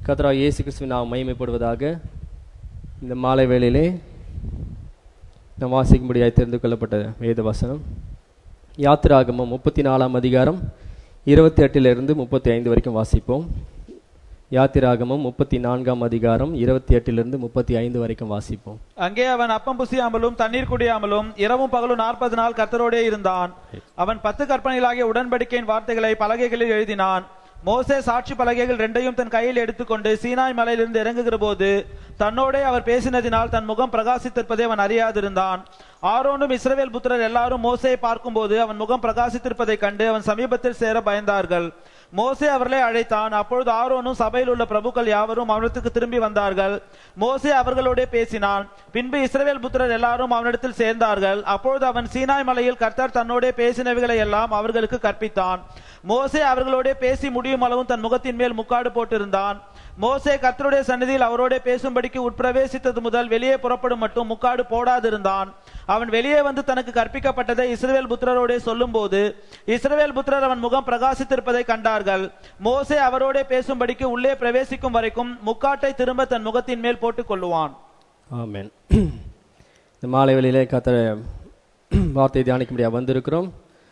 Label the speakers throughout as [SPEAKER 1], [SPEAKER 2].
[SPEAKER 1] கத்ரா இயேசு கிறிஸ்துவின் நாம் மகிமைப்படுவதாக இந்த மாலை வேளையிலே நாம் வாசிக்கும்படியாய் தெரிந்து கொள்ளப்பட்ட வேத வசனம் யாத்திராகமம் முப்பத்தி நாலாம் அதிகாரம் இருபத்தி எட்டிலிருந்து முப்பத்தி ஐந்து வரைக்கும் வாசிப்போம் யாத்திராகமம் முப்பத்தி நான்காம் அதிகாரம் இருபத்தி எட்டிலிருந்து முப்பத்தி ஐந்து வரைக்கும் வாசிப்போம்
[SPEAKER 2] அங்கே அவன் அப்பம் புசியாமலும் தண்ணீர் குடியாமலும் இரவும் பகலும் நாற்பது நாள் கர்த்தரோடே இருந்தான் அவன் பத்து கற்பனைகளாகிய உடன்படிக்கையின் வார்த்தைகளை பலகைகளில் எழுதினான் மோசே சாட்சி பலகைகள் ரெண்டையும் தன் கையில் எடுத்துக்கொண்டு சீனாய் மலையிலிருந்து இறங்குகிற போது தன்னோடே அவர் பேசினதினால் தன் முகம் பிரகாசித்திருப்பதை அவன் அறியாதிருந்தான் ஆரோனும் இஸ்ரவேல் புத்திரர் எல்லாரும் மோசையை பார்க்கும்போது அவன் முகம் பிரகாசித்திருப்பதைக் கண்டு அவன் சமீபத்தில் சேர பயந்தார்கள் மோசே அவர்களை அழைத்தான் அப்பொழுது ஆரோனும் சபையில் உள்ள பிரபுக்கள் யாவரும் அவனிடத்துக்கு திரும்பி வந்தார்கள் மோசே அவர்களோடே பேசினான் பின்பு இஸ்ரவேல் புத்திரர் எல்லாரும் அவனிடத்தில் சேர்ந்தார்கள் அப்பொழுது அவன் சீனாய் மலையில் கர்த்தர் தன்னோடே பேசினவைகளை எல்லாம் அவர்களுக்கு கற்பித்தான் மோசே அவர்களோடே பேசி முடியும் அளவும் தன் முகத்தின் மேல் முக்காடு போட்டிருந்தான் மோசே கர்த்தருடைய சந்நிதியில் அவரோடே பேசும்படிக்கு உட்பிரவேசித்தது முதல் வெளியே புறப்படும் மட்டும் முக்காடு போடாதிருந்தான் அவன் வெளியே வந்து தனக்கு கற்பிக்கப்பட்டதை இஸ்ரவேல் புத்திரரோடே சொல்லும்போது இஸ்ரவேல் புத்திரர் அவன் முகம் பிரகாசித்திருப்பதை கண்டார்கள் மோசே அவரோடே பேசும்படிக்கு உள்ளே பிரவேசிக்கும் வரைக்கும் முக்காட்டை திரும்ப தன் முகத்தின் மேல் போட்டுக் கொள்ளுவான்
[SPEAKER 1] ஆமென் இந்த மாலை வேளையிலே கத்த வார்த்தை தியானிக்கும்படியாக வந்திருக்கிறோம்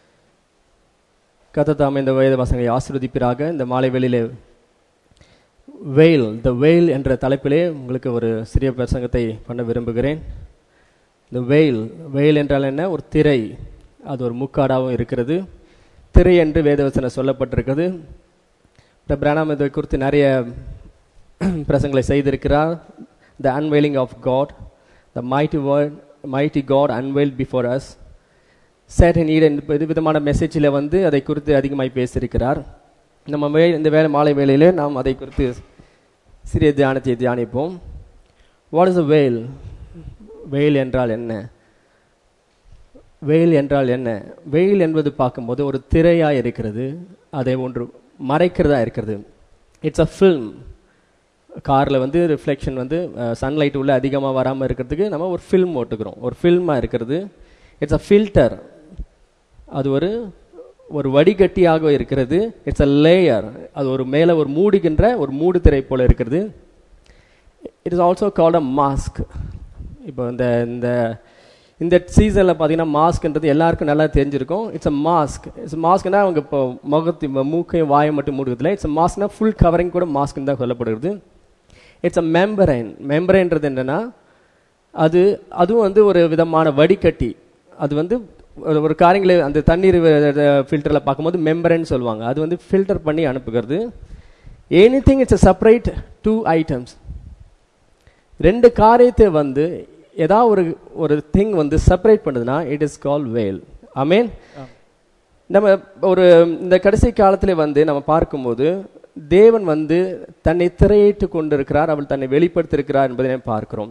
[SPEAKER 1] கத்த தாமே இந்த வேத வசங்களை ஆசிர்வதிப்பிறாக இந்த மாலை வேளையிலே வெயில் த வெயில் என்ற தலைப்பிலே உங்களுக்கு ஒரு சிறிய பிரசங்கத்தை பண்ண விரும்புகிறேன் இந்த வெயில் வெயில் என்றால் என்ன ஒரு திரை அது ஒரு முக்காடாகவும் இருக்கிறது திரை என்று வேதவசனம் சொல்லப்பட்டிருக்கிறது இந்த பிராணாம் இதை குறித்து நிறைய பிரசங்களை செய்திருக்கிறார் the unveiling of God the mighty word mighty God unveil before us sat and Eden இது விதமான மெசேஜில் வந்து அதை குறித்து அதிகமாய் பேசியிருக்கிறார் நம்ம வே இந்த வேலை மாலை வேளையிலே நாம் அதை குறித்து சிறிய தியானத்தை தியானிப்போம் வாட் இஸ் அ வெயில் வெயில் என்றால் என்ன வெயில் என்றால் என்ன வெயில் என்பது பார்க்கும்போது ஒரு திரையாக இருக்கிறது அதை ஒன்று மறைக்கிறதா இருக்கிறது இட்ஸ் அ ஃபில்ம் காரில் வந்து ரிஃப்ளெக்ஷன் வந்து சன்லைட் உள்ள அதிகமாக வராமல் இருக்கிறதுக்கு நம்ம ஒரு ஃபில்ம் ஓட்டுக்கிறோம் ஒரு ஃபில்மாக இருக்கிறது இட்ஸ் அ ஃபில்டர் அது ஒரு ஒரு வடிகட்டியாக இருக்கிறது இட்ஸ் அ லேயர் அது ஒரு மேலே ஒரு மூடுகின்ற ஒரு மூடு திரை போல இருக்கிறது it is also called a mask இப்போ இந்த இந்த இந்த சீசனில் பார்த்தீங்கன்னா மாஸ்க்ன்றது எல்லாருக்கும் நல்லா தெரிஞ்சிருக்கும் இட்ஸ் அ மாஸ்க் இட்ஸ் மாஸ்க்னா அவங்க இப்போ முகத்து மூக்கையும் வாயை மட்டும் மூடுறதுல இட்ஸ் அ மாஸ்க்னா ஃபுல் கவரிங் கூட மாஸ்க்னு தான் சொல்லப்படுகிறது இட்ஸ் அ மெம்பரைன் மெம்பரைன்றது என்னன்னா அது அதுவும் வந்து ஒரு விதமான வடிகட்டி அது வந்து ஒரு ஒரு காரியங்களை அந்த தண்ணீர் ஃபில்டரில் பார்க்கும்போது மெம்பரன் சொல்லுவாங்க அது வந்து ஃபில்டர் பண்ணி அனுப்புகிறது any thing it's a separate two items ரெண்டு காரியத்தை வந்து ஏதாவது ஒரு ஒரு திங் வந்து செப்பரேட் பண்ணுதுன்னா இட் இஸ் கால் வேல் அமேன் நம்ம ஒரு இந்த கடைசி காலத்தில் வந்து நம்ம பார்க்கும்போது தேவன் வந்து தன்னை திரையிட்டு கொண்டிருக்கிறார் அவள் தன்னை வெளிப்படுத்திருக்கிறார் என்பதை பார்க்கிறோம்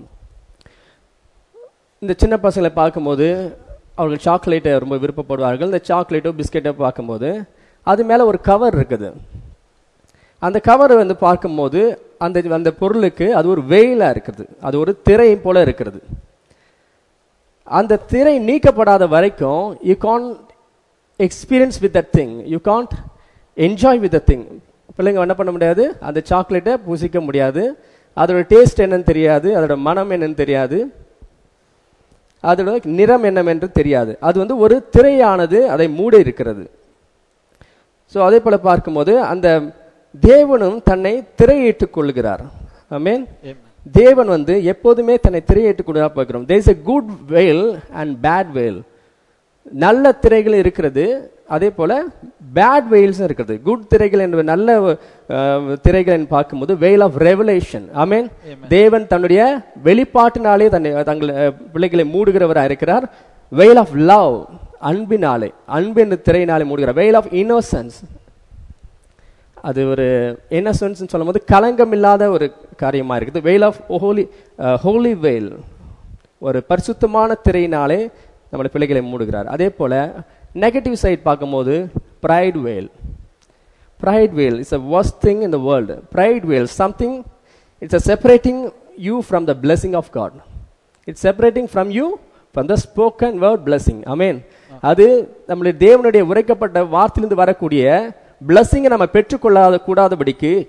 [SPEAKER 1] இந்த சின்ன பசங்களை பார்க்கும்போது அவர்கள் சாக்லேட்டை ரொம்ப விருப்பப்படுவார்கள் இந்த சாக்லேட்டோ பிஸ்கெட்டோ பார்க்கும்போது அது மேலே ஒரு கவர் இருக்குது அந்த கவர் வந்து பார்க்கும்போது அந்த அந்த பொருளுக்கு அது ஒரு வெயிலாக இருக்குது அது ஒரு திரை போல இருக்கிறது அந்த திரை நீக்கப்படாத வரைக்கும் you can experience with that thing you can't enjoy with the thing பிள்ளைங்க என்ன பண்ண முடியாது அந்த சாக்லேட்டை பூசிக்க முடியாது அதோட டேஸ்ட் என்னன்னு தெரியாது அதோட மனம் என்னன்னு தெரியாது அதோட நிறம் என்னவென்று தெரியாது அது வந்து ஒரு திரையானது அதை மூட இருக்கிறது ஸோ அதே போல பார்க்கும்போது அந்த தேவனும் தன்னை திரையிட்டுக் கொள்கிறார் மீன் தேவன் வந்து எப்போதுமே தன்னை திரையிட்டுக் கொள்கிறா பார்க்கிறோம் there is a good veil and bad veil நல்ல திரைகள் இருக்கிறது அதே போல பேட் வெயில்ஸும் இருக்கிறது குட் திரைகள் என்ற நல்ல திரைகள் பார்க்கும்போது வெயில் ஆஃப் ரெவலேஷன் மீன் தேவன் தன்னுடைய வெளிப்பாட்டினாலே தன்னை தங்கள் பிள்ளைகளை மூடுகிறவராக இருக்கிறார் வெயில் ஆஃப் லவ் அன்பினாலே அன்பின் திரையினாலே மூடுகிறார் வெயில் ஆஃப் இன்னோசன்ஸ் அது ஒரு இன்னசென்ஸ் சொல்லும் போது களங்கம் இல்லாத ஒரு காரியமா இருக்குது வெயில் ஆஃப் ஹோலி ஹோலி வெயில் ஒரு பரிசுத்தமான திரையினாலே நம்மளை பிள்ளைகளை மூடுகிறார் அதே போல நெகட்டிவ் சைட் பார்க்கும்போது pride veil pride veil it's a worst thing in the world pride veil something it's a separating you from the blessing of God it's separating from you from the spoken word blessing அமேன் அது நம்மளுடைய தேவனுடைய உரைக்கப்பட்ட வார்த்தையிலிருந்து வரக்கூடிய பிளஸ்ஸிங்கை நம்ம பெற்றுக்கொள்ளாத கூடாதபடிக்கு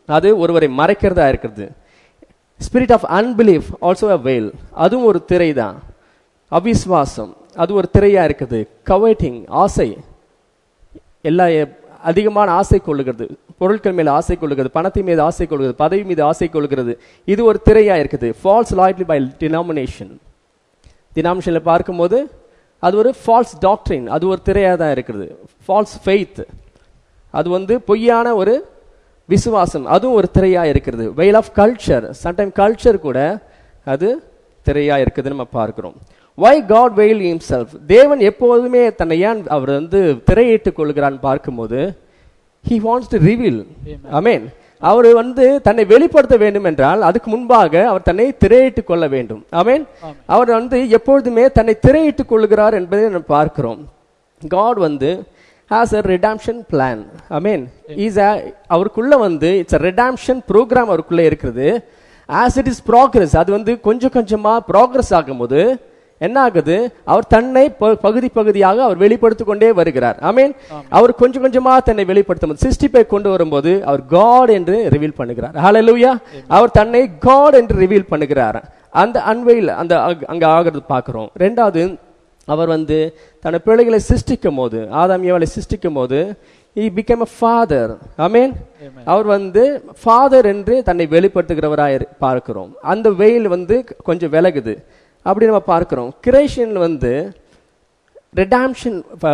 [SPEAKER 1] அது ஒருவரை மறைக்கிறதா இருக்கிறது spirit of unbelief also a veil அதுவும் ஒரு திரை தான் அவிஸ்வாசம் அது ஒரு திரையா இருக்குது கவட்டிங் ஆசை எல்லா எ- அதிகமான ஆசை கொள்ளுகிறது பொருட்கள் மேல ஆசை கொள்ளுகிறது பணத்தின் மீது ஆசை கொள்கிறது பதவி மீது ஆசை கொள்ளுகிறது இது ஒரு திரையா இருக்குது ஃபால்ஸ் லாய்ட்லி பை டினாமினேஷன் டினாமினேஷனில் பார்க்கும்போது அது ஒரு ஃபால்ஸ் டாக்டரின் அது ஒரு திரையா தான் இருக்குது ஃபால்ஸ் ஃபெய்த் அது வந்து பொய்யான ஒரு விசுவாசம் அதுவும் ஒரு திரையா இருக்கிறது வெயில் ஆஃப் கல்ச்சர் சம்டைம் கல்ச்சர் கூட அது திரையா இருக்குதுன்னு நம்ம பார்க்கிறோம் வை காட் வெயில் himself தேவன் எப்போதுமே தன்னை ஏன் அவர் வந்து திரையிட்டுக் கொள்கிறான்னு பார்க்கும்போது he wants to reveal அமேன் அவர் வந்து தன்னை வெளிப்படுத்த வேண்டும் என்றால் அதுக்கு முன்பாக அவர் தன்னை திரையிட்டுக் கொள்ள வேண்டும் அமேன் அவர் வந்து எப்பொழுதுமே தன்னை திரையிட்டுக் கொள்கிறார் என்பதை நாம் பார்க்கிறோம் காட் வந்து has a redemption plan I mean is அவருக்குள்ள வந்து இட்ஸ் அ ரிடாம்ஷன் ப்ரோக்ராம் அவருக்குள்ள இருக்குது ஆஸ் இட் இஸ் ப்ராக்ரஸ் அது வந்து கொஞ்சம் கொஞ்சமா ப்ராக்ரஸ் ஆகும்போது என்ன ஆகுது அவர் தன்னை ப- பகுதி பகுதியாக அவர் வெளிப்படுத்திக் கொண்டே வருகிறார் ஐ மீன் அவர் கொஞ்சம் கொஞ்சமா தன்னை வெளிப்படுத்தும் போது சிருஷ்டிப்பை கொண்டு வரும்போது அவர் காட் என்று ரிவீல் பண்ணுகிறார் ஹalleluya அவர் தன்னை காட் என்று ரிவீல் பண்ணுகிறார் அந்த அன்வையில் அந்த அங்க- அங்க ஆகிறது பார்க்கிறோம் ரெண்டாவது அவர் வந்து தன் பிள்ளைகளை சிருஷ்டிக்கும் போது ஆதாம் ஏவாளை சிருஷ்டிக்கும் போது he became a father அமேன் அவர் வந்து ஃபாதர் என்று தன்னை வெளிப்படுத்துகிறவராய் இரு- பார்க்கிறோம் அந்த வெயில் வந்து கொஞ்சம் விலகுது அப்படி நம்ம பார்க்கிறோம் கிரியேஷன் வந்து ரெடாம்ஷன்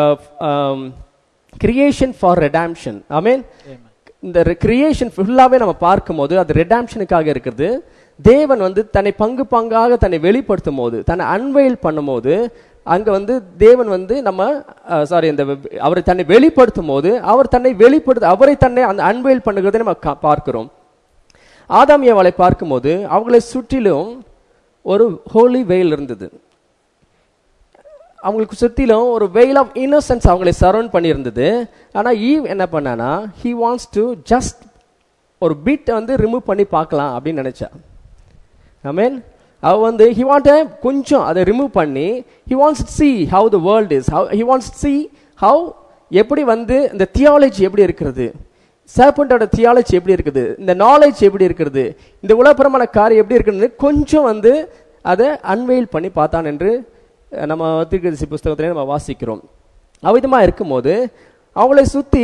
[SPEAKER 1] கிரியேஷன் ஃபார் ரெடாம்ஷன் அமேன் இந்த கிரியேஷன் ஃபுல்லாவே நம்ம பார்க்கும்போது அது ரெடாம்ஷனுக்காக இருக்குது தேவன் வந்து தன்னை பங்கு பங்காக தன்னை வெளிப்படுத்தும் போது தன்னை அன்வெயில் பண்ணும்போது அங்க வந்து தேவன் வந்து நம்ம சாரி இந்த அவரை தன்னை வெளிப்படுத்தும் போது அவர் தன்னை வெளிப்படுத்த அவரை தன்னை அந்த அன்வெயில் பண்ணுகிறதை நம்ம கா- பார்க்கிறோம் ஆதாம் ஏவாளை பார்க்கும்போது அவங்களை சுற்றிலும் ஒரு ஹோலி வெயில் இருந்தது அவங்களுக்கு சுற்றிலும் ஒரு வெயில் ஆஃப் இன்னோசன்ஸ் அவங்களை சரௌண்ட் பண்ணியிருந்தது ஆனா ஈவ் என்ன பண்ணானா ஹி வாண்ட்ஸ் டு ஜஸ்ட் ஒரு பீட்டை வந்து ரிமூவ் பண்ணி பார்க்கலாம் அப்படின்னு நினைச்சா மீன் அவ வந்து ஹி வாண்ட் கொஞ்சம் அதை ரிமூவ் பண்ணி he wants see how the world is how he wants see how எப்படி வந்து இந்த தியாலஜி எப்படி இருக்கிறது சேப்பண்டோட தியாலஜி எப்படி இருக்குது இந்த நாலேஜ் எப்படி இருக்கிறது இந்த உலகப்புறமான காரியம் எப்படி இருக்குது கொஞ்சம் வந்து அதை அன்வெயில் பண்ணி பார்த்தான் என்று அஹ், நம்ம தீர்க்கதரிசி புஸ்தகத்திலே நம்ம வாசிக்கிறோம் அவ்விதமா இருக்கும்போது அவங்களை சுத்தி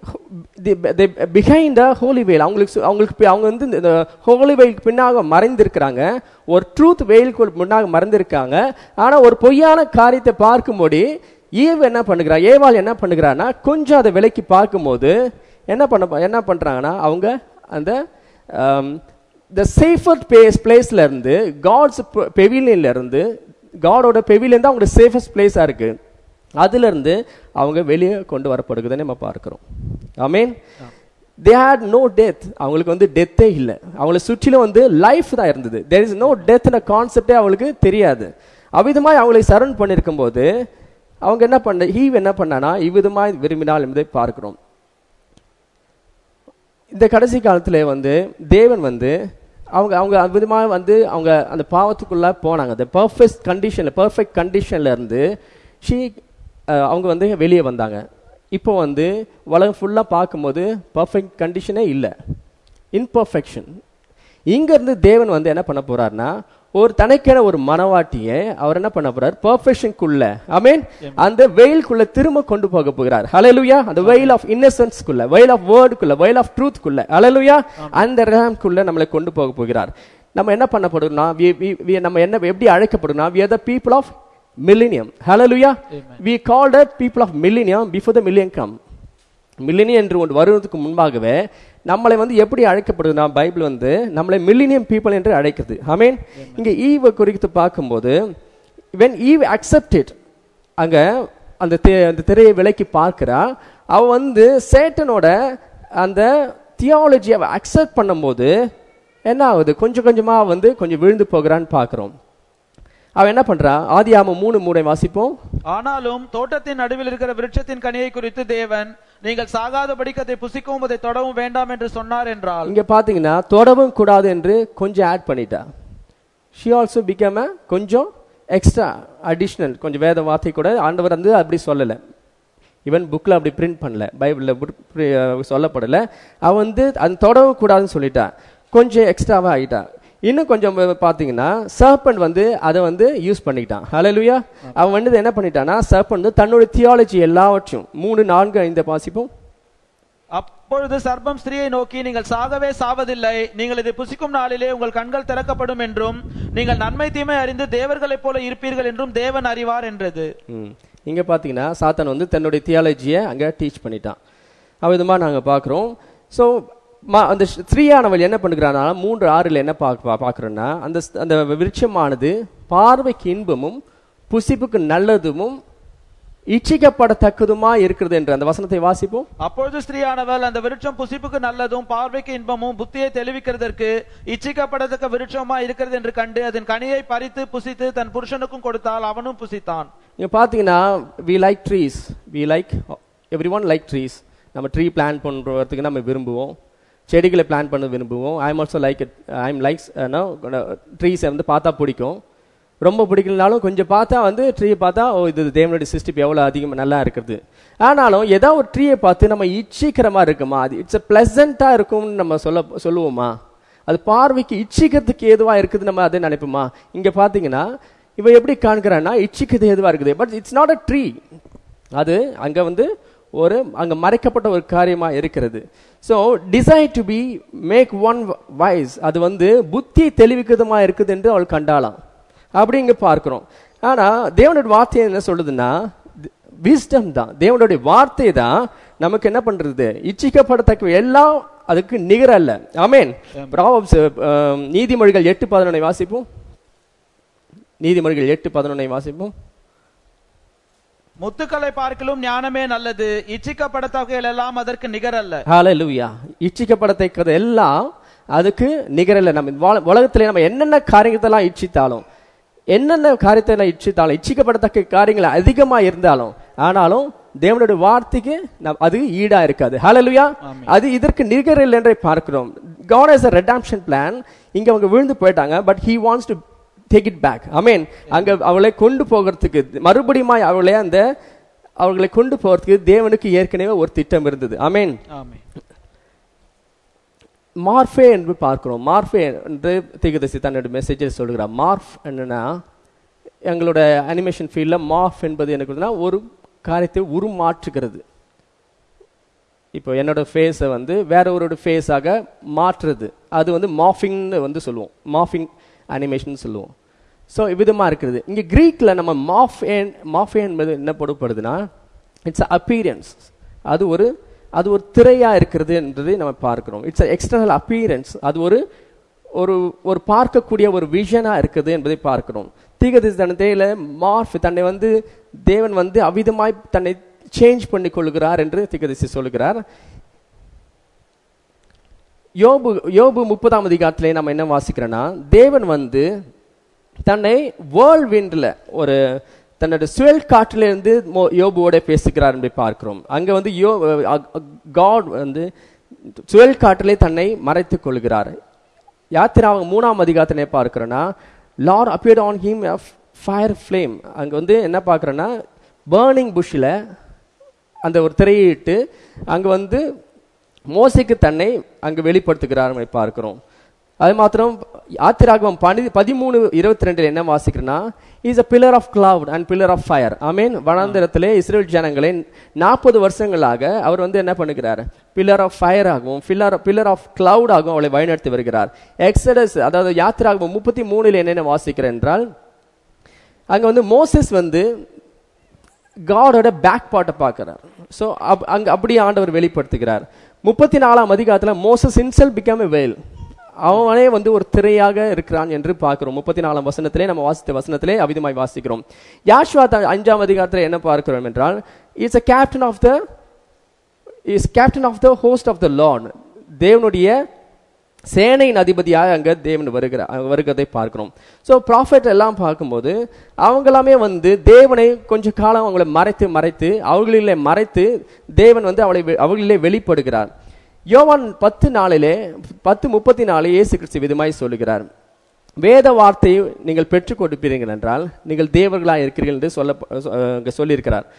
[SPEAKER 1] பிஹைண்ட் ஹோலி வெயில் அவங்களுக்கு சு- அவங்களுக்கு பி- அவங்க வந்து இந்த ஹோலி வெயிலுக்கு பின்னாக மறைந்திருக்கிறாங்க ஒரு ட்ரூத் வெயிலுக்கு முன்னாக மறைந்திருக்காங்க ஆனா ஒரு பொய்யான காரியத்தை பார்க்கும்போது ஈவ் என்ன பண்ணுகிறா ஏவாள் என்ன பண்ணுகிறான்னா கொஞ்சம் அதை விலைக்கு பார்க்கும்போது என்ன பண்ண என்ன பண்றாங்கன்னா அவங்க அந்த த சேஃபர் பிளேஸ் பிளேஸ்ல இருந்து காட்ஸ் பெவிலியன்ல இருந்து காடோட பெவிலியன் தான் அவங்களோட சேஃபஸ்ட் பிளேஸா இருக்கு அதுல இருந்து அவங்க வெளியே கொண்டு வரப்படுகிறதை நம்ம பார்க்கிறோம் ஆமீன் தே ஹேட் நோ டெத் அவங்களுக்கு வந்து டெத்தே இல்லை அவங்கள சுற்றிலும் வந்து லைஃப் தான் இருந்தது தேர் இஸ் நோ டெத்ன கான்செப்டே அவங்களுக்கு தெரியாது அவ்விதமாய் அவங்களை சரண் பண்ணிருக்கும் போது அவங்க என்ன பண்ண ஹீவ் என்ன பண்ணானா இவ்விதமாய் விரும்பினால் என்பதை பார்க்கிறோம் இந்த கடைசி காலத்துல வந்து தேவன் வந்து அவங்க அவங்க விதமாக வந்து அவங்க அந்த பாவத்துக்குள்ள போனாங்க அந்த பர்ஃபெக்ட் கண்டிஷன்ல பர்ஃபெக்ட் கண்டிஷன்ல இருந்து ஷீ அவங்க வந்து வெளியே வந்தாங்க இப்போ வந்து உலகம் ஃபுல்லா பார்க்கும்போது பர்ஃபெக்ட் கண்டிஷனே இல்லை இன்பர்ஃபெக்ஷன் இங்க இருந்து தேவன் வந்து என்ன பண்ண போறாருன்னா ஒரு தனக்கென ஒரு மனவாட்டியை அவர் என்ன பண்ண போறார் பர்ஃபெக்ஷனுக்குள்ள ஐ மீன் அந்த வெயிலுக்குள்ள திரும்ப கொண்டு போக போகிறார் ஹalleluya அந்த வெயில் ஆஃப் இன்னசென்ஸ்க்குள்ள வெயில் ஆஃப் வேர்டுக்குள்ள வெயில் ஆஃப் ட்ரூத்க்குள்ள ஹalleluya அந்த ரேம்க்குள்ள நம்மளை கொண்டு போக போகிறார் நம்ம என்ன பண்ண போறோம்னா we- we- we- நம்ம என்ன எப்படி அழைக்கப்படும்னா we are the people of millennium hallelujah we called the people of millennium before the millennium come millennium என்று ஒன்று வருவதற்கு முன்பாகவே நம்மளை வந்து எப்படி அழைக்கப்படுதுன்னா பைபிள் வந்து நம்மளை மில்லினியம் பீப்புள் என்று அழைக்குது ஆமீன் இங்க ஈவை குறித்து பார்க்கும்போது when ஈவ் accepted அங்க அந்த தி- அந்த திரையை விலைக்கு பார்க்கிறா அவ வந்து சேட்டனோட அந்த தியாலஜி அவ அக்செப்ட் பண்ணும்போது என்ன ஆகுது கொஞ்சம் கொஞ்சமா வந்து கொஞ்சம் விழுந்து போகிறான்னு பார்க்கிறோம் அவன் என்ன பண்றா ஆதியாமம் மூணு மூணை வாசிப்போம்
[SPEAKER 2] ஆனாலும் தோட்டத்தின் நடுவில் இருக்கிற விருட்சத்தின் கனியை குறித்து தேவன் நீங்கள் சாகாதபடிக்கு அதை புசிக்கவும் அதை தொடவும் வேண்டாம் என்று சொன்னார் என்றால்
[SPEAKER 1] இங்க பாத்தீங்கன்னா தொடவும் கூடாது என்று கொஞ்சம் ஆட் பண்ணிட்டா ஷி ஆல்சோ பிகம் கொஞ்சம் எக்ஸ்ட்ரா அடிஷ்னல் கொஞ்சம் வேத வார்த்தை கூட ஆண்டவர் வந்து அப்படி சொல்லல ஈவன் புக்கில் அப்படி பிரிண்ட் பண்ணல பைபிளில் சொல்லப்படலை அவன் வந்து அது தொடக்கூடாதுன்னு சொல்லிட்டான் கொஞ்சம் எக்ஸ்ட்ராவாக ஆகிட்டான் இன்னும் கொஞ்சம் பார்த்தீங்கன்னா சர்பன் வந்து அதை வந்து யூஸ் பண்ணிக்கிட்டான் ஹalleluya அவன் வந்து என்ன பண்ணிட்டான்னா சர்பன் வந்து தன்னோட தியாலஜி எல்லாவற்றையும் மூணு நான்கு ஐந்து வாசிப்போம்
[SPEAKER 2] அப்பொழுது சர்ப்பம் ஸ்திரியை நோக்கி நீங்கள் சாகவே சாவதில்லை நீங்கள் இதை புசிக்கும் நாளிலே உங்கள் கண்கள் திறக்கப்படும் என்றும் நீங்கள் நன்மை தீமை அறிந்து தேவர்களைப் போல இருப்பீர்கள் என்றும் தேவன் அறிவார் என்றது
[SPEAKER 1] ம். இங்க பார்த்தீங்கன்னா சாத்தான் வந்து தன்னுடைய தியாலஜியை அங்க டீச் பண்ணிட்டான் அவ்விதமாக நாங்க பார்க்குறோம் ஸோ அந்த ஸ்ரீயானவள் என்ன பண்ணுகிறானா மூன்று ஆறுல என்ன பார்க்க பார்க்குறோன்னா அந்த ஸ்- அந்த விருட்சமானது பார்வைக்கு இன்பமும் புசிப்புக்கு நல்லதும் இச்சிக்கப்படத்தக்கதுமா இருக்கிறது என்று அந்த வசனத்தை வாசிப்போம்
[SPEAKER 2] அப்பொழுது ஸ்திரீயானவள் அந்த விருட்சம் புசிப்புக்கு நல்லதும் பார்வைக்கு இன்பமும் புத்தியை தெளிவிக்கிறதற்கு இச்சிக்கப்படத்தக்க விருட்சமா இருக்கிறது என்று கண்டு அதன் கனியை பறித்து புசித்து தன் புருஷனுக்கும் கொடுத்தால் அவனும் புசித்தான்
[SPEAKER 1] இங்க பார்த்தீங்கன்னா we like trees we like every one like trees நம்ம ட்ரீ பிளான் பண்ணுறதுக்கு நம்ம விரும்புவோம் செடிகளை பிளான் பண்ண விரும்புவோம் I am also like I am likes ட்ரீஸை வந்து பார்த்தா பிடிக்கும் ரொம்ப பிடிக்கலனாலும் கொஞ்சம் பார்த்தா வந்து ட்ரீயை பார்த்தா ஓ இது தேவனுடைய சிஸ்டிப் எவ்வளோ அதிகமாக நல்லா இருக்குது ஆனாலும் ஏதோ ஒரு ட்ரீயை பார்த்து நம்ம இச்சிக்கிறமா இருக்குமா அது இட்ஸ் பிளசண்ட்டாக இருக்கும்னு நம்ம சொல்ல சொல்லுவோமா அது பார்வைக்கு இச்சிக்கிறதுக்கு ஏதுவா இருக்குது நம்ம அதை நினைப்போமா இங்க பாத்தீங்கன்னா இவ எப்படி காண்கிறான்னா இச்சிக்கிறது ஏதுவா இருக்குது but it's not a tree அது அங்க வந்து ஒரு அங்க மறைக்கப்பட்ட ஒரு காரியமா இருக்கிறது so decide to be make one wise அது வந்து புத்தி தெளிவிக்கிறதுமா இருக்குது என்று அவள் கண்டாளாம் அப்படி இங்க பார்க்கிறோம் ஆனா தேவனுடைய வார்த்தை என்ன சொல்லுதுன்னா விஸ்டம் தான் தேவனுடைய வார்த்தை தான் நமக்கு என்ன பண்றது இச்சிக்கப்படத்தக்க எல்லாம் அதுக்கு நிகர் அல்ல ஆமென் Proverbs, அஹ், நீதிமொழிகள் எட்டு பதினொன்னை வாசிப்போம் நீதிமொழிகள் எட்டு பதினொன்னை வாசிப்போம்
[SPEAKER 2] முத்துக்களை பார்க்கலும் ஞானமே நல்லது இச்சிக்கப்படத்தவைகள் எல்லாம் அதற்கு நிகரல்ல
[SPEAKER 1] ஹalleluya இச்சிக்கப்படத்தக்கது எல்லாம் அதுக்கு நிகரல்ல நம்ம இந்த வாழ- உலகத்திலே நம்ம என்னென்ன காரியத்தெல்லாம் இச்சித்தாலும் என்னென்ன காரியத்தை எல்லாம் இச்சித்தாலும் இச்சிக்கப்படத்தக்க காரியங்கள் அதிகமா இருந்தாலும் ஆனாலும் தேவனுடைய வார்த்தைக்கு நம்- அது ஈடா இருக்காது ஹalleluya அது இதற்கு நிகரில் என்றே பார்க்கிறோம் God has a redemption plan இங்க அவங்க விழுந்து போயிட்டாங்க but he wants to take it back அமேன் அங்க அவளை கொண்டு போகிறதுக்கு மறுபடியும் அவளை அந்த அவர்களை கொண்டு போகிறதுக்கு தேவனுக்கு ஏற்கனவே ஒரு திட்டம் இருந்தது அமேன்
[SPEAKER 2] ஆமென்
[SPEAKER 1] மார்ஃபே என்று பார்க்கிறோம் மார்ஃபே என்று திகதசி தன்னோட மெசேஜில் சொல்கிறார் மார்ஃப் என்னன்னா எங்களோட அனிமேஷன் ஃபீல்டில் மார்ஃப் என்பது எனக்கு என்னன்னா ஒரு காரியத்தை உருமாற்றுகிறது இப்போ என்னோட ஃபேஸை வந்து வேற ஒரு ஃபேஸாக மாற்றுறது அது வந்து மாஃபிங்னு வந்து சொல்லுவோம் மாஃபிங் அனிமேஷன் சொல்லுவோம் ஸோ விதமாக இருக்கிறது இங்கே க்ரீக்கில் நம்ம மாஃபேன் மாஃபே என்பது என்ன பொருட்படுதுன்னா இட்ஸ் அப்பீரியன்ஸ் அது ஒரு அது ஒரு திரையா இருக்கிறது என்றதை நம்ம பார்க்கிறோம் இட்ஸ் எக்ஸ்டர்னல் அப்பீரன்ஸ் அது ஒரு ஒரு ஒரு பார்க்கக்கூடிய ஒரு விஷனா இருக்குது என்பதை பார்க்கிறோம் தீகதிசனத்தையில மார்ஃப் தன்னை வந்து தேவன் வந்து அவிதமாய் தன்னை சேஞ்ச் பண்ணி கொள்கிறார் என்று திகதிசி சொல்கிறார் யோபு யோபு முப்பதாம் அதிகாரத்திலே நம்ம என்ன வாசிக்கிறோன்னா தேவன் வந்து தன்னை வேர்ல்ட் விண்ட்ல ஒரு தன்னோட சுழல் காற்றிலிருந்து மோ- யோபுவோட பேசுகிறார் என்று பார்க்கிறோம் அங்க வந்து யோ காட் வந்து சுழல் காற்றிலே தன்னை மறைத்துக் கொள்கிறார் யாத்திராவும் மூணாம் அதிகாரத்திலே பார்க்கிறோன்னா Lord appeared on him fire flame அங்க வந்து என்ன பார்க்கிறோன்னா பேர்னிங் புஷ்ல அந்த ஒரு திரையிட்டு அங்க வந்து மோசைக்கு தன்னை அங்கு வெளிப்படுத்துகிறார் நம்மை பார்க்கிறோம் அது மாத்திரம் ஆத்திராகமம் பனி பதிமூணு இருபத்தி ரெண்டுல என்ன வாசிக்கிறேன்னா is a pillar of cloud and pillar of fire ஆமீன் வனாந்திரத்திலே இஸ்ரேல் ஜனங்களை நாற்பது வருஷங்களாக அவர் வந்து என்ன பண்ணுகிறார் பில்லர் ஆஃப் ஃபயர் ஆகவும் பில்லர் பில்லர் ஆஃப் கிளவுட் ஆகவும் அவளை வழிநடத்தி வருகிறார் எக்ஸடஸ் அதாவது யாத்திராகமம் முப்பத்தி மூணுல என்னென்ன வாசிக்கிறேன் என்றால் அங்க வந்து மோசஸ் வந்து காடோட பேக் பார்ட்டை பார்க்கிறார் ஸோ அங்க அப்படியே ஆண்டவர் வெளிப்படுத்துகிறார் முப்பத்தி நாலாம் அதிகாரத்துல Moses himself become a veil அவனே வந்து ஒரு திரையாக இருக்கிறான் என்று பார்க்கிறோம் முப்பத்தி நாலாம் வசனத்திலே நம்ம வாசித்த வசனத்திலே அவிதமாய் வாசிக்கிறோம் யாஷ்வா த- அஞ்சாம் அதிகாரத்தில் என்ன பார்க்கிறோம் என்றால் it's a captain of the is captain of the host of the Lord தேவனுடைய சேனையின் அதிபதியாக அங்க தேவன் வருகிறார் வருகிறதை பார்க்கிறோம் ஸோ ப்ராஃபெட் எல்லாம் பார்க்கும்போது அவங்களாமே வந்து தேவனை கொஞ்ச காலம் அவங்களை மறைத்து மறைத்து அவர்களிலே மறைத்து தேவன் வந்து அவளை வெ- அவர்களிலே வெளிப்படுகிறார் யோவான் பத்து நாளிலே பத்து முப்பத்தி நாலு இயேசு கிறிஸ்து விதமாய் சொல்லுகிறார் வேத வார்த்தையை நீங்கள் பெற்றுக் கொடுப்பீர்கள் என்றால் நீங்கள் தேவர்களாக இருக்கிறீர்கள் என்று சொல்ல அஹ் சொல்லியிருக்கிறார்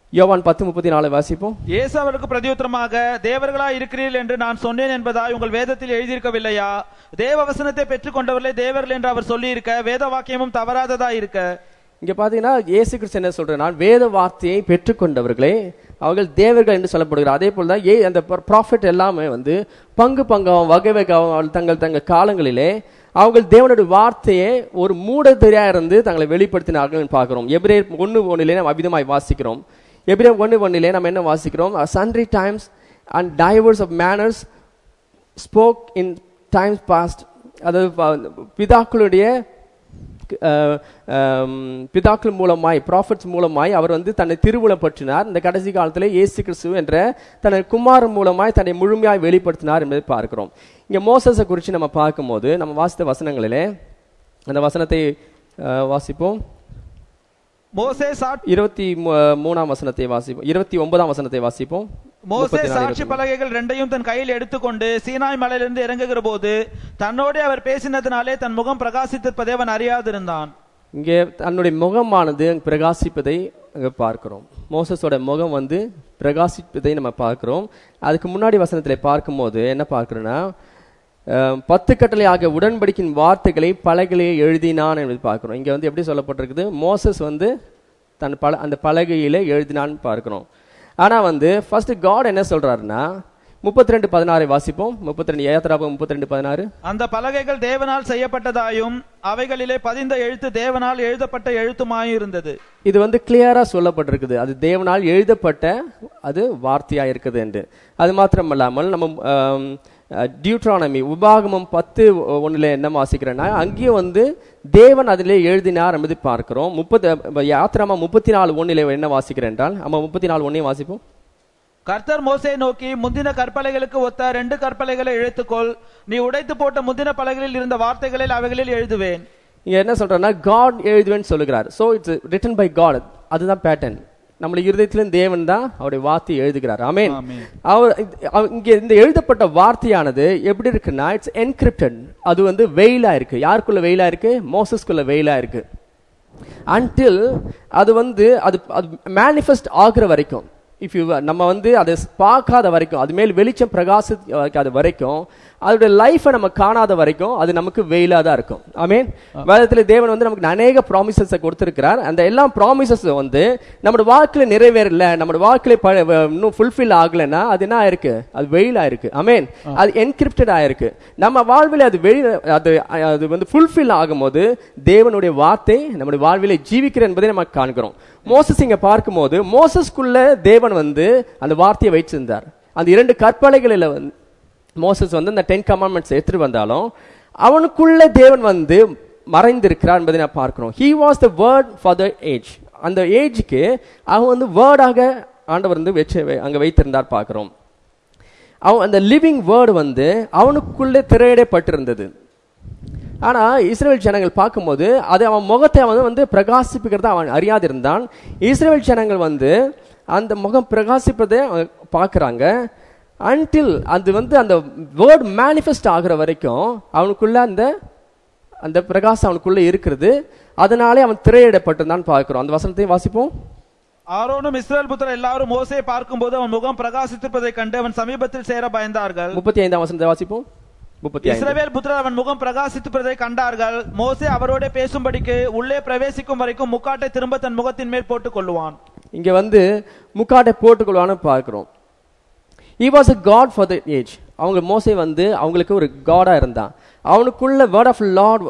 [SPEAKER 1] யோவான் பத்து முப்பத்தி நாலு வாசிப்போம்
[SPEAKER 2] இயேசு அவருக்கு பிரதியுத்தரமாக தேவர்களாய் இருக்கிறீர்கள் என்று நான் சொன்னேன் என்பதாய் உங்கள் வேதத்தில் எழுதியிருக்கவில்லையா தேவ வசனத்தை பெற்றுக்கொண்டவர்களே தேவர்கள் என்று அவர் சொல்லியிருக்க வேத வாக்கியமும் தவறாததா இருக்க
[SPEAKER 1] இங்க பாத்தீங்கன்னா இயேசு கிறிஸ்து என்ன சொல்றார் வேத வார்த்தையை பெற்றுக்கொண்டவர்களே அவர்கள் தேவர்கள் என்று சொல்லப்படுகிறார் அதே போல தான் ஏ அந்த ப்ராஃபிட் எல்லாமே வந்து பங்கு பங்காவும் வகை வகையாகவும் அவர்கள் தங்கள் தங்கள் காலங்களிலே அவர்கள் தேவனுடைய வார்த்தையை ஒரு மூடத்தெரியா இருந்து தங்களை வெளிப்படுத்தினார்கள் என்று பார்க்கிறோம் எபிரேயர் ஒன்று ஒன்றிலே நம்ம அபிதமாய் வாசிக்கிறோம் எபிரேயர் ஒன்று ஒன்றிலே நம்ம என்ன வாசிக்கிறோம் sundry times and divorce of manners spoke in times past அதாவது ப- பிதாக்களுடைய அஹ், ஆம், பிதாக்கள் மூலமாய் ப்ராஃபிட்ஸ் மூலமாய் அவர் வந்து தன்னை திருவுளப்பற்றினார் இந்த கடைசி காலத்தில் இயேசு கிறிஸ்து என்ற தன்னை குமாரன் மூலமாய் தன்னை முழுமையாய் வெளிப்படுத்தினார் என்பதை பார்க்கிறோம் இங்க மோசஸை குறித்து நம்ம பார்க்கும்போது நம்ம வாசித்த வசனங்களிலே அந்த வசனத்தை அஹ், வாசிப்போம்
[SPEAKER 2] மோசே சாட்சி
[SPEAKER 1] இருபத்தி மூ- மூணாம் வசனத்தை வாசிப்போம் இருபத்தி ஒன்பதாம் வசனத்தை வாசிப்போம்
[SPEAKER 2] மோசே
[SPEAKER 1] முப்பத்தி நாலு,
[SPEAKER 2] சாட்சி
[SPEAKER 1] இருபத்தி மூணு.
[SPEAKER 2] பலகைகள் ரெண்டையும் தன் கையில் எடுத்துக்கொண்டு சீனாய் மலையிலிருந்து இறங்குகிற போது தன்னோடே அவர் பேசினதினாலே தன் முகம் பிரகாசித்திருப்பதை அவன் அறியாதிருந்தான்
[SPEAKER 1] இங்கே தன்னுடைய முகமானது அங்கு பிரகாசிப்பதை அங்க பார்க்கிறோம் மோசஸோட முகம் வந்து பிரகாசிப்பதை நம்ம பார்க்கிறோம் அதுக்கு முன்னாடி வசனத்தில் பார்க்கும்போது என்ன பார்க்கிறோன்னா அஹ், பத்து கட்டளை ஆகிய உடன்படிக்கையின் வார்த்தைகளை பலகையிலே எழுதினான் என்பது பார்க்கிறோம் இங்க வந்து எப்படி சொல்லப்பட்டிருக்குது மோசஸ் வந்து தன் பல அந்த பலகையிலே எழுதினான்னு பார்க்கிறோம் ஆனா வந்து ஃபர்ஸ்ட் காட் என்ன சொல்றாருன்னா முப்பத்தி ரெண்டு பதினாறை வாசிப்போம் முப்பத்தி ரெண்டு ஏத்தராபம் முப்பத்தி ரெண்டு பதினாறு
[SPEAKER 2] அந்த பலகைகள் தேவனால் செய்யப்பட்டதாயும் அவைகளிலே பதிந்த எழுத்து தேவனால் எழுதப்பட்ட எழுத்துமாயும் இருந்தது
[SPEAKER 1] இது வந்து கிளியரா சொல்லப்பட்டிருக்குது அது தேவனால் எழுதப்பட்ட அது வார்த்தையா இருக்குது என்று அது மாத்திரமல்லாமல் நம்ம டியூட்ரானமி உபாகமம் பத்து ஒண்ணுல என்ன வாசிக்கிறேன்னா அங்கேயும் வந்து தேவன் அதிலே எழுதினார் என்பது பார்க்கிறோம் முப்பது யாத்திராமா முப்பத்தி நாலு ஒண்ணுல என்ன வாசிக்கிறேன் என்றால் நம்ம முப்பத்தி நாலு ஒன்னையும் வாசிப்போம்
[SPEAKER 2] கர்த்தர் மோசே நோக்கி முந்தின கற்பலைகளுக்கு ஒத்த ரெண்டு கற்பலைகளை இழுத்துக்கொள் நீ உடைத்து போட்ட முந்தின பலகைகளில் இருந்த வார்த்தைகளில் அவைகளில் எழுதுவேன்
[SPEAKER 1] இங்க என்ன சொல்றேன்னா காட் எழுதுவேன்னு சொல்லுகிறார் so it's written by God அதுதான் பேட்டர்ன் நம்மளுடைய இருதயத்திலும் தேவன் தான் அவருடைய வார்த்தையை எழுதுகிறார் ஆமென்
[SPEAKER 2] ஆமென்.
[SPEAKER 1] அவர் அவ- இங்க இந்த எழுதப்பட்ட வார்த்தையானது எப்படி இருக்குன்னா இட்ஸ் என்கிரிப்டட் அது வந்து வெயிலா இருக்கு யாருக்குள்ள வெயிலா இருக்கு மோசஸ்குள்ள வெயிலா இருக்கு அன்டில் அது வந்து அது அது மேனிஃபெஸ்ட் ஆகுற வரைக்கும் இஃப் யூ நம்ம வந்து அதை பார்க்காத வரைக்கும் அது மேல் வெளிச்சம் பிரகாசிக்காத வரைக்கும் அதோட லைஃபை நம்ம காணாத வரைக்கும் அது நமக்கு வெயிலா தான் இருக்கும் ஆமீன் வேதத்துல தேவன் வந்து நமக்கு அநேக ப்ராமிசஸை கொடுத்திருக்கிறார் அந்த எல்லா ப்ராமிசஸ் வந்து நம்மளோட வாழ்க்கையில நிறைவேறல நம்மளோட வாழ்க்கையில ப- வ- இன்னும் ஃபுல்ஃபில் ஆகலைன்னா அது என்ன ஆயிருக்கு அது வெயில் ஆயிருக்கு ஆமீன் அது என்கிரிப்டட் ஆயிருக்கு நம்ம வாழ்வில் அது வெளி அது அது வந்து ஃபுல்ஃபில் ஆகும்போது தேவனுடைய வார்த்தை நம்முடைய வாழ்விலே ஜீவிக்கிற என்பதை நம்ம காண்கிறோம் மோசஸ் இங்க பார்க்கும்போது மோசஸ்க்குள்ள தேவன் வந்து அந்த வார்த்தையை வைச்சிருந்தார் அந்த இரண்டு கற்பலைகளில் வந்து மோசஸ் வந்து அந்த டென் கமாண்ட்மெண்ட்ஸ் எடுத்துட்டு வந்தாலும் அவனுக்குள்ள தேவன் வந்து மறைந்திருக்கிறார் என்பதை நான் பார்க்கிறோம் he was the word for the age அந்த ஏஜ்க்கு அவன் வந்து வேர்டாக ஆண்டவர் வந்து வச்சு அங்க வைத்திருந்தார் பார்க்கிறோம் அவன் அந்த லிவிங் வேர்டு வந்து அவனுக்குள்ளே திரையிடப்பட்டிருந்தது ஆனா இஸ்ரேல் ஜனங்கள் பார்க்கும்போது அது அவன் முகத்தை அவன் வந்து பிரகாசிப்புகிறத அவன் அறியாதிருந்தான் இஸ்ரேல் ஜனங்கள் வந்து அந்த முகம் பிரகாசிப்பதை அவன் பார்க்கறாங்க அன்டில் அது வந்து அந்த வேர்ட் மேனிஃபெஸ்ட் ஆகுற வரைக்கும் அவனுக்குள்ள அந்த அந்த பிரகாசம் அவனுக்குள்ள இருக்கிறது அதனாலே அவன் திரையிடப்பட்டிருந்தான் பார்க்கிறோம் அந்த வசனத்தை வாசிப்போம்
[SPEAKER 2] ஆரோனும் இஸ்ரேல் புத்திரர் எல்லாரும் மோசே பார்க்கும்போது அவன் முகம் பிரகாசித்திருப்பதைக் கண்டு அவன் சமீபத்தில் சேர பயந்தார்கள்
[SPEAKER 1] முப்பத்தி ஐந்தாம் வசனத்தை வாசிப்போம் முப்பத்தி ஐந்து
[SPEAKER 2] இஸ்ரவேல் புத்திரர் அவன் முகம் பிரகாசித்திருப்பதை கண்டார்கள் மோசே அவரோட பேசும்படிக்கு உள்ளே பிரவேசிக்கும் வரைக்கும் முக்காட்டை திரும்ப தன் முகத்தின் மேல் போட்டுக் கொள்ளுவான்
[SPEAKER 1] இங்க வந்து முக்காட்டை போட்டுக்கொள்வான்னு பார்க்கிறோம் he was a god for the age அவங்க மோசே வந்து அவங்களுக்கு ஒரு காடா இருந்தான் அவனுக்குள்ள word of Lord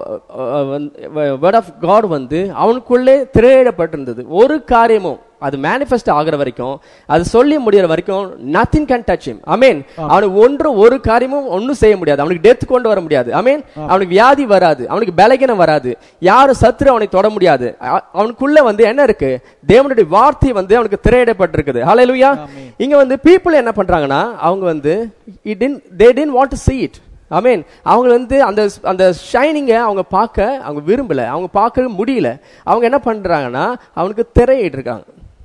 [SPEAKER 1] word of God வந்து அவனுக்குள்ளே திரையிடப்பட்டிருந்தது ஒரு காரியமும் அது மேனிஃபெஸ்ட் ஆகுற வரைக்கும் அது சொல்லி முடியற வரைக்கும் நத்திங் கேன் டச் him அமீன் அவனுக்கு ஒன்று ஒரு காரியமும் ஒன்றும் செய்ய முடியாது அவனுக்கு டெத் கொண்டு வர முடியாது அமீன் அவனுக்கு வியாதி வராது அவனுக்கு பலகீனம் வராது யாரும் சத்துரு அவனை தொட முடியாது அ- அவனுக்குள்ள வந்து என்ன இருக்கு தேவனுடைய வார்த்தை வந்து அவனுக்கு திரையிடப்பட்டிருக்குது ஹalleluya இங்க வந்து பீப்புள் என்ன பண்றாங்கன்னா அவங்க வந்து it didn't they didn't want to see it ஆமென் அவங்க வந்து அந்த அந்த ஷைனிங்கை அவங்க பார்க்க அவங்க விரும்பல அவங்க பார்க்க முடியல அவங்க என்ன பண்றாங்கன்னா அவனுக்கு திரையிட்டு இருக்காங்க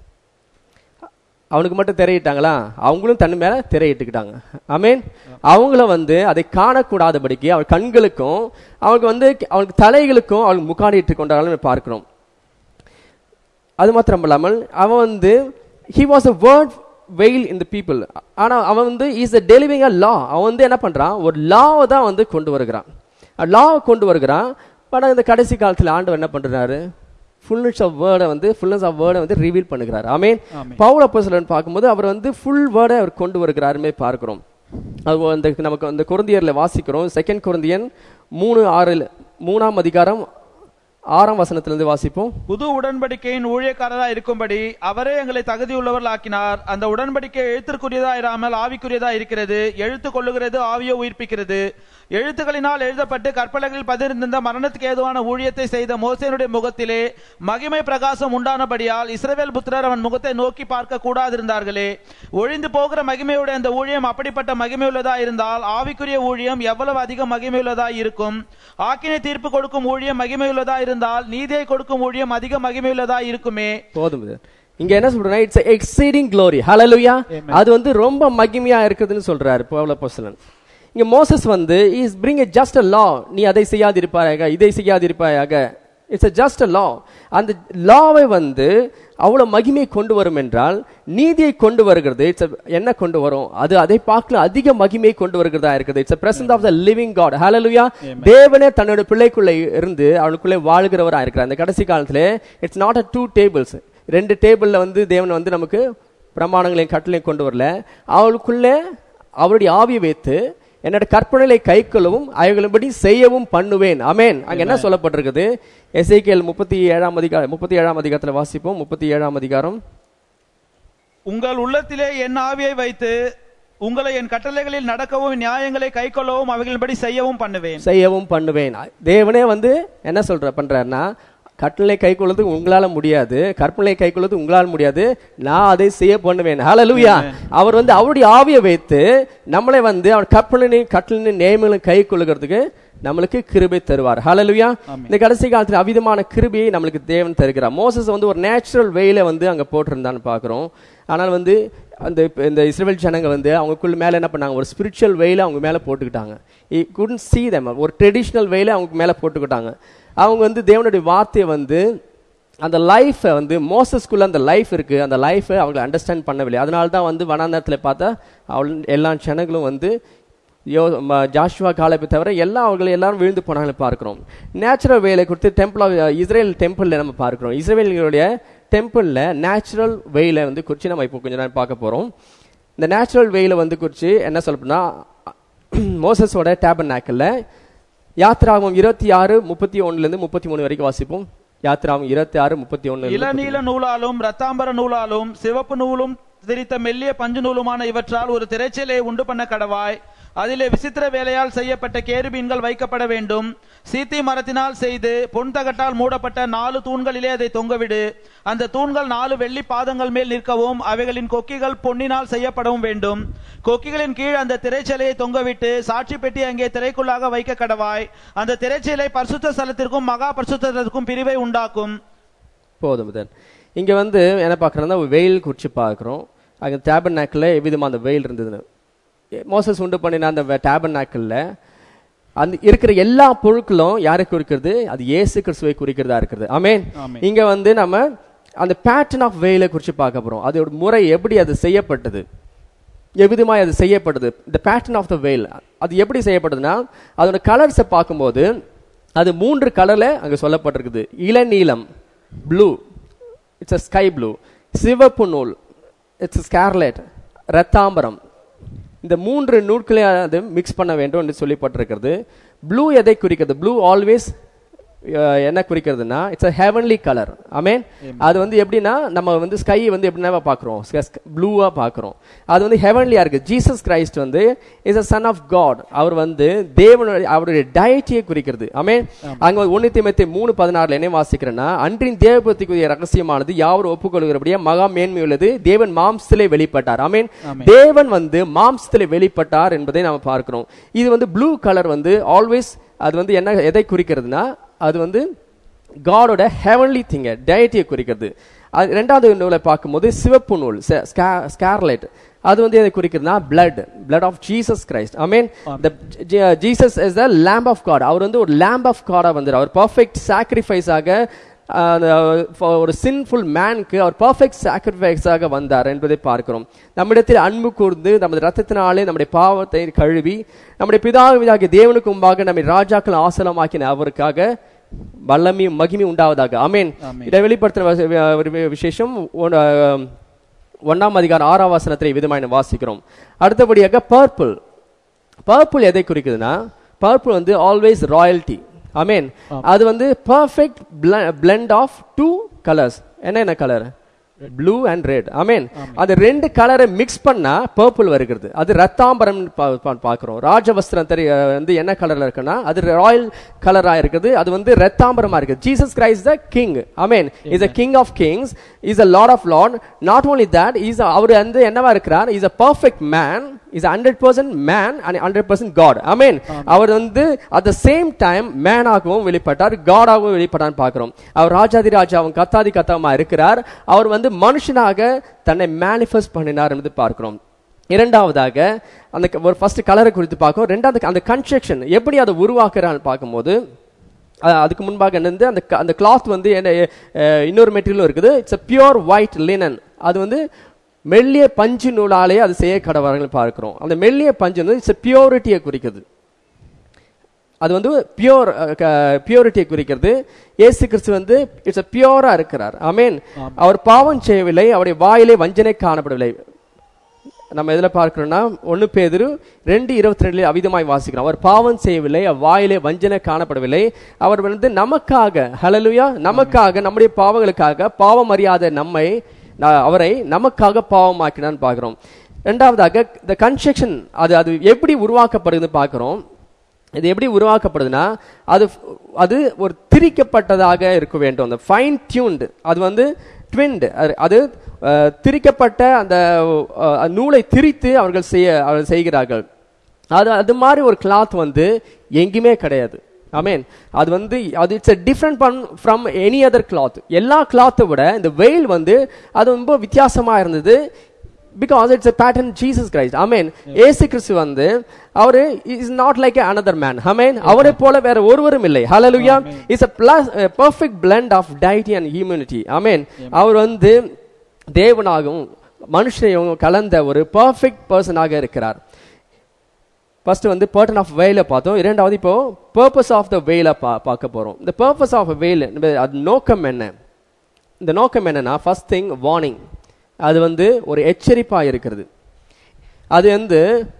[SPEAKER 1] அவனுக்கு மட்டும் திரையிட்டாங்களா அவங்களும் தன் மேல திரையிட்டுக்கிட்டாங்க ஆமென் அவங்கள வந்து அதை காணக்கூடாதபடிக்கு அவன் கண்களுக்கும் அவனுக்கு வந்து அவனுக்கு தலைகளுக்கும் அவனுக்கு முக்காடிட்டு கொண்டாலும் பார்க்கிறோம் அது மாத்திரம் இல்லாமல் அவன் வந்து ஹி வாஸ் அ வேர்ட் வெயில் இந்த பீப்புள் ஆனா அவன் வந்து இஸ் அ டெலிவிங் அ லா அவன் வந்து என்ன பண்றான் ஒரு லாவை தான் வந்து கொண்டு வருகிறான் லாவை கொண்டு வருகிறான் பட் இந்த கடைசி காலத்துல ஆண்டவர் என்ன பண்றாரு ஃபுல்னஸ் ஆஃப் வேர்டை வந்து ஃபுல்னஸ் ஆஃப் வேர்டை வந்து ரிவீல் பண்ணுகிறார் ஆமீன்
[SPEAKER 2] ஆமென்.
[SPEAKER 1] பவுல் அப்போஸ்தலன் பார்க்கும்போது அவர் வந்து ஃபுல் வேர்டை அவர் கொண்டு வருகிறாருமே பார்க்கிறோம் அது அந்த நமக்கு அந்த குருந்தியர்ல வாசிக்கிறோம் செகண்ட் குருந்தியன் மூணு ஆறு மூணாம் அதிகாரம் ஆறாம் வசனத்திலிருந்து வாசிப்போம்
[SPEAKER 2] புது உடன்படிக்கையின் ஊழியக்காரரா இருக்கும்படி அவரே எங்களை தகுதியுள்ளவர்கள் ஆக்கினார் அந்த உடன்படிக்கை எழுத்திற்குரியதா இராமல் ஆவிக்குரியதா இருக்கிறது எழுத்து கொள்ளுகிறது ஆவியோ உயிர்ப்பிக்கிறது எழுத்துக்களினால் எழுதப்பட்டு கற்பலகளில் பதிர்ந்திருந்த மரணத்துக்கு ஏதுவான ஊழியத்தை செய்த மோசேனுடைய முகத்திலே மகிமை பிரகாசம் உண்டானபடியால் இஸ்ரவேல் புத்திரர் அவன் முகத்தை நோக்கி பார்க்க கூடாதிருந்தார்களே ஒழிந்து போகிற மகிமையுடைய அந்த ஊழியம் அப்படிப்பட்ட மகிமையுள்ளதா இருந்தால் ஆவிக்குரிய ஊழியம் எவ்வளவு அதிக மகிமையுள்ளதா இருக்கும் ஆக்கினை தீர்ப்பு கொடுக்கும் ஊழியம் மகிமையுள்ளதா இருந்தால் நீதியை கொடுக்கும் ஊழியம் அதிக மகிமையுள்ளதா இருக்குமே
[SPEAKER 1] போதும் இது இங்க என்ன சொல்றேன்னா இட்ஸ் எக்ஸீடிங் க்ளோரி ஹalleluya அது வந்து ரொம்ப மகிமையா இருக்குதுன்னு சொல்றாரு பவுல் அப்போஸ்தலன் இங்க மோசஸ் வந்து is bring a just a law நீ அதை செய்யாதிருப்பாயாக இதை செய்யாதிருப்பாயாக it's a just a law அந்த லாவை வந்து அவ்வளவு மகிமை கொண்டு வரும் என்றால் நீதியை கொண்டு வருகிறது இட்ஸ் என்ன கொண்டு வரும் அது அதை பார்க்கல அதிக மகிமை கொண்டு வருகிறதா இருக்குது it's present of the living God ஹalleluya தேவனே தன்னோட பிள்ளைக்குள்ளே இருந்து அவனுக்குள்ளே வாழ்கிறவரா இருக்கிறார் அந்த கடைசி காலத்திலே it's not a two tables ரெண்டு டேபிள்ல வந்து தேவன் வந்து நமக்கு பிரமாணங்களையும் கட்டளையும் கொண்டு வரல அவளுக்குள்ளே அவருடைய ஆவியை வைத்து என்னோட கற்பனைகளை கைக்கொள்ளவும் அவைகளின்படி செய்யவும் பண்ணுவேன் அமேன் அங்க என்ன சொல்லப்பட்டிருக்குது எசேக்கியேல் முப்பத்தி ஏழாம் அதிகாரம் முப்பத்தி ஏழாம் அதிகாரத்துல வாசிப்போம் முப்பத்தி ஏழாம் அதிகாரம்
[SPEAKER 2] உங்கள் உள்ளத்திலே என் ஆவியை வைத்து உங்களை என் கட்டளைகளில் நடக்கவும் நியாயங்களை கைக்கொள்ளவும் அவைகளின்படி செய்யவும் பண்ணுவேன்
[SPEAKER 1] செய்யவும் பண்ணுவேன் தேவனே வந்து என்ன சொல்ற பண்றாருன்னா கட்டளை கை கொள்வது உங்களால முடியாது கற்பனை கை கொள்வது உங்களால முடியாது நான் அதை செய்ய பண்ணுவேன் ஹalleluya அவர் வந்து அவருடைய ஆவியை வைத்து நம்மளை வந்து அவர் கற்பனை கட்டளை நியமங்களும் கை கொள்ளுகிறதுக்கு நம்மளுக்கு கிருபை தருவார் ஹalleluya இந்த கடைசி காலத்துல அவிதமான கிருபையை நம்மளுக்கு தேவன் தருகிறார் மோசஸ் வந்து ஒரு நேச்சுரல் வேல வந்து அங்க போட்டிருந்தான்னு பாக்குறோம் ஆனால் வந்து அந்த இப்ப இந்த இஸ்ரேல் ஜனங்க வந்து அவங்களுக்குள்ள மேல என்ன பண்ணாங்க ஒரு ஸ்பிரிச்சுவல் வேல அவங்க மேல போட்டுக்கிட்டாங்க குடன் see them ஒரு ட்ரெடிஷ்னல் வேல அவங்க மேல போட்டுக்கிட்டாங்க அவங்க வந்து தேவனுடைய வார்த்தையை வந்து அந்த லைஃப்பை வந்து மோசஸ்குள்ள அந்த லைஃப் இருக்கு அந்த லைஃபை அவங்க அண்டர்ஸ்டாண்ட் பண்ணவில்லை அதனால தான் வந்து வனாந்தரத்தில் பார்த்தா அவள் எல்லா ஜனங்களும் வந்து யோ ம- ஜாஷுவா காலப்பை தவிர எல்லா அவங்களை எல்லாரும் விழுந்து போனாங்க பார்க்கிறோம் நேச்சுரல் வேலை கொடுத்து டெம்பிள் ஆஃப் இஸ்ரேல் டெம்பிளில் நம்ம பார்க்கிறோம் இஸ்ரேலுடைய டெம்பிளில் நேச்சுரல் வேலை வந்து குறித்து நம்ம இப்போ கொஞ்ச நேரம் பார்க்க போகிறோம் இந்த நேச்சுரல் வேலை வந்து குறித்து என்ன சொல்லப்போனா மோசஸோட டேபன் நாக்கில் யாத்ராகம் இருபத்தி ஆறு முப்பத்தி ஒன்னுலேருந்து முப்பத்தி மூணு வரைக்கும் வாசிப்போம் யாத்ராகம் இருபத்தி ஆறு முப்பத்தி ஒன்று
[SPEAKER 2] இளநீல நூலாலும் ரத்தாம்பர நூலாலும் சிவப்பு நூலும் திரித்த மெல்லிய பஞ்சு நூலுமான இவற்றால் ஒரு திரைச்சலை உண்டு பண்ண கடவாய் அதிலே விசித்திர வேலையால் செய்யப்பட்ட கேருபீன்கள் வைக்கப்பட வேண்டும் சீத்தி மரத்தினால் செய்து பொன் தகட்டால் மூடப்பட்ட நாலு தூண்களிலே அதை தொங்கவிடு அந்த தூண்கள் நாலு வெள்ளி பாதங்கள் மேல் நிற்கவும் அவைகளின் கொக்கிகள் பொன்னினால் செய்யப்படவும் வேண்டும் கொக்கிகளின் கீழ் அந்த திரைச்சலையை தொங்கவிட்டு சாட்சி பெட்டி அங்கே திரைக்குள்ளாக வைக்க கடவாய் அந்த திரைச்சலை பரிசுத்த ஸ்தலத்திற்கும் மகா பரிசுத்தத்திற்கும் பிரிவை உண்டாக்கும்
[SPEAKER 1] போதும் புதன் இங்க வந்து என்ன பார்க்குறோம்னா வெயில் குறித்து பார்க்குறோம் அங்கே டேபன் நாக்கில் எவ்விதமாக அந்த வெயில் இருந்ததுன்னு மோசஸ் உண்டு பண்ணின அந்த டேபன் நாக்கில் அந்த இருக்கிற எல்லா பொருட்களும் யாரை குறிக்கிறது அது இயேசு கிறிஸ்துவை குறிக்கிறதா இருக்கிறது ஆமென்
[SPEAKER 2] ஆமென்.
[SPEAKER 1] இங்க வந்து நம்ம அந்த பேட்டர்ன் ஆஃப் வெயிலை குறித்து பார்க்க போறோம் அதோட முறை எப்படி அது செய்யப்பட்டது எவ்விதமாய் அது செய்யப்படுது இந்த பேட்டர்ன் ஆஃப் த வெயில் அது எப்படி செய்யப்படுதுன்னா அதோட கலர்ஸை பார்க்கும்போது அது மூன்று கலர்ல அங்க சொல்லப்பட்டிருக்குது இளநீலம் blue it's a sky blue சிவப்பு நூல் இட்ஸ் ஸ்கார்லெட் ரத்தாம்பரம் இந்த மூன்று நூட்களை அது மிக்ஸ் பண்ண வேண்டும் என்று சொல்லப்பட்டிருக்கிறது ப்ளூ எதை குறிக்கிறது ப்ளூ ஆல்வேஸ் என்ன குறிக்கிறதுனா இட்ஸ் a heavenly கலர் ஆமென் அது வந்து எப்படின்னா நம்ம வந்து ஸ்கை வந்து எப்படின்னா பார்க்குறோம் ப்ளூவா பார்க்குறோம் அது வந்து ஹெவன்லியா இருக்கு ஜீசஸ் கிரைஸ்ட் வந்து is a son of God அவர் வந்து தேவனுடைய அவருடைய டயட்டியை குறிக்கிறது ஆமென் அங்க ஒன்னு திமுத்தி மூணு பதினாறுல என்ன வாசிக்கிறேன்னா அன்றின் தேவபக்திக்குரிய ரகசியமானது யாவர் ஒப்புக்கொள்கிறபடியே மகா மேன்மை உள்ளது தேவன் மாம்சத்திலே வெளிப்பட்டார் ஆமென் தேவன் வந்து மாம்சத்திலே வெளிப்பட்டார் என்பதை நாம பார்க்கிறோம் இது வந்து ப்ளூ கலர் வந்து ஆல்வேஸ் அது வந்து என்ன எதை குறிக்கிறதுனா அது வந்து காடோட ஹெவன்லி திங்க டயட்டியை குறிக்கிறது அது ரெண்டாவது நூலை பார்க்கும்போது சிவப்பு நூல் ஸ்கார்லைட் அது வந்து எதை குறிக்கிறதுனா blood blood of Jesus Christ I mean Jesus is the lamb of God அவர் வந்து ஒரு lamb ஆஃப் காடா வந்து அவர் பர்ஃபெக்ட் சாக்ரிஃபைஸ் ஆக அந்த, for ஒரு சின்ஃபுல் மேனுக்கு அவர் பர்ஃபெக்ட் சாக்ரிஃபைஸாக வந்தார் என்பதை பார்க்கிறோம் நம்மிடத்தில் அன்பு கூர்ந்து நமது ரத்தத்தினாலே நம்முடைய பாவத்தை கழுவி நம்முடைய பிதாவிதாகிய தேவனுக்கு முன்பாக நம்மை ராஜாக்கள் ஆசனமாக்கின அவருக்காக வல்லமையும் மகிமை உண்டாவதாக ஆமென்
[SPEAKER 2] ஆமென்.
[SPEAKER 1] இதை வெளிப்படுத்தின வச- வி- ஒரு வி- விசேஷம் ஒன்- அஹ், ஒண்ணாம் அதிகாரம் ஆறாம் வசனத்தை விதமாய் நாம் வாசிக்கிறோம் அடுத்தபடியாக பர்பிள் பர்பிள் எதை குறிக்குதுன்னா பர்பிள் வந்து ஆல்வேஸ் ராயல்டி அமேன் அது வந்து perfect blend of two colours என்னென்ன கலர் ப்ளூ அண்ட் ரெட் அமேன் அந்த ரெண்டு கலரை மிக்ஸ் பண்ணா பர்பிள் வருகிறது அது ரத்தாம்பரம் பா- பா- பார்க்கிறோம் ராஜவஸ்திரம் தெரிய வந்து என்ன கலர்ல இருக்குன்னா அது ராயல் கலரா இருக்குது அது வந்து ரத்தாம்பரமா இருக்குது ஜீசஸ் கிரைஸ்ட் த கிங் அமேன் is a king of kings is a lord of lord not only that is அவர் வந்து என்னவா இருக்கிறார் is a perfect man is hundred percent man and hundred percent God அமேன் அவர் வந்து அட் த சேம் டைம் மேனாகவும் வெளிப்பட்டார் காடாகவும் வெளிப்பட்டான்னு பார்க்கிறோம் அவர் ராஜாதி ராஜாவும் கத்தாதி கத்தாமா இருக்கிறார் அவர் வந்து மனுஷனாக தன்னை மேனிஃபெஸ்ட் பண்ணினார் என்று பார்க்கிறோம் இரண்டாவதாக அந்த க- ஒரு ஃபர்ஸ்ட் கலரை குறித்து பார்க்கிறோம் ரெண்டாவது அந்த கன்ஸ்ட்ரக்ஷன் எப்படி அதை உருவாக்குறான்னு பார்க்கும்போது அஹ், அதுக்கு முன்பாக என்னது அந்த க- அந்த கிளாத் வந்து என்ன அஹ், இன்னொரு மெட்டீரியலும் இருக்குது இட்ஸ் a பியூர் ஒயிட் லினன் அது வந்து மெல்லிய பஞ்சு நூலாலே அது செய்ய கடவார்கள் பார்க்கிறோம் அந்த மெல்லிய பஞ்சு வந்து இட்ஸ் பியூரிட்டியை குறிக்குது அது வந்து பியோர் பியூரிட்டியை குறிக்கிறது இயேசு கிறிஸ்து வந்து இட்ஸ் பியூரா இருக்கிறார் ஆமென் அவர் பாவம் செய்யவில்லை அவருடைய வாயிலே வஞ்சனை காணப்படவில்லை நம்ம எதுல பார்க்கிறோம்னா ஒன்னு பேதுரு ரெண்டு இருபத்தி ரெண்டுல அவிதமாய் வாசிக்கிறோம் அவர் பாவம் செய்யவில்லை அவர் வாயிலே வஞ்சனை காணப்படவில்லை அவர் வந்து நமக்காக ஹalleluya நமக்காக நம்முடைய பாவங்களுக்காக பாவம் அறியாத நம்மை நா- அவரை நமக்காக பாவமாக்கினான்னு பார்க்கிறோம் இரண்டாவதாக இந்த கன்ஸ்ட்ரக்ஷன் அது அது எப்படி உருவாக்கப்படுதுன்னு பார்க்கிறோம் இது எப்படி உருவாக்கப்படுதுன்னா அது அது ஒரு திரிக்கப்பட்டதாக இருக்க வேண்டும் அந்த ஃபைன் டியூன்டு அது வந்து ட்வின்டு அது அஹ், திரிக்கப்பட்ட அந்த அஹ், நூலை திரித்து அவர்கள் செய்ய அவர்கள் செய்கிறார்கள் அது அது மாதிரி ஒரு கிளாத் வந்து எங்கேயுமே கிடையாது ஆமென் அது வந்து அது இட்ஸ் a different fun from any other cloth எல்லா கிளாத்தை விட இந்த வெயில் வந்து அது ரொம்ப வித்தியாசமா இருந்தது because it's a pattern Jesus Christ அமேன் ஏசு கிறிஸ்து வந்து அவரு is not like another man அமேன் அவரை போல வேற ஒருவரும் இல்லை ஹalleluya is a plus a perfect blend of deity and humanity அமேன் அவர் வந்து தேவனாகவும் மனுஷனையும் கலந்த ஒரு பர்ஃபெக்ட் பர்சனாக இருக்கிறார் ஃபர்ஸ்ட் வந்து பர்டன் ஆஃப் வெயில பார்த்தோம் இரண்டாவது இப்போ பர்பஸ் ஆஃப் த வெயில பா பார்க்க போறோம் இந்த பர்பஸ் ஆஃப் வெயில் அது நோக்கம் என்ன இந்த நோக்கம் என்னன்னா ஃபர்ஸ்ட் திங் வார்னிங் அது வந்து ஒரு எச்சரிப்பா இருக்கிறது அது வந்து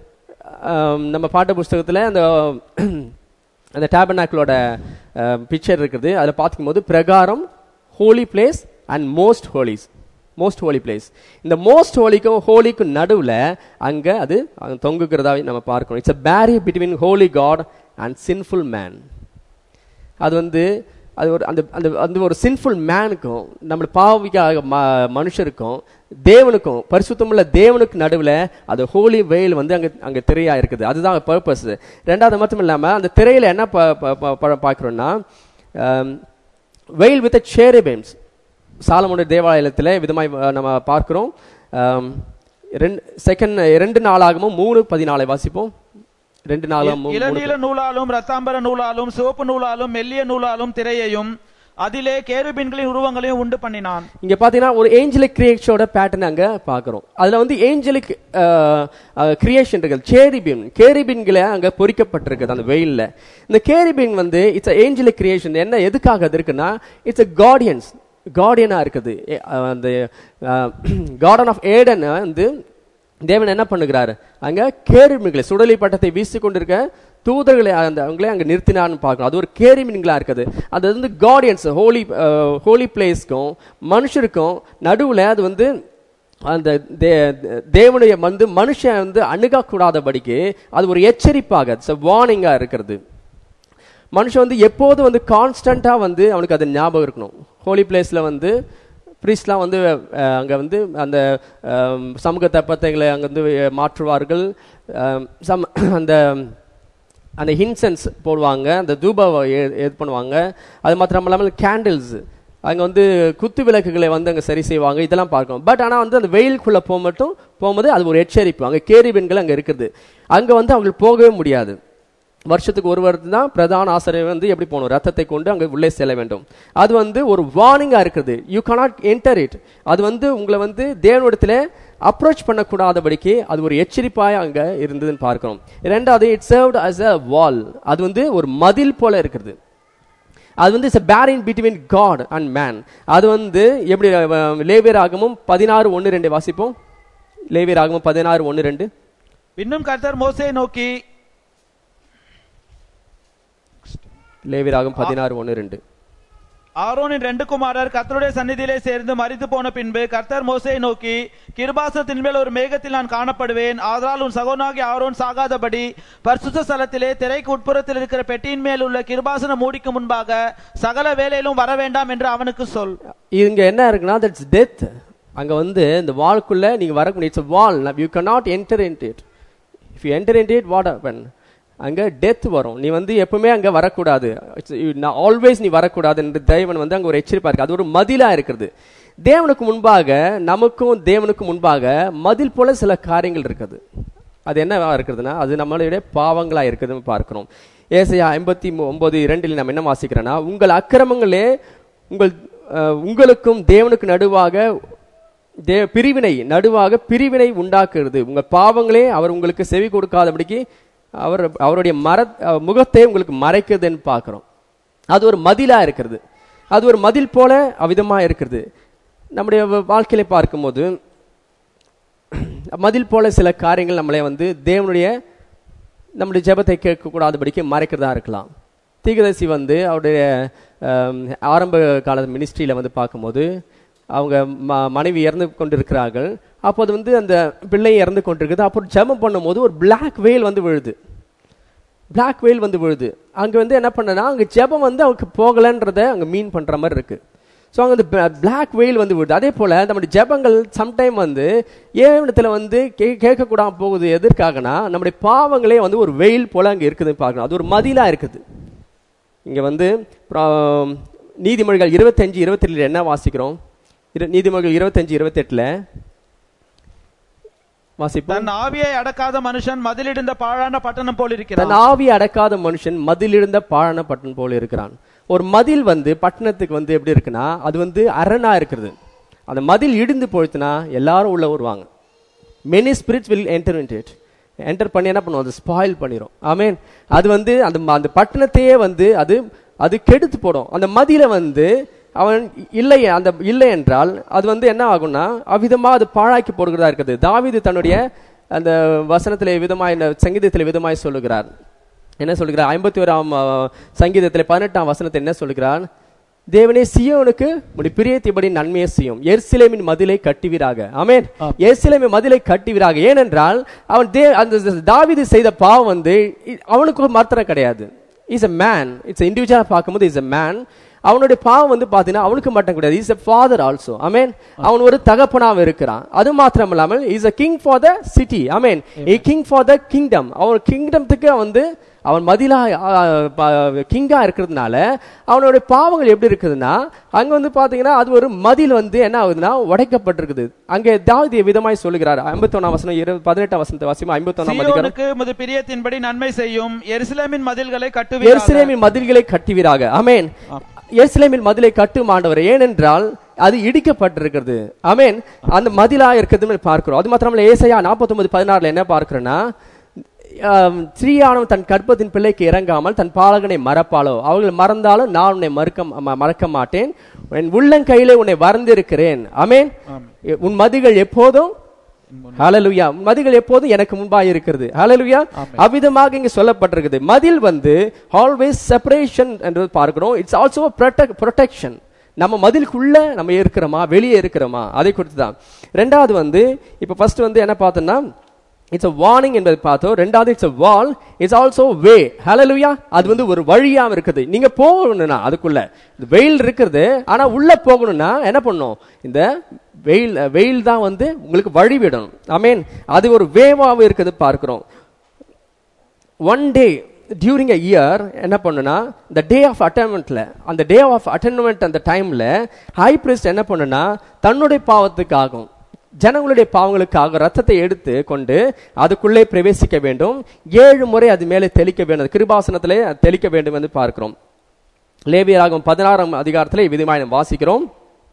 [SPEAKER 1] ஆம், நம்ம பாட்ட புஸ்தகத்தில் அந்த அந்த டேபனாக்களோட பிக்சர் இருக்குது அதில் பார்க்கும்போது பிரகாரம் holy place and most holies most holy place இந்த மோஸ்ட் ஹோலிக்கும் ஹோலிக்கும் நடுவில் அங்கே அது அங்க தொங்குகிறதாவே நம்ம பார்க்கணும் இட்ஸ் a barrier between holy God and sinful man அது வந்து அது ஒரு அந்த அந்த அந்த ஒரு சின்ஃபுல் மேனுக்கும் நம்ம பாவிக்காக ம- மனுஷருக்கும் தேவனுக்கும் பரிசுத்தமுள்ள தேவனுக்கு நடுவில் அது ஹோலி வெயில் வந்து அங்கே அங்கே திரையா இருக்குது அதுதான் பர்பஸ் ரெண்டாவது மட்டும் இல்லாமல் அந்த திரையில என்ன ப- ப- ப- ப- பார்க்குறோம்னா வெயில் வித் சேரிபேம்ஸ் சாலமுடைய தேவாலயத்தில் விதமாய் அஹ், நம்ம பார்க்கிறோம் ஆம், ரெண்டு செகண்ட் ரெண்டு நாளாகவும் மூணு பதினாலை வாசிப்போம் ரெண்டு நாளாகவும் மூணு
[SPEAKER 2] இளநீல நூலாலும் ரத்தாம்பர நூலாலும் சிவப்பு நூலாலும் மெல்லிய நூலாலும் திரையையும் அதிலே கேருபீன்களின் உருவங்களையும் உண்டு பண்ணினான்
[SPEAKER 1] இங்க பாத்தீங்கன்னா ஒரு ஏஞ்சலிக் கிரியேஷனோட பேட்டர்ன் அங்க பாக்குறோம் அதுல வந்து ஏஞ்சலிக் கிரியேஷன் இருக்கு கேரிபின் கேரிபின்களை அங்க பொறிக்கப்பட்டிருக்குது அந்த வெயில்ல இந்த கேரிபின் வந்து இட்ஸ் ஏஞ்சலிக் கிரியேஷன் என்ன எதுக்காக அது இருக்குன்னா இட்ஸ் a கார்டியன்ஸ் கார்டியனா இருக்குது எ- அஹ், அந்த கார்டன் ஆஃப் ஏடன் வந்து தேவன் என்ன பண்ணுகிறாரு அங்க கேரிமீன்களை சுடலி பட்டத்தை வீசி கொண்டிருக்க தூதர்களை அந்த அவங்களே அங்க நிறுத்தினார்னு பார்க்கணும் அது ஒரு கேரிமீன்களா இருக்குது அது வந்து கார்டியன்ஸ் ஹோலி ஹோலி பிளேஸ்க்கும் மனுஷருக்கும் நடுவுல அது வந்து அந்த தே- தேவனுடைய வந்து மனுஷன் வந்து அணுகக்கூடாதபடிக்கு அது ஒரு எச்சரிப்பாக வார்னிங்கா இருக்கிறது மனுஷன் வந்து எப்போதும் வந்து கான்ஸ்டண்டா வந்து அவனுக்கு அது ஞாபகம் இருக்கணும் ஹோலி பிளேஸ்ல வந்து ப்ரீஸ்ட்லாம் வந்து அஹ், அங்க வந்து அந்த அஹ், சமூக தப்பத்தைகளை அங்க வந்து மாற்றுவார்கள் அஹ், சம் அந்த அந்த இன்சென்ஸ் போடுவாங்க அந்த தூபாவை ஏ- இது பண்ணுவாங்க அது மாத்திரம் இல்லாமல் கேண்டில்ஸ் அங்க வந்து குத்து விளக்குகளை வந்து அங்க சரி செய்வாங்க இதெல்லாம் பார்க்கணும் பட் ஆனா வந்து அந்த வெயிலுக்குள்ள போக மட்டும் போகும்போது அது ஒரு எச்சரிப்பு அங்க கேரி பெண்கள் அங்க இருக்குது அங்க வந்து அவங்களுக்கு போகவே முடியாது வருஷத்துக்கு ஒரு வருடம் தான் பிரதான ஆசிரியர் வந்து எப்படி போகணும் ரத்தத்தை கொண்டு அங்கே உள்ளே செல்ல வேண்டும் அது வந்து ஒரு வார்னிங்கா இருக்குது யூ cannot என்டர் இட் அது வந்து உங்களை வந்து தேவனிடத்துல அப்ரோச் பண்ணக்கூடாதபடிக்கு அது ஒரு எச்சரிப்பாய் அங்க இருந்ததுன்னு பார்க்கிறோம் ரெண்டாவது it served as a wall அது வந்து ஒரு மதில் போல இருக்கிறது அது வந்து it's barring between God and man அது வந்து எப்படி அஹ், லேவியராகமும் பதினாறு ஒன்று ரெண்டு வாசிப்போம் லேவியராகமும் பதினாறு ஒன்று ரெண்டு
[SPEAKER 2] இன்னும் கர்த்தர் மோசேயை நோக்கி
[SPEAKER 1] லேவியராகம் பதினாறு ஒன்று ரெண்டு
[SPEAKER 2] ஆரோனின் ரெண்டு குமாரர் கர்த்தருடைய சந்நிதியிலே சேர்ந்து மரித்து போன பின்பு கர்த்தர் மோசேயை நோக்கி கிருபாசனத்தின் மேல் ஒரு மேகத்தில் நான் காணப்படுவேன் ஆதலால் உன் சகோனாகி ஆரோன் சாகாதபடி பரிசுத்த ஸ்தலத்திலே திரைக்கு உட்புறத்தில் இருக்கிற பெட்டியின் மேல் உள்ள கிருபாசன மூடிக்கு முன்பாக சகல வேலையிலும் வர வேண்டாம் என்று அவனுக்கு சொல்
[SPEAKER 1] இங்க என்ன இருக்குன்னா தட்ஸ் டெத் அங்க வந்து இந்த வால்க்குள்ள நீங்க வர it's wall you cannot enter into it இஃப் you enter into it what happen அங்க டெத் வரும் நீ வந்து எப்பவுமே அங்க வரக்கூடாது ஆல்வேஸ் நீ வரக்கூடாது என்று தேவன் வந்து அங்க ஒரு எச்சரிப்பா இருக்கு அது ஒரு மதிலா இருக்கிறது தேவனுக்கு முன்பாக நமக்கும் தேவனுக்கு முன்பாக மதில் போல சில காரியங்கள் இருக்குது அது என்னவா இருக்குதுன்னா அது நம்மளுடைய பாவங்களா இருக்குதுன்னு பார்க்கிறோம் ஏசையா ஐம்பத்தி ஒன்பது இரண்டில் நம்ம என்ன வாசிக்கிறோன்னா உங்கள் அக்கிரமங்களே உங்கள் அஹ், உங்களுக்கும் தேவனுக்கு நடுவாக தே பிரிவினை நடுவாக பிரிவினை உண்டாக்குறது உங்க பாவங்களே அவர் உங்களுக்கு செவி கொடுக்காதபடிக்கு அவர் அவருடைய மர அஹ், முகத்தை உங்களுக்கு மறைக்குதுன்னு பார்க்கிறோம் அது ஒரு மதிலா இருக்கிறது அது ஒரு மதில் போல அவிதமா இருக்கிறது நம்முடைய வ- வாழ்க்கையில பார்க்கும்போது மதில் போல சில காரியங்கள் நம்மளை வந்து தேவனுடைய நம்முடைய ஜெபத்தை கேட்கக்கூடாதபடிக்கு மறைக்கிறதா இருக்கலாம் தீகதர்சி வந்து அவருடைய ஆம், ஆரம்ப கால மினிஸ்ட்ரியில வந்து பார்க்கும்போது அவங்க ம- மனைவி இறந்து கொண்டிருக்கிறார்கள் அப்போது வந்து அந்த பிள்ளை இறந்து கொண்டிருக்குது அப்போ ஜெபம் பண்ணும்போது ஒரு Black வெயில் வந்து விழுது Black வெயில் வந்து விழுது அங்க வந்து என்ன பண்ணனா அங்க ஜெபம் வந்து அவருக்கு போகலன்றத அங்க மீன் பண்ற மாதிரி இருக்கு ஸோ அங்கே அந்த பிளாக் வெயில் வந்து விடுது அதே போல நம்முடைய ஜெபங்கள் சம்டைம் வந்து ஏவிடத்துல வந்து கே கேட்கக்கூடாம போகுது எதற்காகனா நம்முடைய பாவங்களே வந்து ஒரு வெயில் போல அங்கே இருக்குதுன்னு பார்க்கணும் அது ஒரு மதிலா இருக்குது இங்க வந்து அப்புறம் நீதிமொழிகள் இருபத்தஞ்சு இருபத்தெட்டுல என்ன வாசிக்கிறோம் இரு- நீதிமொழிகள் இருபத்தஞ்சு இருபத்தெட்டுல வாசிப்போம்
[SPEAKER 2] தன் ஆவியை அடக்காத மனுஷன் மதிலிடுந்த பாழான பட்டணம் போல் இருக்கிறான்
[SPEAKER 1] தன் ஆவி அடக்காத மனுஷன் மதிலிருந்த பாழான பட்டன் போல இருக்கிறான் ஒரு மதில் வந்து பட்டணத்துக்கு வந்து எப்படி இருக்குன்னா அது வந்து அரணா இருக்கிறது அந்த மதில் இடிந்து போயிடுச்சுன்னா எல்லாரும் உள்ள வருவாங்க many spirits will enter into it enter பண்ணி என்ன பண்ணுவோம் அது ஸ்பாயில் பண்ணிரும் ஆமீன் அது வந்து அந்த அந்த பட்டணத்தையே வந்து அது அது கெடுத்து போடும் அந்த மதியில வந்து அவன் இல்லை அந்த இல்லை என்றால் அது வந்து என்ன ஆகும்னா அவ்விதமா அது பாழாக்கி போடுகிறதா இருக்குது தாவீது தன்னுடைய அந்த வசனத்திலே விதமாய் இந்த சங்கீதத்திலே விதமாய் சொல்லுகிறார் என்ன சொல்லுகிறார் ஐம்பத்தி ஓராம் சங்கீதத்திலே பதினெட்டாம் வசனத்தை என்ன சொல்லுகிறார் தேவனே சியோனுக்கு உடைய பிரியத்தின்படி நன்மையை செய்யும் எர்சிலேமின் மதிலை கட்டுவீராக ஆமென் எர்சிலேமின் மதிலை கட்டுவீராக ஏனென்றால் அவன் தே அந்த தாவீது செய்த பாவம் வந்து இ- அவனுக்கு ஒரு மாத்திரம் கிடையாது இஸ் a மேன் இட்ஸ் இண்டிவிஜுவலா பார்க்கும்போது இஸ் a மேன் அவனுடைய பாவம் வந்து பாத்தீங்கன்னா அவனுக்கு மட்டும் கிடையாது இஸ் a ஃபாதர் ஆல்சோ அமேன் அவன் ஒரு தகப்பனாக இருக்கிறான் அது மாத்திரம் இல்லாமல் is a king for the city அமேன் a king for the kingdom அவன் கிங்டம்த்துக்கு வந்து அவன் மதிலா கிங்கா இருக்கிறதுனால அவனுடைய பாவங்கள் எப்படி இருக்குதுன்னா அங்க வந்து பாத்தீங்கன்னா அது ஒரு மதில் வந்து என்ன ஆகுதுன்னா உடைக்கப்பட்டிருக்குது அங்கே தாவீது விதமாய் சொல்லுகிறார் ஐம்பத்தொன்னாம் வசனம் இரு பதினெட்டாம் வசனத்தை வாசிமா ஐம்பத்தொன்னாம் அதிகாரம்
[SPEAKER 2] சியோனுக்கு உமது பிரியத்தின்படி நன்மை செய்யும் எருசலேமின் மதில்களை கட்டுவீராக
[SPEAKER 1] எருசலேமின் மதில்களை கட்டுவீராக அமேன் எருசலேமின் மதிலை கட்டும் ஆண்டவர் ஏனென்றால் அது இடிக்கப்பட்டிருக்கிறது அமேன் அந்த மதிலா இருக்கிறதுன்னு பார்க்கிறோம் அது மாத்திரமல்ல ஏசையா 49 பதினாறுல என்ன பார்க்கிறோன்னா ஆம், ஸ்ரீயானவன் தன் கற்பத்தின் பிள்ளைக்கு இறங்காமல் தன் பாலகனை மறப்பாளோ அவர்கள் மறந்தாலும் நான் உன்னை மறுக்க ம- மறக்க மாட்டேன் என் உள்ளங்கையிலே உன்னை வறந்திருக்கிறேன் அமேன் உன் மதிகள் எப்போதும் ஹalleluya மதிகள் எப்போதும் எனக்கு முன்பாக இருக்கிறது ஹalleluya அவ்விதமாக இங்க சொல்லப்பட்டிருக்குது மதில் வந்து ஆல்வேஸ் செப்பரேஷன் என்று பார்க்கிறோம் இட்ஸ் ஆல்சோ ப்ரொடெக்ஷன் நம்ம மதிலுக்குள்ள நம்ம இருக்கிறோமா வெளியே இருக்கிறோமா அதை குறித்து தான் ரெண்டாவது வந்து இப்ப ஃபர்ஸ்ட் வந்து என்ன பார்த்தோம்னா இட்ஸ் a வார்னிங் என்பதை பார்த்தோம் ரெண்டாவது it's a wall it's also way ஹalleluya அது வந்து ஒரு வழியா இருக்குது நீங்க போகணும்னா அதுக்குள்ள இது வெயில் இருக்குது ஆனா உள்ள போகணும்னா என்ன பண்ணும் இந்த வெயில் வெயில் தான் வந்து உங்களுக்கு வழி விடணும் ஐ அது ஒரு வேவாக இருக்குது பார்க்கிறோம் one day during a year என்ன பண்ணுனா இந்த டே ஆஃப் அட்டன்மெண்ட்ல அந்த டே ஆஃப் அட்டன்மெண்ட் அந்த டைம்ல ஹை பிரிஸ்ட் என்ன பண்ணுனா தன்னுடைய பாவத்துக்காகும் ஜனங்களுடைய பாவங்களுக்காக ரத்தத்தை எடுத்து கொண்டு அதுக்குள்ளே பிரவேசிக்க வேண்டும் ஏழு முறை அது மேலே தெளிக்க வேண்டும் அது கிருபாசனத்திலே தெளிக்க வேண்டும் என்று பார்க்கிறோம் லேவியராகும் பதினாறாம் அதிகாரத்திலே விதமாய் நாம் வாசிக்கிறோம்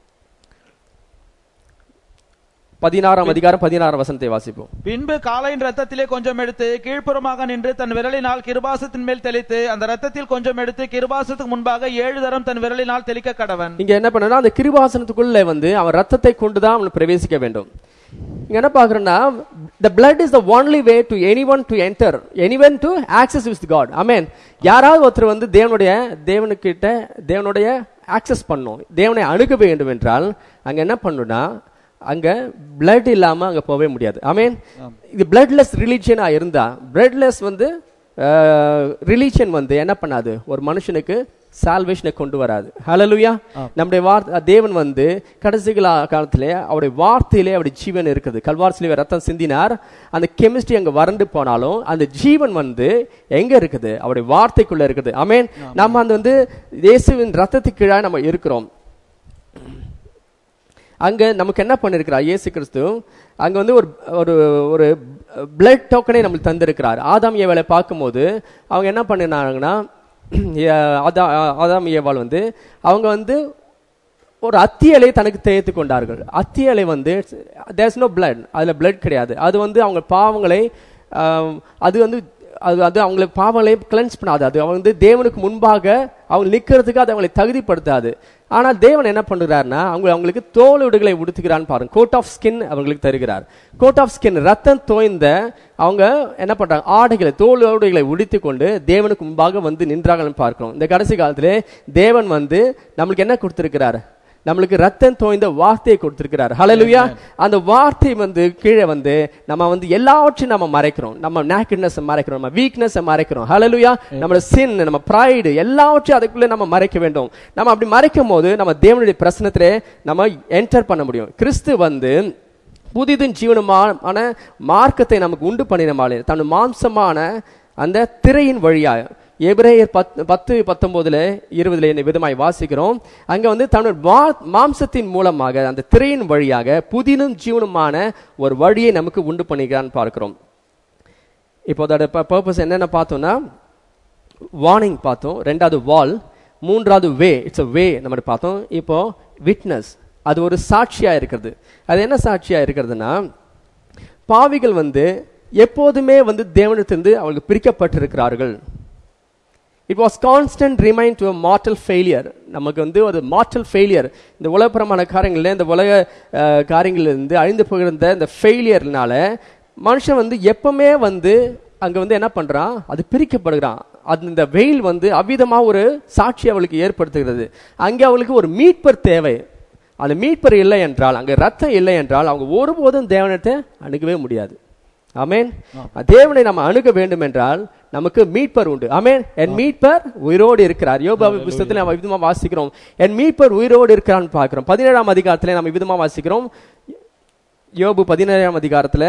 [SPEAKER 1] பதினாறாம் அதிகாரம் பதினாறாம் வசனத்தை வாசிப்போம்
[SPEAKER 2] பின்பு காளையின் ரத்தத்திலே கொஞ்சம் எடுத்து கீழ்ப்புறமாக நின்று தன் விரலினால் கிருபாசத்தின் மேல் தெளித்து அந்த ரத்தத்தில் கொஞ்சம் எடுத்து கிருபாசத்துக்கு முன்பாக ஏழு தரம் தன் விரலினால் தெளிக்க கடவன்
[SPEAKER 1] இங்க என்ன பண்ணனா அந்த கிருபாசனத்துக்குள்ள வந்து அவன் ரத்தத்தை கொண்டுதான் அவன் பிரவேசிக்க வேண்டும் இங்க என்ன பாக்குறேன்னா the blood is the only way to anyone to enter anyone to access with god amen யாராவது ஒருத்தர் வந்து தேவனுடைய தேவனுக்கிட்ட தேவனுடைய ஆக்சஸ் பண்ணும் தேவனை அணுக வேண்டும் என்றால் அங்க என்ன பண்ணுனா அங்க blood இல்லாம அங்க போகவே முடியாது அமேன் இது bloodless ரிலீஜியனா இருந்தா bloodless வந்து ரிலீஜியன் வந்து என்ன பண்ணாது ஒரு மனுஷனுக்கு சால்வேஷனை கொண்டு வராது ஹalleluya நம்முடைய வார்த்தை தேவன் வந்து கடைசி கால- காலத்திலே அவருடைய வார்த்தையிலே அவருடைய ஜீவன் இருக்குது கல்வார்சிலே ரத்தம் சிந்தினார் அந்த கெமிஸ்ட்ரி அங்க வறண்டு போனாலும் அந்த ஜீவன் வந்து எங்க இருக்குது அவருடைய வார்த்தைக்குள்ள இருக்குது ஆமென் நம்ம அந்த வந்து இயேசுவின் ரத்தத்துக்கு கீழாக நம்ம இருக்கிறோம் அங்க நமக்கு என்ன பண்ணிருக்கிறார் இயேசு கிறிஸ்து அங்க வந்து ஒரு ஒரு ஒரு பிளட் டோக்கனை நம்மளுக்கு தந்திருக்கிறார் ஆதாம் ஏவாளை பார்க்கும்போது அவங்க என்ன பண்ணினாங்கன்னா ஏ- ஆதா ஆதாம் ஏவாள் வந்து அவங்க வந்து ஒரு அத்தியலை தனக்கு தேய்த்து கொண்டார்கள் அத்தியலை வந்து தேர்ஸ் நோ பிளட் அதுல பிளட் கிடையாது அது வந்து அவங்க பாவங்களை ஆம், அது வந்து அது அது அவங்களுக்கு பாவங்களை கிளென்ஸ் பண்ணாது அது அவங்க வந்து தேவனுக்கு முன்பாக அவங்க நிக்கிறதுக்கு அது அவங்களை தகுதிப்படுத்தாது ஆனால் தேவன் என்ன பண்ணுறாருன்னா அவங்க அவங்களுக்கு தோலுடுகளை உடுத்துக்கிறான்னு பாருங்க கோட் ஆஃப் ஸ்கின் அவங்களுக்கு தருகிறார் கோட் ஆஃப் ஸ்கின் ரத்தம் தோய்ந்த அவங்க என்ன பண்றாங்க ஆடைகளை தோலுடைகளை உடுத்தி கொண்டு தேவனுக்கு முன்பாக வந்து நின்றாங்கன்னு பார்க்கிறோம் இந்த கடைசி காலத்திலே தேவன் வந்து நம்மளுக்கு என்ன கொடுத்திருக்கிறார் நம்மளுக்கு ரத்தம் தோய்ந்த வார்த்தையை கொடுத்திருக்கிறார் ஹalleluya அந்த வார்த்தை வந்து கீழே வந்து நம்ம வந்து எல்லாவற்றையும் நம்ம மறைக்கிறோம் நம்ம நேக்கட்னஸ் மறைக்கிறோம் நம்ம வீக்னஸ் மறைக்கிறோம் ஹalleluya நம்ம சின் நம்ம pride எல்லாவற்றையும் அதுக்குள்ள நம்ம மறைக்க வேண்டும் நம்ம அப்படி மறைக்கும் போது நம்ம தேவனுடைய பிரசனத்திலே நம்ம என்டர் பண்ண முடியும் கிறிஸ்து வந்து புதிதும் ஜீவனமான மார்க்கத்தை நமக்கு உண்டு பண்ணினமாலே தன் மாம்சமான அந்த திரையின் வழியாக எபிரேயர் பத் பத்து பத்தொன்பதுல இருபதுல என்ன விதமாய் வாசிக்கிறோம் அங்க வந்து தன்னுடைய வா- மாம்சத்தின் மூலமாக அந்த திரையின் வழியாக புதினும் ஜீவனுமான ஒரு வழியை நமக்கு உண்டு பண்ணிக்கிறான்னு பார்க்கிறோம் இப்போ அதோட பர்பஸ் என்னென்ன பார்த்தோம்னா வார்னிங் பார்த்தோம் ரெண்டாவது வால் மூன்றாவது வே இட்ஸ் a வே நம்ம பார்த்தோம் இப்போ விட்னஸ் அது ஒரு சாட்சியா இருக்கிறது அது என்ன சாட்சியா இருக்கிறதுனா பாவிகள் வந்து எப்போதுமே வந்து தேவனிடத்திலிருந்து அவங்களுக்கு பிரிக்கப்பட்டிருக்கிறார்கள் it was constant remind to mortal failure நமக்கு வந்து ஒரு மார்டல் ஃபெயிலியர் இந்த உலகப்புறமான காரியங்கள்ல இந்த உலக அஹ், காரியங்கள்ல இருந்து அழிந்து போகிற இந்த ஃபெயிலியர்னால மனுஷன் வந்து எப்பவுமே வந்து அங்க வந்து என்ன பண்றான் அது பிரிக்கப்படுகிறான் அது இந்த வெயில் வந்து அவ்விதமா ஒரு சாட்சி அவளுக்கு ஏற்படுத்துகிறது அங்கே அவளுக்கு ஒரு மீட்பர் தேவை அந்த மீட்பர் இல்லை என்றால் அங்க ரத்தம் இல்லை என்றால் அவங்க ஒருபோதும் தேவனத்தை அணுகவே முடியாது ஆமென் தேவனை நம்ம அணுக வேண்டும் என்றால் நமக்கு மீட்பர் உண்டு ஆமென் என் மீட்பர் உயிரோடு இருக்கிறார் யோபா புஸ்தகத்தில் நம்ம விதமா வாசிக்கிறோம் என் மீட்பர் உயிரோடு இருக்கிறான்னு பார்க்கிறோம் பதினேழாம் அதிகாரத்திலே நம்ம விதமா வாசிக்கிறோம் யோபு பதினேழாம் அதிகாரத்துல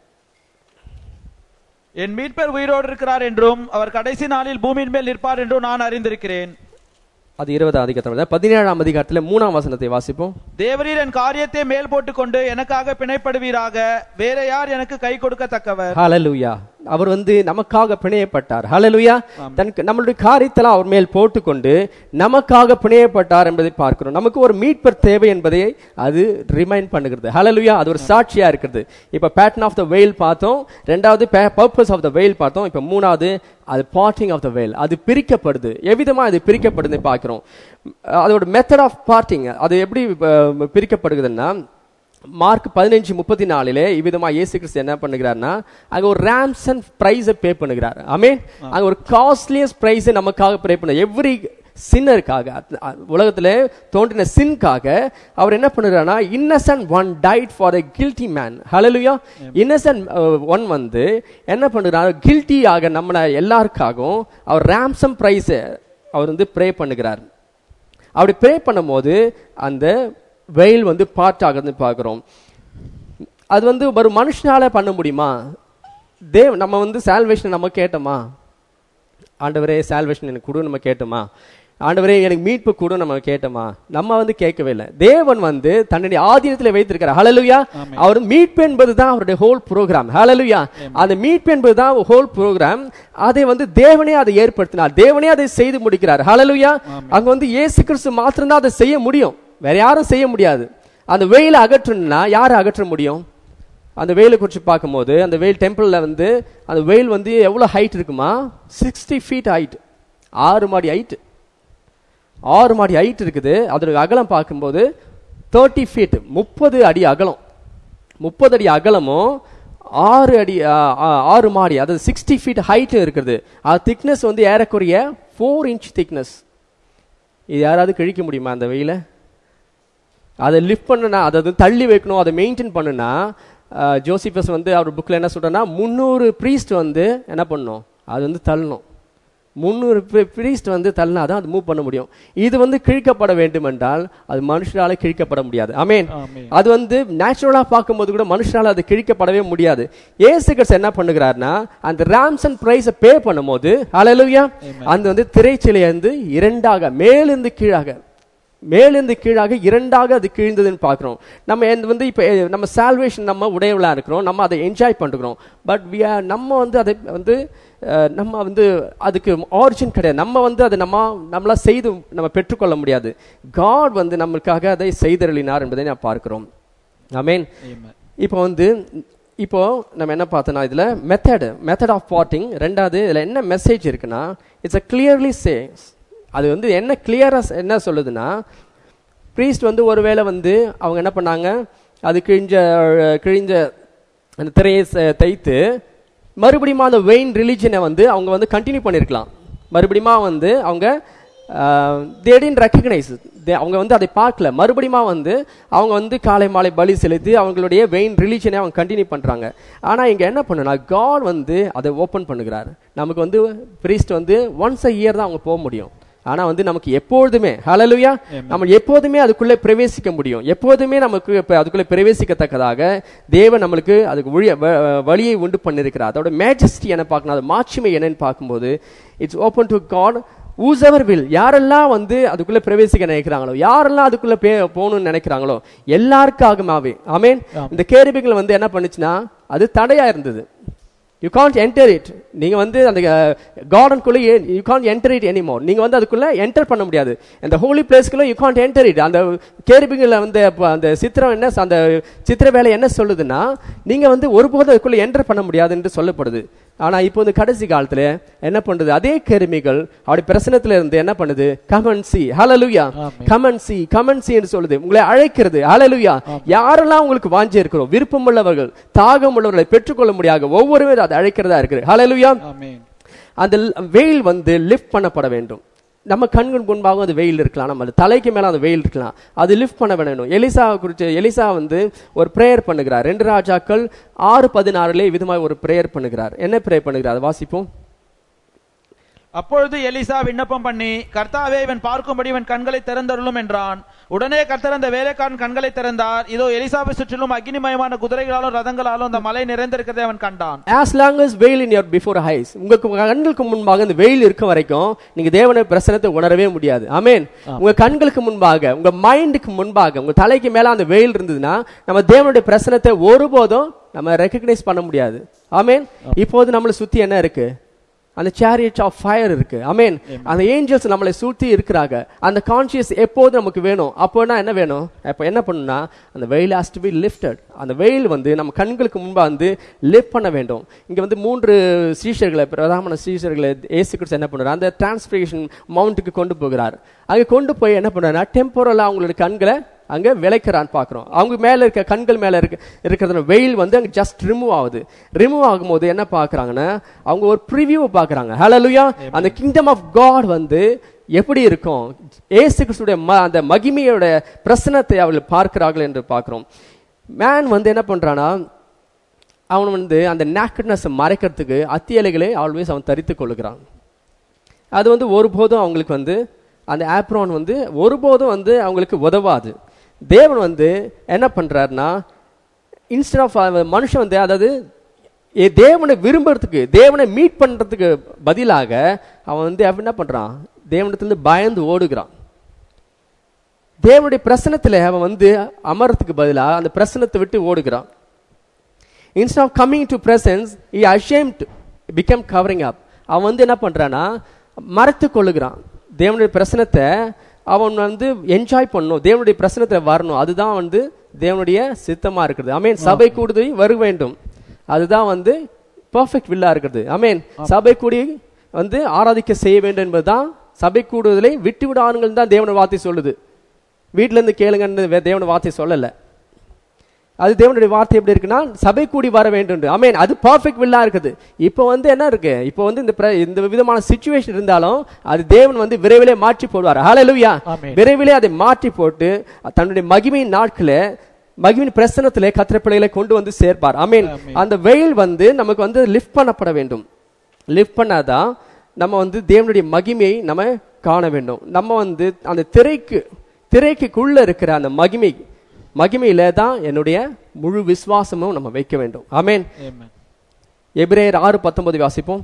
[SPEAKER 2] என் மீட்பர் உயிரோடு இருக்கிறார் என்றும் அவர் கடைசி நாளில் பூமியின் மேல் நிற்பார் என்றும் நான் அறிந்திருக்கிறேன்
[SPEAKER 1] அது இருபதாம் அதிகாரத்தில் பதினேழாம் அதிகாரத்துல மூணாம் வசனத்தை வாசிப்போம்
[SPEAKER 2] தேவரீர் என் காரியத்தை மேல் போட்டுக்கொண்டு எனக்காக பிணைப்படுவீராக வேற யார் எனக்கு கை கொடுக்கத்தக்கவர்
[SPEAKER 1] ஹalleluya அவர் வந்து நமக்காக பிணையப்பட்டார் ஹalleluya தனக்கு நம்மளுடைய காரியத்தெல்லாம் அவர் மேல் போட்டுக்கொண்டு நமக்காக பிணையப்பட்டார் என்பதை பார்க்கிறோம் நமக்கு ஒரு மீட்பர் தேவை என்பதை அது ரிமைண்ட் பண்ணுகிறது ஹalleluya அது ஒரு சாட்சியா இருக்கிறது இப்ப பேட்டர்ன் ஆஃப் த வெயில் பார்த்தோம் ரெண்டாவது பர்பஸ் ஆஃப் த வெயில் பார்த்தோம் இப்ப மூணாவது அது பார்ட்டிங் ஆஃப் த வெயில் அது பிரிக்கப்படுது எவ்விதமா அது பிரிக்கப்படுது பார்க்கிறோம் அதோட மெத்தட் ஆஃப் பார்ட்டிங் அது எப்படி அஹ், பிரிக்கப்படுகிறதுன்னா மார்க் பதினஞ்சு முப்பத்தி நாலிலே இவ்விதமா இயேசு கிறிஸ்து என்ன பண்ணுகிறார்னா அங்க ஒரு ரேம்சன் பிரைஸை பே பண்ணுகிறார் ஆமென் அங்க ஒரு காஸ்ட்லியஸ்ட் பிரைஸ் நமக்காக பே பண்ண எவ்ரி சின்னருக்காக உலகத்துல தோன்றின சின்காக அவர் என்ன பண்ணுறாருன்னா innocent one died for a guilty man ஹalleluya இன்னசென்ட் ஒன் வந்து என்ன பண்ணுறாரு guilty ஆக நம்ம எல்லாருக்காகவும் அவர் ரேம்சம் பிரைஸ் அவர் வந்து ப்ரே பண்ணுகிறார் அப்படி ப்ரே பண்ணும்போது அந்த வெயில் வந்து பார்ட் ஆகுதுன்னு பார்க்குறோம் அது வந்து ஒரு மனுஷனால பண்ண முடியுமா தேவ் நம்ம வந்து சால்வேஷன் நம்ம கேட்டோமா ஆண்டவரே சால்வேஷன் எனக்கு கொடு நம்ம கேட்டோமா ஆண்டவரே எனக்கு மீட்பு கூட நம்ம கேட்டோமா நம்ம வந்து கேட்கவே இல்லை தேவன் வந்து தன்னுடைய ஆதீனத்தில் வைத்திருக்கிறார் ஹalleluya அவர் மீட்பு என்பது தான் அவருடைய ஹோல் ப்ரோக்ராம் ஹalleluya அந்த மீட்பு என்பது தான் ஹோல் ப்ரோக்ராம் அதை வந்து தேவனே அதை ஏற்படுத்தினார் தேவனே அதை செய்து முடிக்கிறார் ஹalleluya அங்க வந்து இயேசு கிறிஸ்து மாத்திரம்தான் அதை செய்ய முடியும் வேற யாரும் செய்ய முடியாது அந்த வெயிலை அகற்றணும்னா யாரை அகற்ற முடியும் அந்த வெயிலை குறித்து பார்க்கும்போது அந்த வெயில் டெம்பிளில் வந்து அந்த வெயில் வந்து எவ்வளோ ஹைட் இருக்குமா சிக்ஸ்டி ஃபீட் ஹைட் ஆறு மாடி ஹைட் ஆறு மாடி ஹைட் இருக்குது அதோட அகலம் பார்க்கும்போது தேர்ட்டி ஃபீட் முப்பது அடி அகலம் முப்பது அடி அகலமும் ஆறு அடி ஆ, ஆ, ஆறு மாடி அதாவது சிக்ஸ்டி ஃபீட் ஹைட் இருக்குது அது திக்னஸ் வந்து ஏறக்குறைய ஃபோர் இன்ச் திக்னஸ் இது யாராவது கிழிக்க முடியுமா அந்த வெயிலை அதை லிஃப்ட் பண்ணுனா அதை வந்து தள்ளி வைக்கணும் அதை மெயின்டைன் பண்ணுனா அஹ், ஜோசிபஸ் வந்து அவர் புக்கில் என்ன சொல்றேன்னா முந்நூறு ப்ரீஸ்ட் வந்து என்ன பண்ணணும் அது வந்து தள்ளணும் முந்நூறு ப்ரீஸ்ட் வந்து தள்ளினா தான் அது மூவ் பண்ண முடியும் இது வந்து கிழிக்கப்பட வேண்டும் என்றால் அது மனுஷரால கிழிக்கப்பட முடியாது ஆமென்
[SPEAKER 2] ஆமென்.
[SPEAKER 1] அது வந்து நேச்சுரலா பார்க்கும்போது கூட மனுஷரால அது கிழிக்கப்படவே முடியாது ஏசு கிறிஸ்து என்ன பண்ணுகிறாருன்னா அந்த ராம்சன் பிரைஸை பே பண்ணும்போது ஹalleluya அந்த வந்து திரைச்சிலை வந்து இரண்டாக மேலிருந்து கீழாக மேலிருந்து கீழாக இரண்டாக அது கீழ்ந்ததுன்னு பார்க்குறோம் நம்ம இந்த வந்து இப்போ நம்ம சால்வேஷன் நம்ம உடையவளாக இருக்கிறோம் நம்ம அதை என்ஜாய் பண்ணுறோம் பட் we are நம்ம வந்து அதை வந்து அஹ், நம்ம வந்து அதுக்கு ஆரிஜின் கிடையாது நம்ம வந்து அதை நம்ம நம்மளா செய்து நம்ம பெற்றுக்கொள்ள முடியாது காட் வந்து நம்மளுக்காக அதை செய்தருளினார் என்பதை நான் பார்க்கிறோம் ஆமென்
[SPEAKER 2] Amen.
[SPEAKER 1] இப்போ வந்து இப்போ நம்ம என்ன பார்த்தோம்னா இதுல மெத்தட் மெத்தட் ஆஃப் பாட்டிங் ரெண்டாவது இதுல என்ன மெசேஜ் இருக்குன்னா இட்ஸ் அ கிளியர்லி சேஸ் அது வந்து என்ன கிளியரா என்ன சொல்லுதுன்னா ப்ரீஸ்ட் வந்து ஒருவேளை வந்து அவங்க என்ன பண்ணாங்க அது கிழிஞ்ச கிழிஞ்ச அந்த திரையை ச- தைத்து மறுபடியும் அந்த வெயின் ரிலீஜனை வந்து அவங்க வந்து கண்டினியூ பண்ணியிருக்கலாம் மறுபடியும் வந்து அவங்க தேடின் ரெக்கக்னைஸ் அவங்க வந்து அதை பார்க்கல மறுபடியும் வந்து அவங்க வந்து காலை மாலை பலி செலுத்தி அவங்களுடைய வெயின் ரிலீஜனை அவங்க கண்டினியூ பண்றாங்க ஆனா இங்க என்ன பண்ணுனா காட் வந்து அதை ஓபன் பண்ணுகிறார் நமக்கு வந்து பிரீஸ்ட் வந்து ஒன்ஸ் அ இயர் தான் அவங்க போக முடியும் ஆனா வந்து நமக்கு எப்பொழுதுமே ஹalleluya நம்ம எப்போதுமே அதுக்குள்ளே பிரவேசிக்க முடியும் எப்போதுமே நமக்கு இப்ப அதுக்குள்ளே பிரவேசிக்கத்தக்கதாக தேவன் நம்மளுக்கு அதுக்கு வழிய வ- வழியை உண்டு பண்ணிருக்கிறார் அதோட மேஜஸ்டி என்ன பார்க்கணும் அது மாட்சிமை என்னன்னு பார்க்கும்போது it's open to God who's ever will யாரெல்லாம் வந்து அதுக்குள்ள பிரவேசிக்க நினைக்கிறாங்களோ யாரெல்லாம் அதுக்குள்ள பே- போகணும்னு நினைக்கிறாங்களோ எல்லாருக்காகமாவே ஆமென் இந்த கேரிபிகள் வந்து என்ன பண்ணுச்சுன்னா அது தடையா இருந்தது யூ காண்ட் என்டர் இட் நீங்க வந்து அந்த கார்டனுக்குள்ள you can't enter it anymore நீங்க வந்து அதுக்குள்ள என்டர் பண்ண முடியாது அந்த ஹோலி பிளேஸ்க்குள்ள யூ காண்ட் என்டர் இட் அந்த கேரிபிங்கள வந்து அப்ப அந்த சித்திரம் என்ன அந்த சித்திர வேலை என்ன சொல்லுதுன்னா நீங்க வந்து ஒருபோதும் அதுக்குள்ள என்டர் பண்ண முடியாது என்று சொல்லப்படுது ஆனா இப்போ இந்த கடைசி காலத்துல என்ன பண்ணுது அதே கேருமிகள் அவருடைய பிரசனத்துல இருந்து என்ன பண்ணுது கமன்சி ஹalleluya
[SPEAKER 2] ஆமென்.
[SPEAKER 1] கமன்சி கமன்சி என்று சொல்லுது உங்களை அழைக்கிறது ஹalleluya யாரெல்லாம் உங்களுக்கு வாஞ்சி இருக்கிறோம் விருப்பம் உள்ளவர்கள் தாகம் உள்ளவர்களை பெற்றுக்கொள்ள முடியாத ஒவ்வொருவரும் அதை அழைக்கிறதா இருக்குது ஹalleluya
[SPEAKER 2] Amen.
[SPEAKER 1] அந்த வெயில் வந்து லிஃப்ட் பண்ணப்பட வேண்டும் நம்ம கண்கள் முன்பாக அது வெயில் இருக்கலாம் நம்ம அது தலைக்கு மேல அந்த வெயில் இருக்கலாம் அது லிஃப்ட் பண்ண வேணும் எலிசா குறித்து எலிசா வந்து ஒரு பிரேயர் பண்ணுகிறார் ரெண்டு ராஜாக்கள் ஆறு பதினாறுலே விதமாக ஒரு பிரேயர் பண்ணுகிறார் என்ன பிரேயர் பண்ணுகிறார் அதை வாசிப்போம்
[SPEAKER 2] அப்பொழுது எலிசா விண்ணப்பம் பண்ணி கர்த்தாவே இவன் பார்க்கும்படி இவன் கண்களை திறந்தருளும் என்றான் உடனே கர்த்தர் அந்த வேலைக்காரன் கண்களை திறந்தார் இதோ எலிசாவை சுற்றிலும் அக்னிமயமான குதிரைகளாலும் ரதங்களாலும் அந்த மலை நிறைந்திருக்கிறதை அவன் கண்டான்
[SPEAKER 1] as long as வெயில் in your before eyes உங்களுக்கு கண்களுக்கு முன்பாக இந்த வெயில் இருக்க வரைக்கும் நீங்க தேவனுடைய பிரசனத்தை உணரவே முடியாது ஆமென் உங்க கண்களுக்கு முன்பாக உங்க மைண்டுக்கு முன்பாக உங்க தலைக்கு மேல அந்த வெயில் இருந்ததுன்னா நம்ம தேவனுடைய பிரசனத்தை ஒருபோதும் நம்ம ரெக்கக்னைஸ் பண்ண முடியாது ஆமென் இப்போது நம்மளை சுத்தி என்ன இருக்கு அந்த சேரியட் ஆஃப் ஃபயர் இருக்கு அமேன் அந்த ஏஞ்சல்ஸ் நம்மளை சுத்தி இருக்கிறாங்க அந்த கான்சியஸ் எப்போது நமக்கு வேணும் அப்போனா என்ன வேணும் அப்போ என்ன பண்ணுனா அந்த வெயில் ஹாஸ் டு பி லிஃப்டட் அந்த வெயில் வந்து நம்ம கண்களுக்கு முன்பா வந்து லிஃப்ட் பண்ண வேண்டும் இங்க வந்து மூன்று ஸ்ரீஷர்களை பிரதான ஸ்ரீஷர்களை ஏசு கிறிஸ்து என்ன பண்றாரு அந்த டிரான்ஸ்பிரேஷன் மவுண்ட்டுக்கு கொண்டு போகிறார் அங்க கொண்டு போய் என்ன பண்றாருன்னா டெம்போரலா அவங்களோட கண்களை அங்க விளைக்கிறான்னு பார்க்குறோம் அவங்க மேல இருக்க கண்கள் மேல இருக்க இருக்கிறது வெயில் வந்து அங்க ஜஸ்ட் ரிமூவ் ஆகுது ரிமூவ் ஆகும்போது என்ன பார்க்கறாங்கன்னா அவங்க ஒரு ப்ரிவியூ பார்க்கறாங்க ஹalleluya அந்த கிங்டம் ஆஃப் காட் வந்து எப்படி இருக்கும் ஏசு கிறிஸ்துடைய ம- அந்த மகிமையோட பிரசனத்தை அவர்கள் பார்க்கிறார்கள் என்று பார்க்கிறோம் மேன் வந்து என்ன பண்றானா அவன் வந்து அந்த நேக்கட்னஸ் மறைக்கிறதுக்கு அத்தியலைகளை ஆல்வேஸ் அவன் தரித்து கொள்ளுகிறான் அது வந்து ஒருபோதும் அவங்களுக்கு வந்து அந்த ஆப்ரான் வந்து ஒருபோதும் வந்து அவங்களுக்கு உதவாது தேவன் வந்து என்ன பண்றாருன்னா இன்ஸ்டெட் ஆஃப் மனுஷன் வந்து அதாவது ஏ, தேவனை விரும்புறதுக்கு தேவனை மீட் பண்றதுக்கு பதிலாக அவன் வந்து அவன் என்ன பண்றான் தேவனிடத்திலிருந்து பயந்து ஓடுகிறான் தேவனுடைய பிரசனத்துல அவன் வந்து அமரத்துக்கு பதிலா அந்த பிரசனத்தை விட்டு ஓடுகிறான் instead of coming to presence he ashamed become covering up அவன் வந்து என்ன பண்றானா மறைத்து கொள்ளுகிறான் தேவனுடைய பிரசனத்தை அவன் வந்து என்ஜாய் பண்ணணும் தேவனுடைய பிரசனத்துல வரணும் அதுதான் வந்து தேவனுடைய சித்தமா இருக்குது அமேன் சபை கூடுதல் வர வேண்டும் அதுதான் வந்து பெர்ஃபெக்ட் வில்லா இருக்குது அமேன் சபை கூடி வந்து ஆராதிக்க செய்ய வேண்டும் என்பதுதான் சபை கூடுதலை விட்டு விடானுங்கள் தான் தேவனுடைய வார்த்தை சொல்லுது வீட்ல இருந்து கேளுங்கன்னு வே- தேவனுடைய வார்த்தை சொல்லல அது தேவனுடைய வார்த்தை எப்படி இருக்குன்னா சபை கூடி வர வேண்டும் அமேன் அது பர்ஃபெக்ட் வில்லா இருக்குது இப்போ வந்து என்ன இருக்கு இப்போ வந்து இந்த பிர- இந்த விதமான சுச்சுவேஷன் இருந்தாலும் அது தேவன் வந்து விரைவிலே மாற்றி போடுவார் ஹalleluya
[SPEAKER 2] ஆமென்.
[SPEAKER 1] விரைவிலே அதை மாற்றி போட்டு தன்னுடைய மகிமையின் நாட்கள மகிமையின் பிரசனத்திலே கத்திர பிள்ளைகளை கொண்டு வந்து சேர்ப்பார் அமீன்
[SPEAKER 2] ஆமென்.
[SPEAKER 1] அந்த வெயில் வந்து நமக்கு வந்து லிஃப்ட் பண்ணப்பட வேண்டும் லிஃப்ட் பண்ணாதான் நம்ம வந்து தேவனுடைய மகிமையை நம்ம காண வேண்டும் நம்ம வந்து அந்த திரைக்கு திரைக்குள்ள இருக்கிற அந்த மகிமை மகிமையில தான் என்னுடைய முழு விசுவாசமும் நம்ம வைக்க வேண்டும் ஆமென்
[SPEAKER 2] Amen.
[SPEAKER 1] எபிரேயர் ஆறு பத்தொன்பது வாசிப்போம்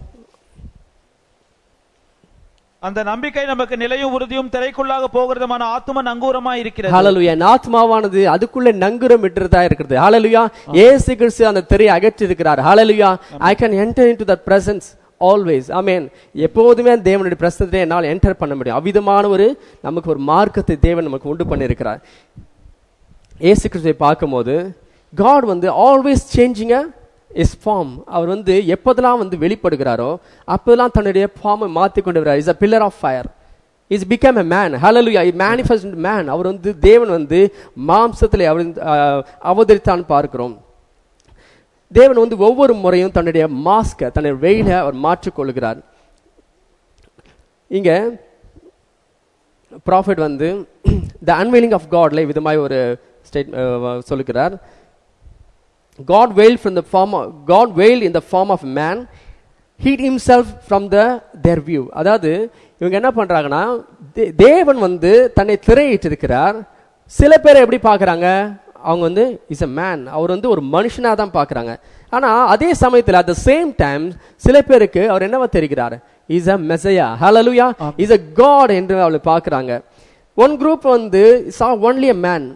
[SPEAKER 2] அந்த நம்பிக்கை நமக்கு நிலையும் உறுதியும் திரைக்குள்ளாக போகிறதுமான ஆத்தும நங்கூரமாய் இருக்கிறது
[SPEAKER 1] ஹalleluya என் ஆத்மாவானது அதுக்குள்ள நங்குரம் விட்டுறதா இருக்கிறது ஹalleluya இயேசு கிறிஸ்து அந்த திரையை அகற்றி இருக்கிறார் ஹalleluya I can enter into that presence always ஆமென் எப்போதுமே அந்த தேவனுடைய பிரசனத்தை என்னால் என்டர் பண்ண முடியும் அவ்விதமான ஒரு நமக்கு ஒரு மார்க்கத்தை தேவன் நமக்கு உண்டு பண்ணியிருக்கிறார் இயேசு கிறிஸ்துவை பார்க்கும்போது காட் வந்து ஆல்வேஸ் சேஞ்சிங்க இஸ் ஃபார்ம் அவர் வந்து எப்போதெல்லாம் வந்து வெளிப்படுகிறாரோ அப்போதெல்லாம் தன்னுடைய ஃபார்மை மாற்றி கொண்டு வர்றார் is a pillar of fire is become a man ஹalleluya ஐ மேனிஃபெஸ்ட் மேன் அவர் வந்து தேவன் வந்து மாம்சத்தில் அவர் அஹ், அவதரித்தான் பார்க்கிறோம் தேவன் வந்து ஒவ்வொரு முறையும் தன்னுடைய மாஸ்கை தன்னுடைய வெயிலை அவர் மாற்றிக்கொள்கிறார் இங்க ப்ராஃபிட் வந்து த அன்வெயிலிங் ஆஃப் காட்ல விதமாய் ஒரு ஸ்டேட் சொல்லுகிறார் God veiled from the form of, God veiled in the form of man hid himself from the their view அதாவது இவங்க என்ன பண்றாங்கன்னா தே- தேவன் வந்து தன்னை திரையிட்டிருக்கிறார் சில பேரை எப்படி பார்க்கறாங்க அவங்க வந்து இஸ் a மேன் அவர் வந்து ஒரு மனுஷனா தான் பார்க்கறாங்க ஆனா அதே சமயத்துல at the சேம் டைம் சில பேருக்கு அவர் என்னவா தெரிகிறார் இஸ் a மெசையா ஹalleluya இஸ் a god என்று அவளை பார்க்கறாங்க ஒன் குரூப் வந்து saw only a man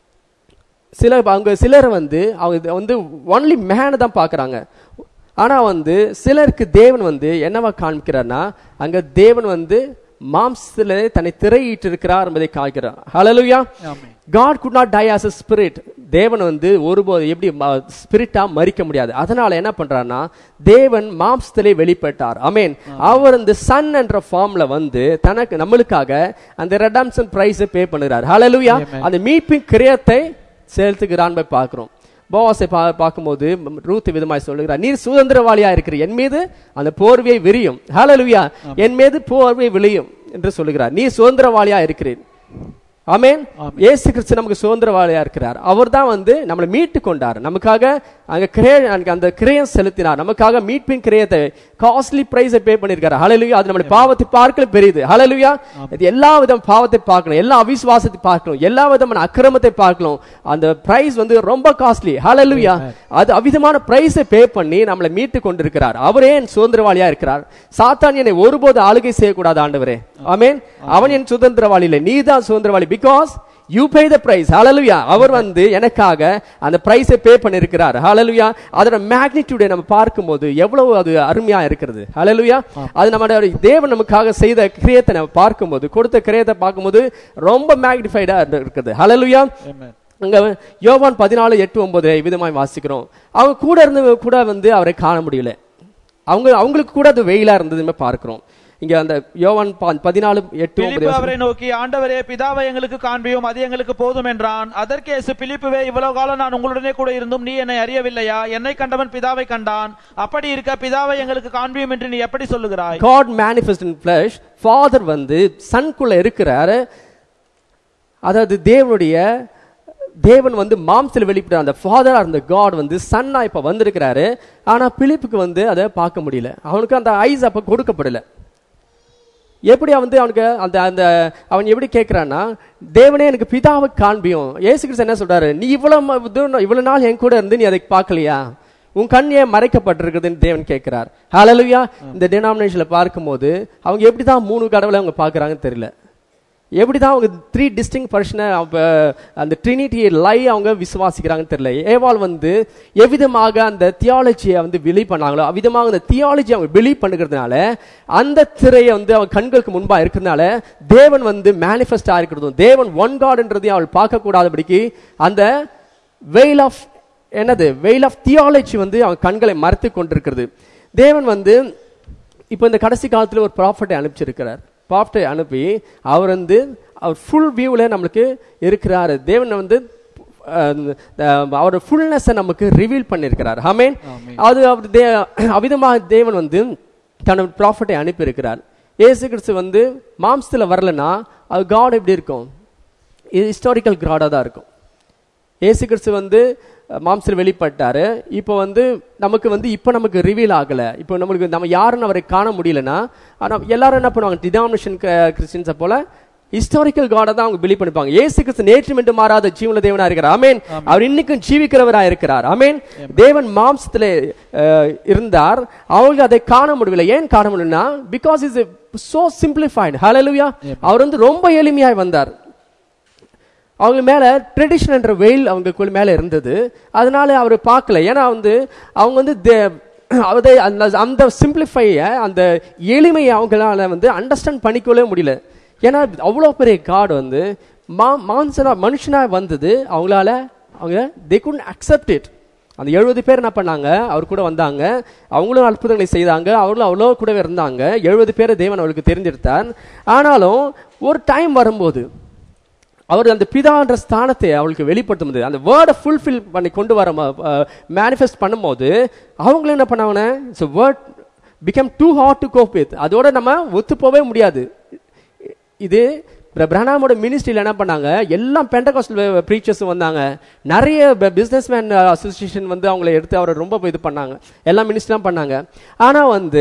[SPEAKER 1] சில அவங்க சிலர் வந்து அவங்க இது வந்து ஒன்லி மேனை தான் பார்க்கறாங்க ஆனா வந்து சிலருக்கு தேவன் வந்து என்னவா காண்பிக்கிறார்னா அங்க தேவன் வந்து மாம்சத்திலே தன்னை திரையிட்டு இருக்கிறார் என்பதை காண்கிறார் ஹalleluya
[SPEAKER 2] ஆமென்.
[SPEAKER 1] God could not die as a spirit தேவன் வந்து ஒருபோது எப்படி ஸ்பிரிட்டா மறிக்க முடியாது அதனால என்ன பண்றாருன்னா தேவன் மாம்சத்திலே வெளிப்பட்டார் அமேன் அவர் இந்த சன் என்ற ஃபார்ம்ல வந்து தனக்கு நம்மளுக்காக அந்த ரெடாம்சன் பிரைஸ் பே பண்ணுகிறார் ஹalleluya
[SPEAKER 2] Amen.
[SPEAKER 1] அந்த மீட்பின் கிரியத்தை செலுத்துகிறான் போய் பார்க்கிறோம் போவாசை பா பார்க்கும்போது ரூத் விதமாய் சொல்லுகிறார் நீர் சுதந்திரவாளியா இருக்கிற என் மீது அந்த போர்வையை விரியும் ஹalleluya என் மீது போர்வை விழியும் என்று சொல்லுகிறார் நீ சுதந்திரவாளியா இருக்கிறேன் ஆமென்
[SPEAKER 2] ஆமென்.
[SPEAKER 1] இயேசு கிறிஸ்து நமக்கு சுதந்திரவாளியா இருக்கிறார் அவர் தான் வந்து நம்மளை மீட்டு கொண்டார் நமக்காக அங்க கிரே அங்க அந்த கிரயம் செலுத்தினார் நமக்காக மீட்பின் கிரயத்தை காஸ்ட்லி பிரைஸை பே பண்ணிருக்காரு ஹalleluya அது நம்மளுடைய பாவத்தை பார்க்கல பெரியது ஹalleluya இது எல்லா விதம் பாவத்தை பார்க்கணும் எல்லா அவிசுவாசத்தை பார்க்கணும் எல்லா விதமான அக்கிரமத்தை பார்க்கணும் அந்த பிரைஸ் வந்து ரொம்ப காஸ்ட்லி ஹalleluya அது அவிதமான பிரைஸை பே பண்ணி நம்மளை மீட்டு கொண்டிருக்கிறார் அவரே என் சுதந்திரவாளியா இருக்கிறார் சாத்தான் என்னை ஒருபோது ஆளுகை செய்யக்கூடாது ஆண்டவரே ஆமென் அவன் என் சுதந்திரவாளி இல்லை நீ தான் சுதந்திரவாளி because you pay the price ஹalleluya அவர் வந்து எனக்காக அந்த பிரைஸை பே பண்ணிருக்கிறார் ஹalleluya அதோட மேக்னிடியூடை நம்ம பார்க்கும்போது எவ்வளவு அது அருமையா இருக்கிறது ஹalleluya அது நம்மளுடைய தேவன் நமக்காக செய்த கிரியத்தை நம்ம பார்க்கும்போது கொடுத்த கிரியத்தை பார்க்கும்போது ரொம்ப மேக்னிஃபைடா இருக்குது ஹalleluya
[SPEAKER 2] Amen.
[SPEAKER 1] அங்க யோவான் பதினாலு எட்டு ஒன்பது விதமாய் வாசிக்கிறோம் அவங்க கூட இருந்து கூட வந்து அவரை காண முடியல அவங்க அவங்களுக்கு கூட அது வெயிலா இருந்ததுமே பார்க்கிறோம் இங்க அந்த யோவான் ப- பதினாலு எட்டு ஒன்பது
[SPEAKER 2] பிலிப்பு அவரை நோக்கி ஆண்டவரே பிதாவை எங்களுக்கு காண்பியும் அது எங்களுக்கு போதும் என்றான் அதற்கு இயேசு பிலிப்புவே இவ்வளவு காலம் நான் உங்களுடனே கூட இருந்தும் நீ என்னை அறியவில்லையா என்னை கண்டவன் பிதாவை கண்டான் அப்படி இருக்க பிதாவை எங்களுக்கு காண்பியும் என்று நீ எப்படி சொல்லுகிறாய்
[SPEAKER 1] God manifest in flesh father வந்து சன்குள்ள இருக்கிறாரு அதாவது தேவனுடைய தேவன் வந்து மாம்சத்தில் வெளிப்பட்ட அந்த ஃபாதரா இருந்த காட் வந்து சன்னா இப்ப வந்திருக்கிறாரு ஆனா பிலிப்புக்கு வந்து அதை பார்க்க முடியல அவனுக்கு அந்த ஐஸ் அப்ப கொடுக்கப்படல எப்படி அவன் வந்து அவனுக்கு அந்த அந்த அவன் எப்படி கேட்கிறான்னா தேவனே எனக்கு பிதாவை காண்பியும் இயேசு கிறிஸ்து என்ன சொல்றாரு நீ இவ்வளவு ம- தூரம் இவ்வளவு நாள் என் கூட இருந்து நீ அதை பார்க்கலையா உன் கண் ஏன் மறைக்கப்பட்டிருக்குதுன்னு தேவன் கேட்கிறார் ஹalleluya இந்த டினாமினேஷன்ல பார்க்கும்போது அவங்க எப்படி தான் மூணு கடவுளை அவங்க பார்க்கறாங்கன்னு தெரியல எப்படி தான் அவங்க த்ரீ டிஸ்டிங் பர்சனை அந்த ட்ரினிட்டி லை அவங்க விசுவாசிக்கிறாங்கன்னு தெரியல ஏவாள் வந்து எவ்விதமாக அந்த தியாலஜியை வந்து பிலீவ் பண்ணாங்களோ அவ்விதமாக அந்த தியாலஜி அவங்க பிலீவ் பண்ணுகிறதுனால அந்த திரையை வந்து அவங்க கண்களுக்கு முன்பா இருக்கிறதுனால தேவன் வந்து மேனிஃபெஸ்ட் ஆயிருக்கிறதும் தேவன் ஒன் காட்ன்றதையும் அவள் பார்க்கக்கூடாதபடிக்கு அந்த வெயில் ஆஃப் என்னது வெயில் ஆஃப் தியாலஜி வந்து அவன் கண்களை மறைத்து கொண்டிருக்கிறது தேவன் வந்து இப்போ இந்த கடைசி காலத்துல ஒரு ப்ராஃபட்டை அனுப்பிச்சிருக்கிறார் ப்ராஃபட்டை அனுப்பி அவர் வந்து அவர் ஃபுல் வியூவில் நம்மளுக்கு இருக்கிறாரு தேவன் வந்து அஹ், அவரோட ஃபுல்னஸை நமக்கு ரிவீல் பண்ணியிருக்கிறார் ஆமென் அது அவர் தே அவிதமாக தேவன் வந்து தன்னோட ப்ராஃபட்டை அனுப்பியிருக்கிறார் இயேசு கிறிஸ்து வந்து மாம்சத்தில் வரலன்னா அது காட் எப்படி இருக்கும் இது ஹிஸ்டாரிக்கல் காடாக தான் இருக்கும் இயேசு கிறிஸ்து வந்து மாம்சத்தில் வெளிப்பட்டாரு இப்போ வந்து நமக்கு வந்து இப்போ நமக்கு ரிவீல் ஆகல இப்போ நம்மளுக்கு நம்ம யாருன்னு அவரை காண முடியலன்னா ஆனா எல்லாரும் என்ன பண்ணுவாங்க டினாமினேஷன் கிறிஸ்டின்ஸை போல ஹிஸ்டாரிக்கல் காடை தான் அவங்க பிலீவ் பண்ணிப்பாங்க இயேசு கிறிஸ்து நேற்று மீண்டும் மாறாத ஜீவன தேவனா இருக்கிறார் ஆமென் அவர் இன்னைக்கும் ஜீவிக்கிறவரா இருக்கிறார் ஆமென் தேவன் மாம்சத்திலே அஹ், இருந்தார் அவங்க அதை காண முடியல ஏன் காண முடியலன்னா பிகாஸ் இஸ் சோ சிம்பிளிஃபைடு ஹalleluya அவர் வந்து ரொம்ப எளிமையாய் வந்தார் அவங்க மேல ட்ரெடிஷன் என்ற வெயில் அவங்களுக்குள்ள மேல இருந்தது அதனால அவர் பார்க்கல ஏன்னா வந்து அவங்க வந்து தே- அதை அந்த அந்த சிம்பிளிஃபைய அந்த எளிமையை அவங்களால வந்து அண்டர்ஸ்டாண்ட் பண்ணிக்கொள்ளவே முடியல ஏன்னா அவ்வளோ பெரிய காடு வந்து மா மான்சனா மனுஷனா வந்தது அவங்களால அவங்க தே குட் அக்செப்ட் இட் அந்த எழுபது பேர் என்ன பண்ணாங்க அவர் கூட வந்தாங்க அவங்களும் அற்புதங்களை செய்தாங்க அவங்களும் அவ்வளோ கூடவே இருந்தாங்க எழுபது பேரை தேவன் அவளுக்கு தெரிஞ்செடுத்தார் ஆனாலும் ஒரு டைம் வரும்போது அவர் அந்த பிதான்ற ஸ்தானத்தை அவளுக்கு வெளிப்படுத்தும் போது அந்த வேர்டை ஃபுல்ஃபில் பண்ணி கொண்டு வர மேனிஃபெஸ்ட் பண்ணும்போது அவங்களும் என்ன பண்ணாங்கன்னா so word become too hard to cope with அதோட நம்ம ஒத்து போகவே முடியாது இது பிரணாமோட மினிஸ்ட்ரியில் என்ன பண்ணாங்க எல்லாம் பெண்டகாஸ்டல் ப்ரீச்சர்ஸும் வந்தாங்க நிறைய பிஸ்னஸ் மேன் அசோசியேஷன் வந்து அவங்கள எடுத்து அவரை ரொம்ப இது பண்ணாங்க எல்லா மினிஸ்ட்ரிலாம் பண்ணாங்க ஆனால் வந்து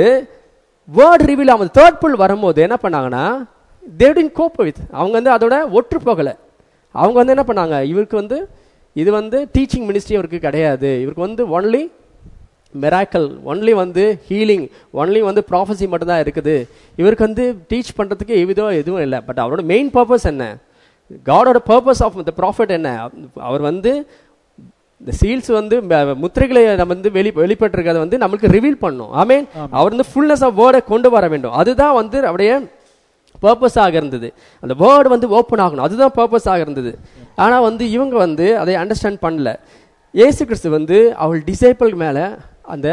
[SPEAKER 1] வேர்ட் ரிவீல் அவங்க தேர்ட் புல் வரும்போது என்ன பண்ணாங்கன்னா தேடின் கோப் வித் அவங்க வந்து அதோட ஒற்று போகலை அவங்க வந்து என்ன பண்ணாங்க இவருக்கு வந்து இது வந்து டீச்சிங் மினிஸ்ட்ரி இவருக்கு கிடையாது இவருக்கு வந்து ஒன்லி மெராக்கல் ஒன்லி வந்து ஹீலிங் ஒன்லி வந்து ப்ராஃபஸி மட்டும்தான் இருக்குது இவருக்கு வந்து டீச் பண்ணுறதுக்கு எவ்விதோ எதுவும் இல்லை பட் அவரோட மெயின் பர்பஸ் என்ன காடோட பர்பஸ் ஆஃப் த ப்ராஃபிட் என்ன அவர் வந்து இந்த சீல்ஸ் வந்து ம- முத்திரைகளை நம்ம வந்து வெளி வெளிப்பட்டிருக்கிறத வந்து நம்மளுக்கு ரிவீல் பண்ணும் ஆமீன் அவர் வந்து ஃபுல்னஸ் ஆஃப் வேர்டை கொண்டு வர வேண்டும் அதுதான் வந்து அவருடைய பர்பஸாக இருந்தது அந்த வேர்டு வந்து ஓப்பன் ஆகணும் அதுதான் பர்பஸாக இருந்தது ஆனா வந்து இவங்க வந்து அதை அண்டர்ஸ்டாண்ட் பண்ணல இயேசு கிறிஸ்து வந்து அவள் டிசைபிள் மேல அந்த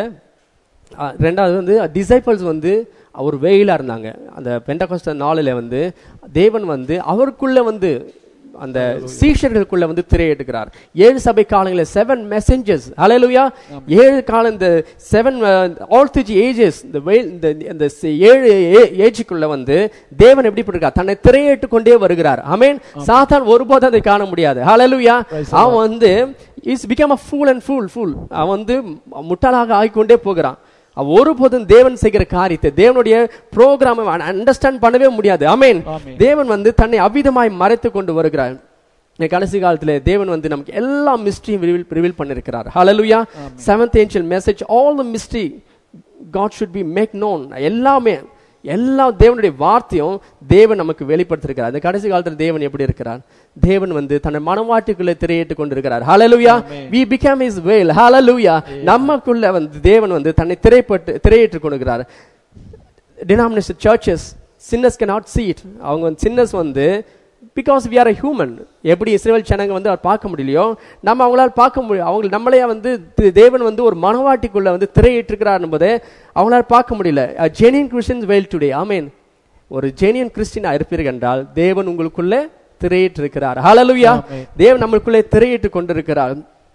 [SPEAKER 1] ஆ, ரெண்டாவது வந்து டிசைபிள்ஸ் வந்து ஒரு வெயிலா இருந்தாங்க அந்த பெண்டகோஸ்ட நாளில் வந்து தேவன் வந்து அவருக்குள்ள வந்து அந்த சீஷர்களுக்குள்ள வந்து திரையிட்டுக்கிறார் ஏழு சபை காலங்களில் செவன் மெசஞ்சர்ஸ் அலையலுயா ஏழு காலம் இந்த செவன் ஆல் த்ரீ ஏஜஸ் இந்த வெயில் இந்த இந்த சி- ஏழு ஏஜுக்குள்ள வந்து தேவன் எப்படி இருக்கார் தன்னை திரையிட்டு கொண்டே வருகிறார் அமேன் சாத்தான் ஒருபோதும் அதை காண முடியாது ஹalleluya அவன் வந்து is become a fool and fool fool அவன் வந்து முட்டாளாக ஆகிக்கொண்டே போகிறான் அவன் ஒருபோதும் தேவன் செய்கிற காரியத்தை தேவனுடைய ப்ரோக்ராம் அண்டர்ஸ்டாண்ட் பண்ணவே முடியாது அமேன்
[SPEAKER 2] ஆமென்.
[SPEAKER 1] தேவன் வந்து தன்னை அவ்விதமாய் மறைத்து கொண்டு வருகிறார் இந்த கடைசி காலத்துல தேவன் வந்து நமக்கு எல்லா மிஸ்ட்ரியும் ரிவீல் ரிவீல் பண்ணிருக்கிறார் ஹalleluya seventh angel message all the mystery God should be make known எல்லாமே எல்லா தேவனுடைய வார்த்தையும் தேவன் நமக்கு வெளிப்படுத்திருக்கிறார் இந்த கடைசி காலத்துல தேவன் எப்படி இருக்கிறார் தேவன் வந்து தன்னை மனவாட்டுக்குள்ளே திரையிட்டு கொண்டிருக்கிறார் ஹalleluya we become his veil hallelujah நமக்குள்ள வந்து தேவன் வந்து தன்னை திரைப்பட்டு திரையிட்டு கொண்டிருக்கிறார் denomination churches sinners cannot see it அவங்க வந்து sinners வந்து because we are a human எப்படி இஸ்ரேல் ஜனங்க வந்து அவர் பார்க்க முடியலையோ நம்ம அவங்களால பார்க்க முடியும் அவங்க நம்மளைய வந்து தி- தேவன் வந்து ஒரு மனவாட்டிக்குள்ள வந்து திரையிட்டிருக்கிறார் என்பதை அவங்களால பார்க்க முடியல ஜெனியன் கிறிஸ்டியன்ஸ் வெல் டுடே ஆமீன் ஒரு ஜெனியன் கிறிஸ்டியனா இருப்பீர்கள் என்றால் தேவன் உங்களுக்குள்ள திரையிட்டு இருக்கிறார் ஹalleluya
[SPEAKER 2] ஆமென்.
[SPEAKER 1] தேவன் நம்மளுக்குள்ளே திரையிட்டு கொண்டிருக்கிறார்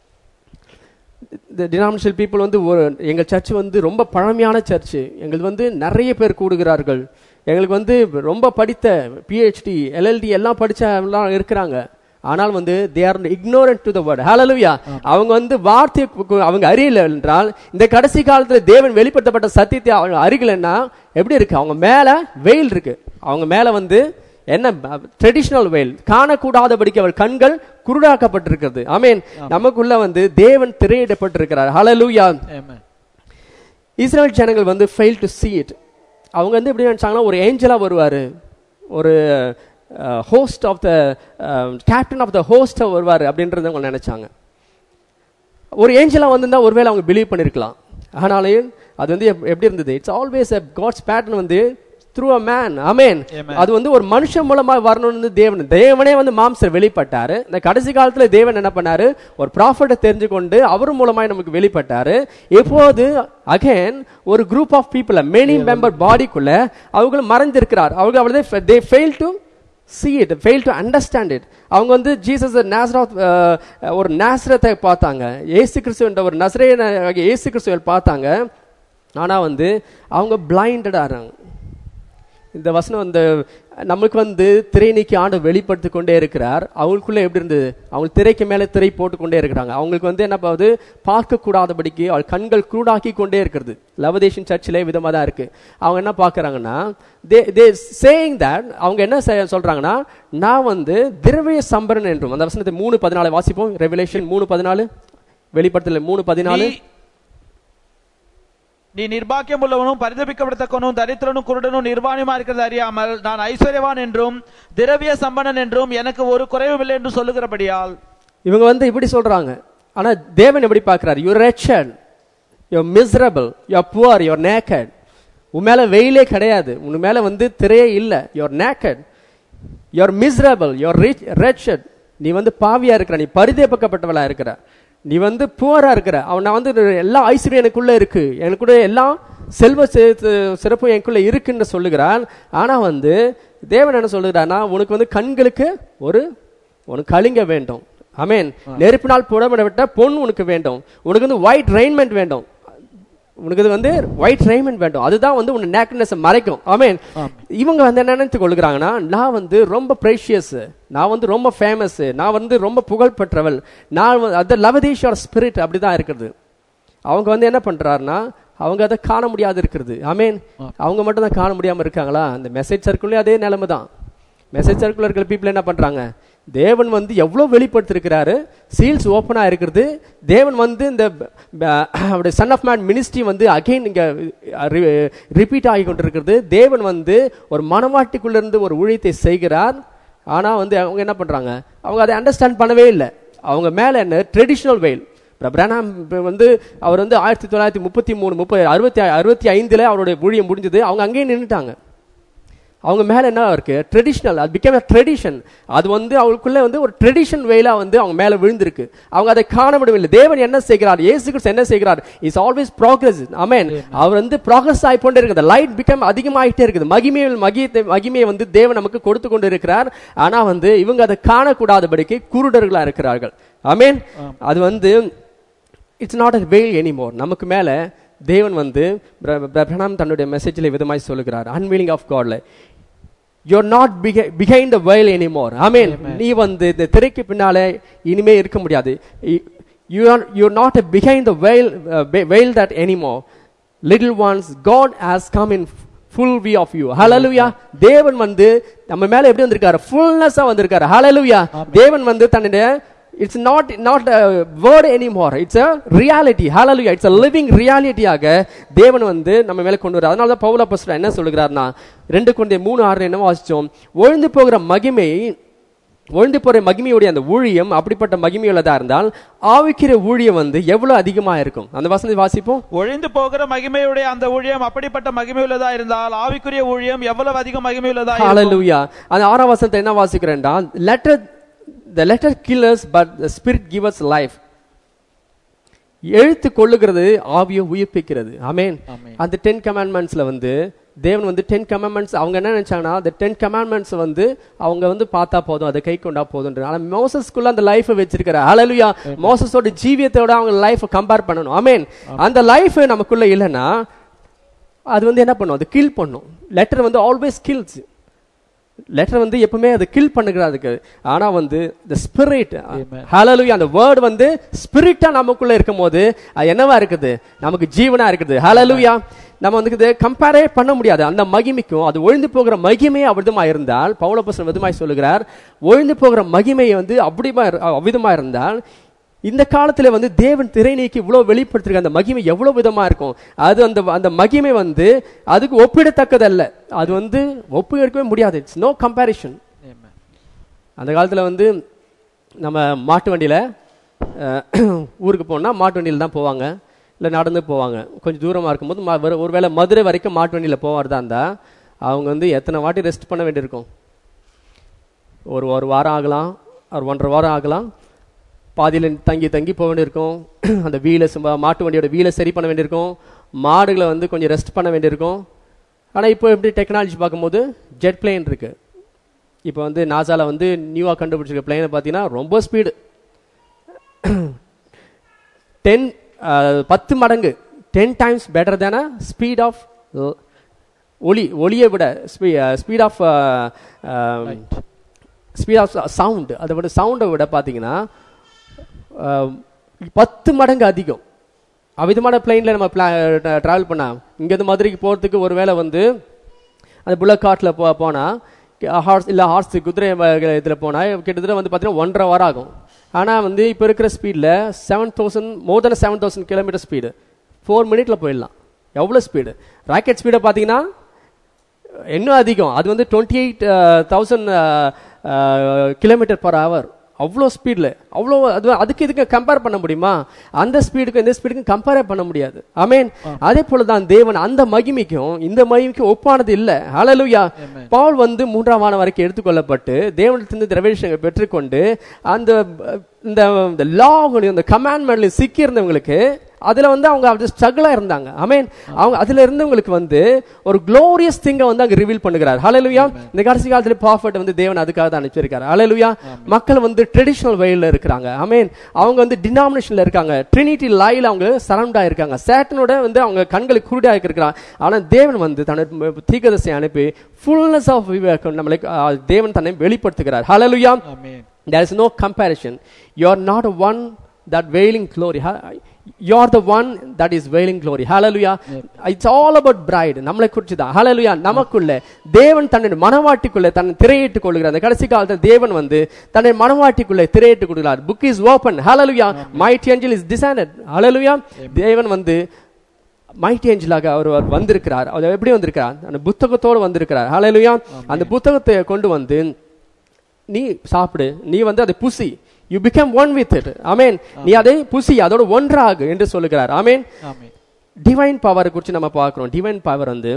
[SPEAKER 1] இந்த டினாமினேஷன் பீப்புள் வந்து ஒரு எங்கள் சர்ச் வந்து ரொம்ப பழமையான சர்ச் எங்களுக்கு வந்து நிறைய பேர் கூடுகிறார்கள் எங்களுக்கு வந்து ரொம்ப படித்த பிஹெச்டி எல்எல்டி எல்லாம் படிச்ச எல்லாம் இருக்கிறாங்க ஆனால் வந்து they are ignorant to the word ஹalleluya அவங்க வந்து வார்த்தை அவங்க அறியல என்றால் இந்த கடைசி காலத்துல தேவன் வெளிப்படுத்தப்பட்ட சத்தியத்தை அவங்க அறியலன்னா எப்படி இருக்கு அவங்க மேல வெயில் இருக்கு அவங்க மேல வந்து என்ன ட்ரெடிஷனல் வெயில் காணக்கூடாதபடிக்கு அவள் கண்கள் குருடாக்கப்பட்டிருக்கிறது ஆமென் நமக்குள்ள வந்து தேவன் திரையிடப்பட்டிருக்கிறார் ஹalleluya
[SPEAKER 2] Amen.
[SPEAKER 1] இஸ்ரேல் ஜனங்கள் வந்து ஃபெயில் டு see it அவங்க வந்து எப்படி நினைச்சாங்கன்னா ஒரு ஏஞ்சலா வருவாரு ஒரு host of the captain of the host வருவார் அப்படின்றத அவங்க நினைச்சாங்க ஒரு ஏஞ்சலா வந்திருந்தா ஒருவேளை அவங்க பிலீவ் பண்ணிருக்கலாம் ஆனாலும் அது வந்து எப்- எப்படி இருந்தது it's always a God's pattern வந்து த்ரூ அ மேன் அமேன்
[SPEAKER 2] Amen.
[SPEAKER 1] அது வந்து ஒரு மனுஷன் மூலமா வரணும்னு தேவன் தேவனே வந்து மாம்சர் வெளிப்பட்டாரு இந்த கடைசி காலத்துல தேவன் என்ன பண்ணாரு ஒரு ப்ராஃபிட்டை தெரிஞ்சு கொண்டு அவர் மூலமாய் நமக்கு வெளிப்பட்டாரு இப்போது அகைன் ஒரு group of people many member பாடிக்குள்ள அவங்களும் மறைஞ்சிருக்கிறார் அவங்க அவ்வளவு they fail to see it fail to understand it அவங்க வந்து ஜீசஸ் நேசரத் ஒரு நேசரத்தை பார்த்தாங்க ஏசு கிறிஸ்துவன்ற ஒரு நசரேயன ஏசு கிறிஸ்துவை பார்த்தாங்க ஆனா வந்து அவங்க பிளைண்டடா இருக்காங்க இந்த வசனம் இந்த நமக்கு வந்து திரை நீக்கி ஆண்டு வெளிப்படுத்தி கொண்டே இருக்கிறார் அவங்களுக்குள்ள எப்படி இருந்தது அவங்க திரைக்கு மேல திரை போட்டு கொண்டே இருக்கிறாங்க அவங்களுக்கு வந்து என்ன பாவது பார்க்க கூடாதபடிக்கு அவள் கண்கள் கூடாக்கி கொண்டே இருக்கிறது லவதேஷன் சர்ச்சிலே விதமா தான் இருக்கு அவங்க என்ன பார்க்கறாங்கன்னா தே தே சேயிங் தட் அவங்க என்ன செய்ய- சொல்றாங்கன்னா நான் வந்து திரவிய சம்பரன் என்றும் அந்த வசனத்தை மூணு பதினாலு வாசிப்போம் ரெவலேஷன் மூணு பதினாலு வெளிப்படுத்தல மூணு பதினாலு
[SPEAKER 2] நீ- நீ நிர்பாக்கியம் உள்ளவனும் பரிதபிக்கப்படத்தக்கவனும் தரித்திரனும் குருடனும் நிர்வாணியமா இருக்கிறது அறியாமல் நான் ஐஸ்வர்யவான் என்றும் திரவிய சம்பனன் என்றும் எனக்கு ஒரு குறைவும் இல்லை என்று சொல்லுகிறபடியால்
[SPEAKER 1] இவங்க வந்து இப்படி சொல்றாங்க ஆனா தேவன் எப்படி பார்க்கறாரு you wretched you miserable you poor you're naked உன் மேல வெயிலே கிடையாது உன் மேல வந்து திரையே இல்ல your naked your miserable your rich wretched நீ வந்து பாவியா இருக்கிற நீ பரிதேபக்கப்பட்டவளா இருக்கிற நீ வந்து புவரா இருக்கிற அவன் நான் வந்து எல்லா ஐஸ்வர்யம் எனக்குள்ள இருக்கு எனக்குள்ள எல்லாம் செல்வ சி- சிறப்பு எனக்குள்ள இருக்குன்னு சொல்லுகிறான் ஆனா வந்து தேவன் என்ன சொல்லுகிறான்னா உனக்கு வந்து கண்களுக்கு ஒரு உனக்கு கலிங்க வேண்டும் அமேன் நெருப்பினால் புடமிடப்பட்ட பொன் உனக்கு வேண்டும் உனக்கு வந்து ஒயிட் ரெயின்மெண்ட் வேண்டும் உனக்கு இது வந்து ஒயிட் ரெயின்மெண்ட் வேண்டும் அதுதான் வந்து உன் நேக்னஸ் மறைக்கும் ஆமேன் இவங்க வந்து என்ன நினைத்து கொள்கிறாங்கன்னா நான் வந்து ரொம்ப ப்ரெஷியஸ் நான் வந்து ரொம்ப ஃபேமஸ் நான் வந்து ரொம்ப புகழ்பெற்றவள் நான் வந்து- அது லவதீஸ்வர ஸ்பிரிட் அப்படிதான் இருக்கிறது அவங்க வந்து என்ன பண்றாருன்னா அவங்க அதை காண முடியாது இருக்கிறது ஆமேன் அவங்க மட்டும் தான் காண முடியாம இருக்காங்களா அந்த மெசேஜ் சர்க்கிள்லயும் அதே நிலைமை தான் மெசேஜ் சர்க்கிள் இருக்கிற பீப்புள் என்ன பண்றாங்க தேவன் வந்து எவ்வளவு வெளிப்படுத்திருக்கிறாரு சீல்ஸ் ஓப்பனா இருக்கிறது தேவன் வந்து இந்த ப- ப- அவருடைய சன் ஆஃப் மேன் மினிஸ்ட்ரி வந்து அகைன் இங்க ரிப்பீட் ஆகி கொண்டிருக்கிறது தேவன் வந்து ஒரு மனவாட்டிக்குள்ள இருந்து ஒரு ஊழியத்தை செய்கிறார் ஆனா வந்து அவங்க என்ன பண்றாங்க அவங்க அதை அண்டர்ஸ்டாண்ட் பண்ணவே இல்லை அவங்க மேல என்ன ட்ரெடிஷனல் வெயில் பிரபரானாம் வந்து அவர் வந்து ஆயிரத்தி தொள்ளாயிரத்தி முப்பத்தி மூணு முப்பது அறுபத்தி அறுபத்தி ஐந்துல அவருடைய ஊழியம் முடிஞ்சது அவங்க அங்கேயே நின்னுட்டாங்க அவங்க மேல என்ன இருக்கு ட்ரெடிஷனல் அது பிகேம் ட்ரெடிஷன் அது வந்து அவங்களுக்குள்ள வந்து ஒரு ட்ரெடிஷன் வேலா வந்து அவங்க மேல விழுந்திருக்கு அவங்க அதை காண முடியவில்லை தேவன் என்ன செய்கிறார் இயேசு கிறிஸ்து என்ன செய்கிறார் இஸ் ஆல்வேஸ் ப்ராக்ரஸ் அமேன் அவர் வந்து ப்ராக்ரஸ் ஆகி கொண்டே இருக்குது லைட் பிகம் அதிகமாயிட்டே இருக்குது மகிமையில் மகியத்தை மகிமையை வந்து தேவன் நமக்கு கொடுத்து கொண்டு இருக்கிறார் ஆனா வந்து இவங்க அதை காணக்கூடாதபடிக்கு குருடர்களா இருக்கிறார்கள் அமேன் அது வந்து இட்ஸ் நாட் அ வெயில் எனிமோர் நமக்கு மேல தேவன் வந்து பிர- பிர- பிரணாம் தன்னுடைய மெசேஜில் விதமாய் சொல்லுகிறார் அன்வீலிங் ஆஃப் காட்ல you are not behind the veil anymore ஆமீன் நீ வந்து இந்த திரைக்கு பின்னாலே இனிமே இருக்க முடியாது you are you not behind the veil veil that anymore little ones God has come in full we of you ஹalleluya தேவன் வந்து நம்ம மேல எப்படி வந்திருக்காரு ஃபுல்னஸா வந்திருக்காரு ஹalleluya தேவன் வந்து தன்னுடைய it's not not word anymore it's a reality ஹalleluya இட்ஸ் அ லிவிங் ரியாலிட்டியாக தேவன் வந்து நம்ம மேல கொண்டு வர அதனால தான் பவுல் அப்போஸ்தலன் என்ன சொல்லுகிறார்னா ரெண்டு கொண்டே மூணு ஆறு என்ன வாசிச்சோம் ஒழிந்து போகிற மகிமை ஒழிந்து போகிற மகிமையுடைய அந்த ஊழியம் அப்படிப்பட்ட மகிமையுள்ளதா இருந்தால் ஆவிக்கிற ஊழியம் வந்து எவ்வளவு அதிகமா இருக்கும் அந்த வசனத்தை வாசிப்போம்
[SPEAKER 2] ஒழிந்து போகிற மகிமையுடைய அந்த ஊழியம் அப்படிப்பட்ட மகிமையுள்ளதா இருந்தால் ஆவிக்குரிய ஊழியம் எவ்வளவு அதிக மகிமையுள்ளதா இருக்கும்?
[SPEAKER 1] ஹalleluya அந்த ஆறாம் வசனத்தை என்ன வாசிக்கிறேன்டா letter the letter killers but the spirit gives life எழுத்து கொள்ளுகிறது ஆவியை உயிர்ப்பிக்கிறது ஆமென்
[SPEAKER 2] ஆமென்.
[SPEAKER 1] அந்த டென் கமாண்ட்மெண்ட்ஸ்ல வந்து தேவன் வந்து டென் கமாண்ட்மெண்ட்ஸ் அவங்க என்ன நினைச்சாங்கன்னா அந்த டென் கமாண்ட்மெண்ட்ஸ் வந்து அவங்க வந்து பார்த்தா போதும் அதை கை கொண்டா போதும் ஆனா மோசஸ்க்குள்ள அந்த லைஃபை வச்சிருக்கிற ஹalleluya மோசஸோட ஜீவியத்தோட அவங்க லைஃபை கம்பேர் பண்ணணும் ஆமென் அந்த லைஃப் நமக்குள்ள இல்லைன்னா அது வந்து என்ன பண்ணும் அது கில் பண்ணும் லெட்டர் வந்து ஆல்வேஸ் கில்ஸ் லெட்டர் வந்து எப்பவுமே அது கில் பண்ணுகிறதுக்கு ஆனா வந்து the spirit
[SPEAKER 2] Amen.
[SPEAKER 1] ஹalleluya அந்த வேர்ட் வந்து ஸ்பிரிட்டா நமக்குள்ள இருக்கும்போது அது என்னவா இருக்குது நமக்கு ஜீவனா இருக்குது ஹalleluya நம்ம வந்து இதை கம்பேரே பண்ண முடியாது அந்த மகிமைக்கும் அது ஒழிந்து போகிற மகிமை அவ்விதமா இருந்தால் பவுலப்பசன் விதமாய் சொல்லுகிறார் ஒழிந்து போகிற மகிமை வந்து அப்படிமா இரு- அவ்விதமா இருந்தால் இந்த காலத்துல வந்து தேவன் திரை நீக்கி இவ்வளவு வெளிப்படுத்திருக்க அந்த மகிமை எவ்வளவு விதமா இருக்கும் அது அந்த அந்த மகிமை வந்து அதுக்கு ஒப்பிடத்தக்கதல்ல அது வந்து ஒப்பிடவே முடியாது இட்ஸ் நோ கம்பேரிஷன்
[SPEAKER 2] Amen.
[SPEAKER 1] அந்த காலத்தில் வந்து நம்ம மாட்டு வண்டியில் ஊருக்கு போனால் மாட்டு வண்டியில் தான் போவாங்க இல்லை நடந்து போவாங்க கொஞ்சம் தூரமாக இருக்கும்போது ம- ஒரு- ஒருவேளை மதுரை வரைக்கும் மாட்டு வண்டியில் போவார்தா இருந்தால் அவங்க வந்து எத்தனை வாட்டி ரெஸ்ட் பண்ண வேண்டியிருக்கும் ஒரு ஒரு வாரம் ஆகலாம் ஒரு ஒன்றரை வாரம் ஆகலாம் பாதியில் தங்கி தங்கி போக வேண்டியிருக்கும் அந்த வீலை சும்மா மாட்டு வண்டியோட வீலை சரி பண்ண வேண்டியிருக்கும் மாடுகளை வந்து கொஞ்சம் ரெஸ்ட் பண்ண வேண்டியிருக்கும் ஆனால் இப்போ எப்படி டெக்னாலஜி பார்க்கும்போது ஜெட் பிளேன் இருக்கு இப்போ வந்து நாசால வந்து நியூவாக கண்டுபிடிச்சிருக்க பிளேனை பார்த்தீங்கன்னா ரொம்ப ஸ்பீடு டென் பத்து மடங்கு ten times better than speed of ஒளி ஒளியை விட speed of speed of sound அதை விட சவுண்டை விட பார்த்தீங்கன்னா அஹ், பத்து மடங்கு அதிகம் அவ்விதமான பிளைனில் நம்ம ட்ராவல் பண்ணா இங்கேருந்து மதுரைக்கு போகிறதுக்கு ஒருவேளை வந்து அந்த புல்லட் காட்டில் போ போனால் ஹார்ஸ் இல்லை ஹார்ஸ் குதிரை இதில் போனால் கிட்டத்தட்ட வந்து பார்த்தீங்கன்னா ஒன்றரை வாரம் ஆகும் ஆனால் வந்து இப்போ இருக்கிற ஸ்பீடில் seven thousand more than seven thousand kilometre speed four மினிட்ல போயிடலாம் எவ்வளோ ஸ்பீடு ராக்கெட் ஸ்பீடை பார்த்தீங்கன்னா இன்னும் அதிகம் அது வந்து twenty eight thousand kilometre per hour அவ்வளோ ஸ்பீடில் அவ்வளோ அது அதுக்கு இதுக்கு கம்பேர் பண்ண முடியுமா அந்த ஸ்பீடுக்கும் இந்த ஸ்பீடுக்கும் கம்பேரே பண்ண முடியாது ஆமீன் அதே போல தான் தேவன் அந்த மகிமைக்கும் இந்த மகிமைக்கும் ஒப்பானது இல்லை ஹalleluya பவுல் வந்து மூன்றாம் வானம் வரைக்கும் எடுத்துக்கொள்ளப்பட்டு தேவனிடத்திலிருந்து திரவேஷங்களை பெற்றுக்கொண்டு அந்த அஹ், இந்த லா இந்த கமாண்ட்மெண்ட்ல சிக்கி இருந்தவங்களுக்கு அதுல வந்து அவங்க அது ஸ்ட்ரகிளா இருந்தாங்க ஆமென் அவங்க அதுல இருந்தவங்களுக்கு வந்து ஒரு குளோரியஸ் திங்கை வந்து அங்க ரிவீல் பண்ணுகிறார் ஹalleluya இந்த கடைசி காலத்துல ப்ராஃபட் வந்து தேவன் அதுக்காக தான் அனுப்பிச்சிருக்காரு ஹalleluya மக்கள் வந்து ட்ரெடிஷனல் வழியில இருக்கிறாங்க ஆமென் அவங்க வந்து டினாமினேஷன்ல இருக்காங்க ட்ரினிட்டி லாயில அவங்க சரவுண்ட் ஆயிருக்காங்க சேட்டனோட வந்து அவங்க கண்களுக்கு குருடா இருக்கிறாங்க ஆனா தேவன் வந்து தன்னுடைய தீர்க்கதரிசியை அனுப்பி ஃபுல்னஸ் ஆஃப் நம்மளுக்கு அஹ், தேவன் தன்னை வெளிப்படுத்துகிறார் ஹalleluya
[SPEAKER 2] Amen.
[SPEAKER 1] there is no comparison you are not a one that wailing glory Ha- you are the one that is wailing glory hallelujah it's all about bride நம்மளை குறித்து தான் hallelujah நமக்குள்ள தேவன் தன்னுடைய மனவாட்டிக்குள்ள தன்னை திரையிட்டுக் கொள்கிறார் அந்த கடைசி காலத்தில் தேவன் வந்து தன்னை மனவாட்டிக்குள்ள திரையிட்டுக் கொள்கிறார் book is open hallelujah mighty angel is descended hallelujah தேவன் வந்து மைட்டி ஏஞ்சலாக அவர் அவர் வந்திருக்கிறார் அவர் எப்படி வந்திருக்கிறார் அந்த புத்தகத்தோடு வந்திருக்கிறார் ஹalleluya அந்த புத்தகத்தை கொண்டு வந்து நீ சாப்பிடு நீ வந்து அதை புசி you become one with it ஆமேன் நீ அதை புசி அதோட ஒன்றாகு என்று சொல்லுகிறார் ஆமேன்
[SPEAKER 2] Amen.
[SPEAKER 1] டிவைன் பவரை குறித்து நம்ம பார்க்குறோம் டிவைன் பவர் வந்து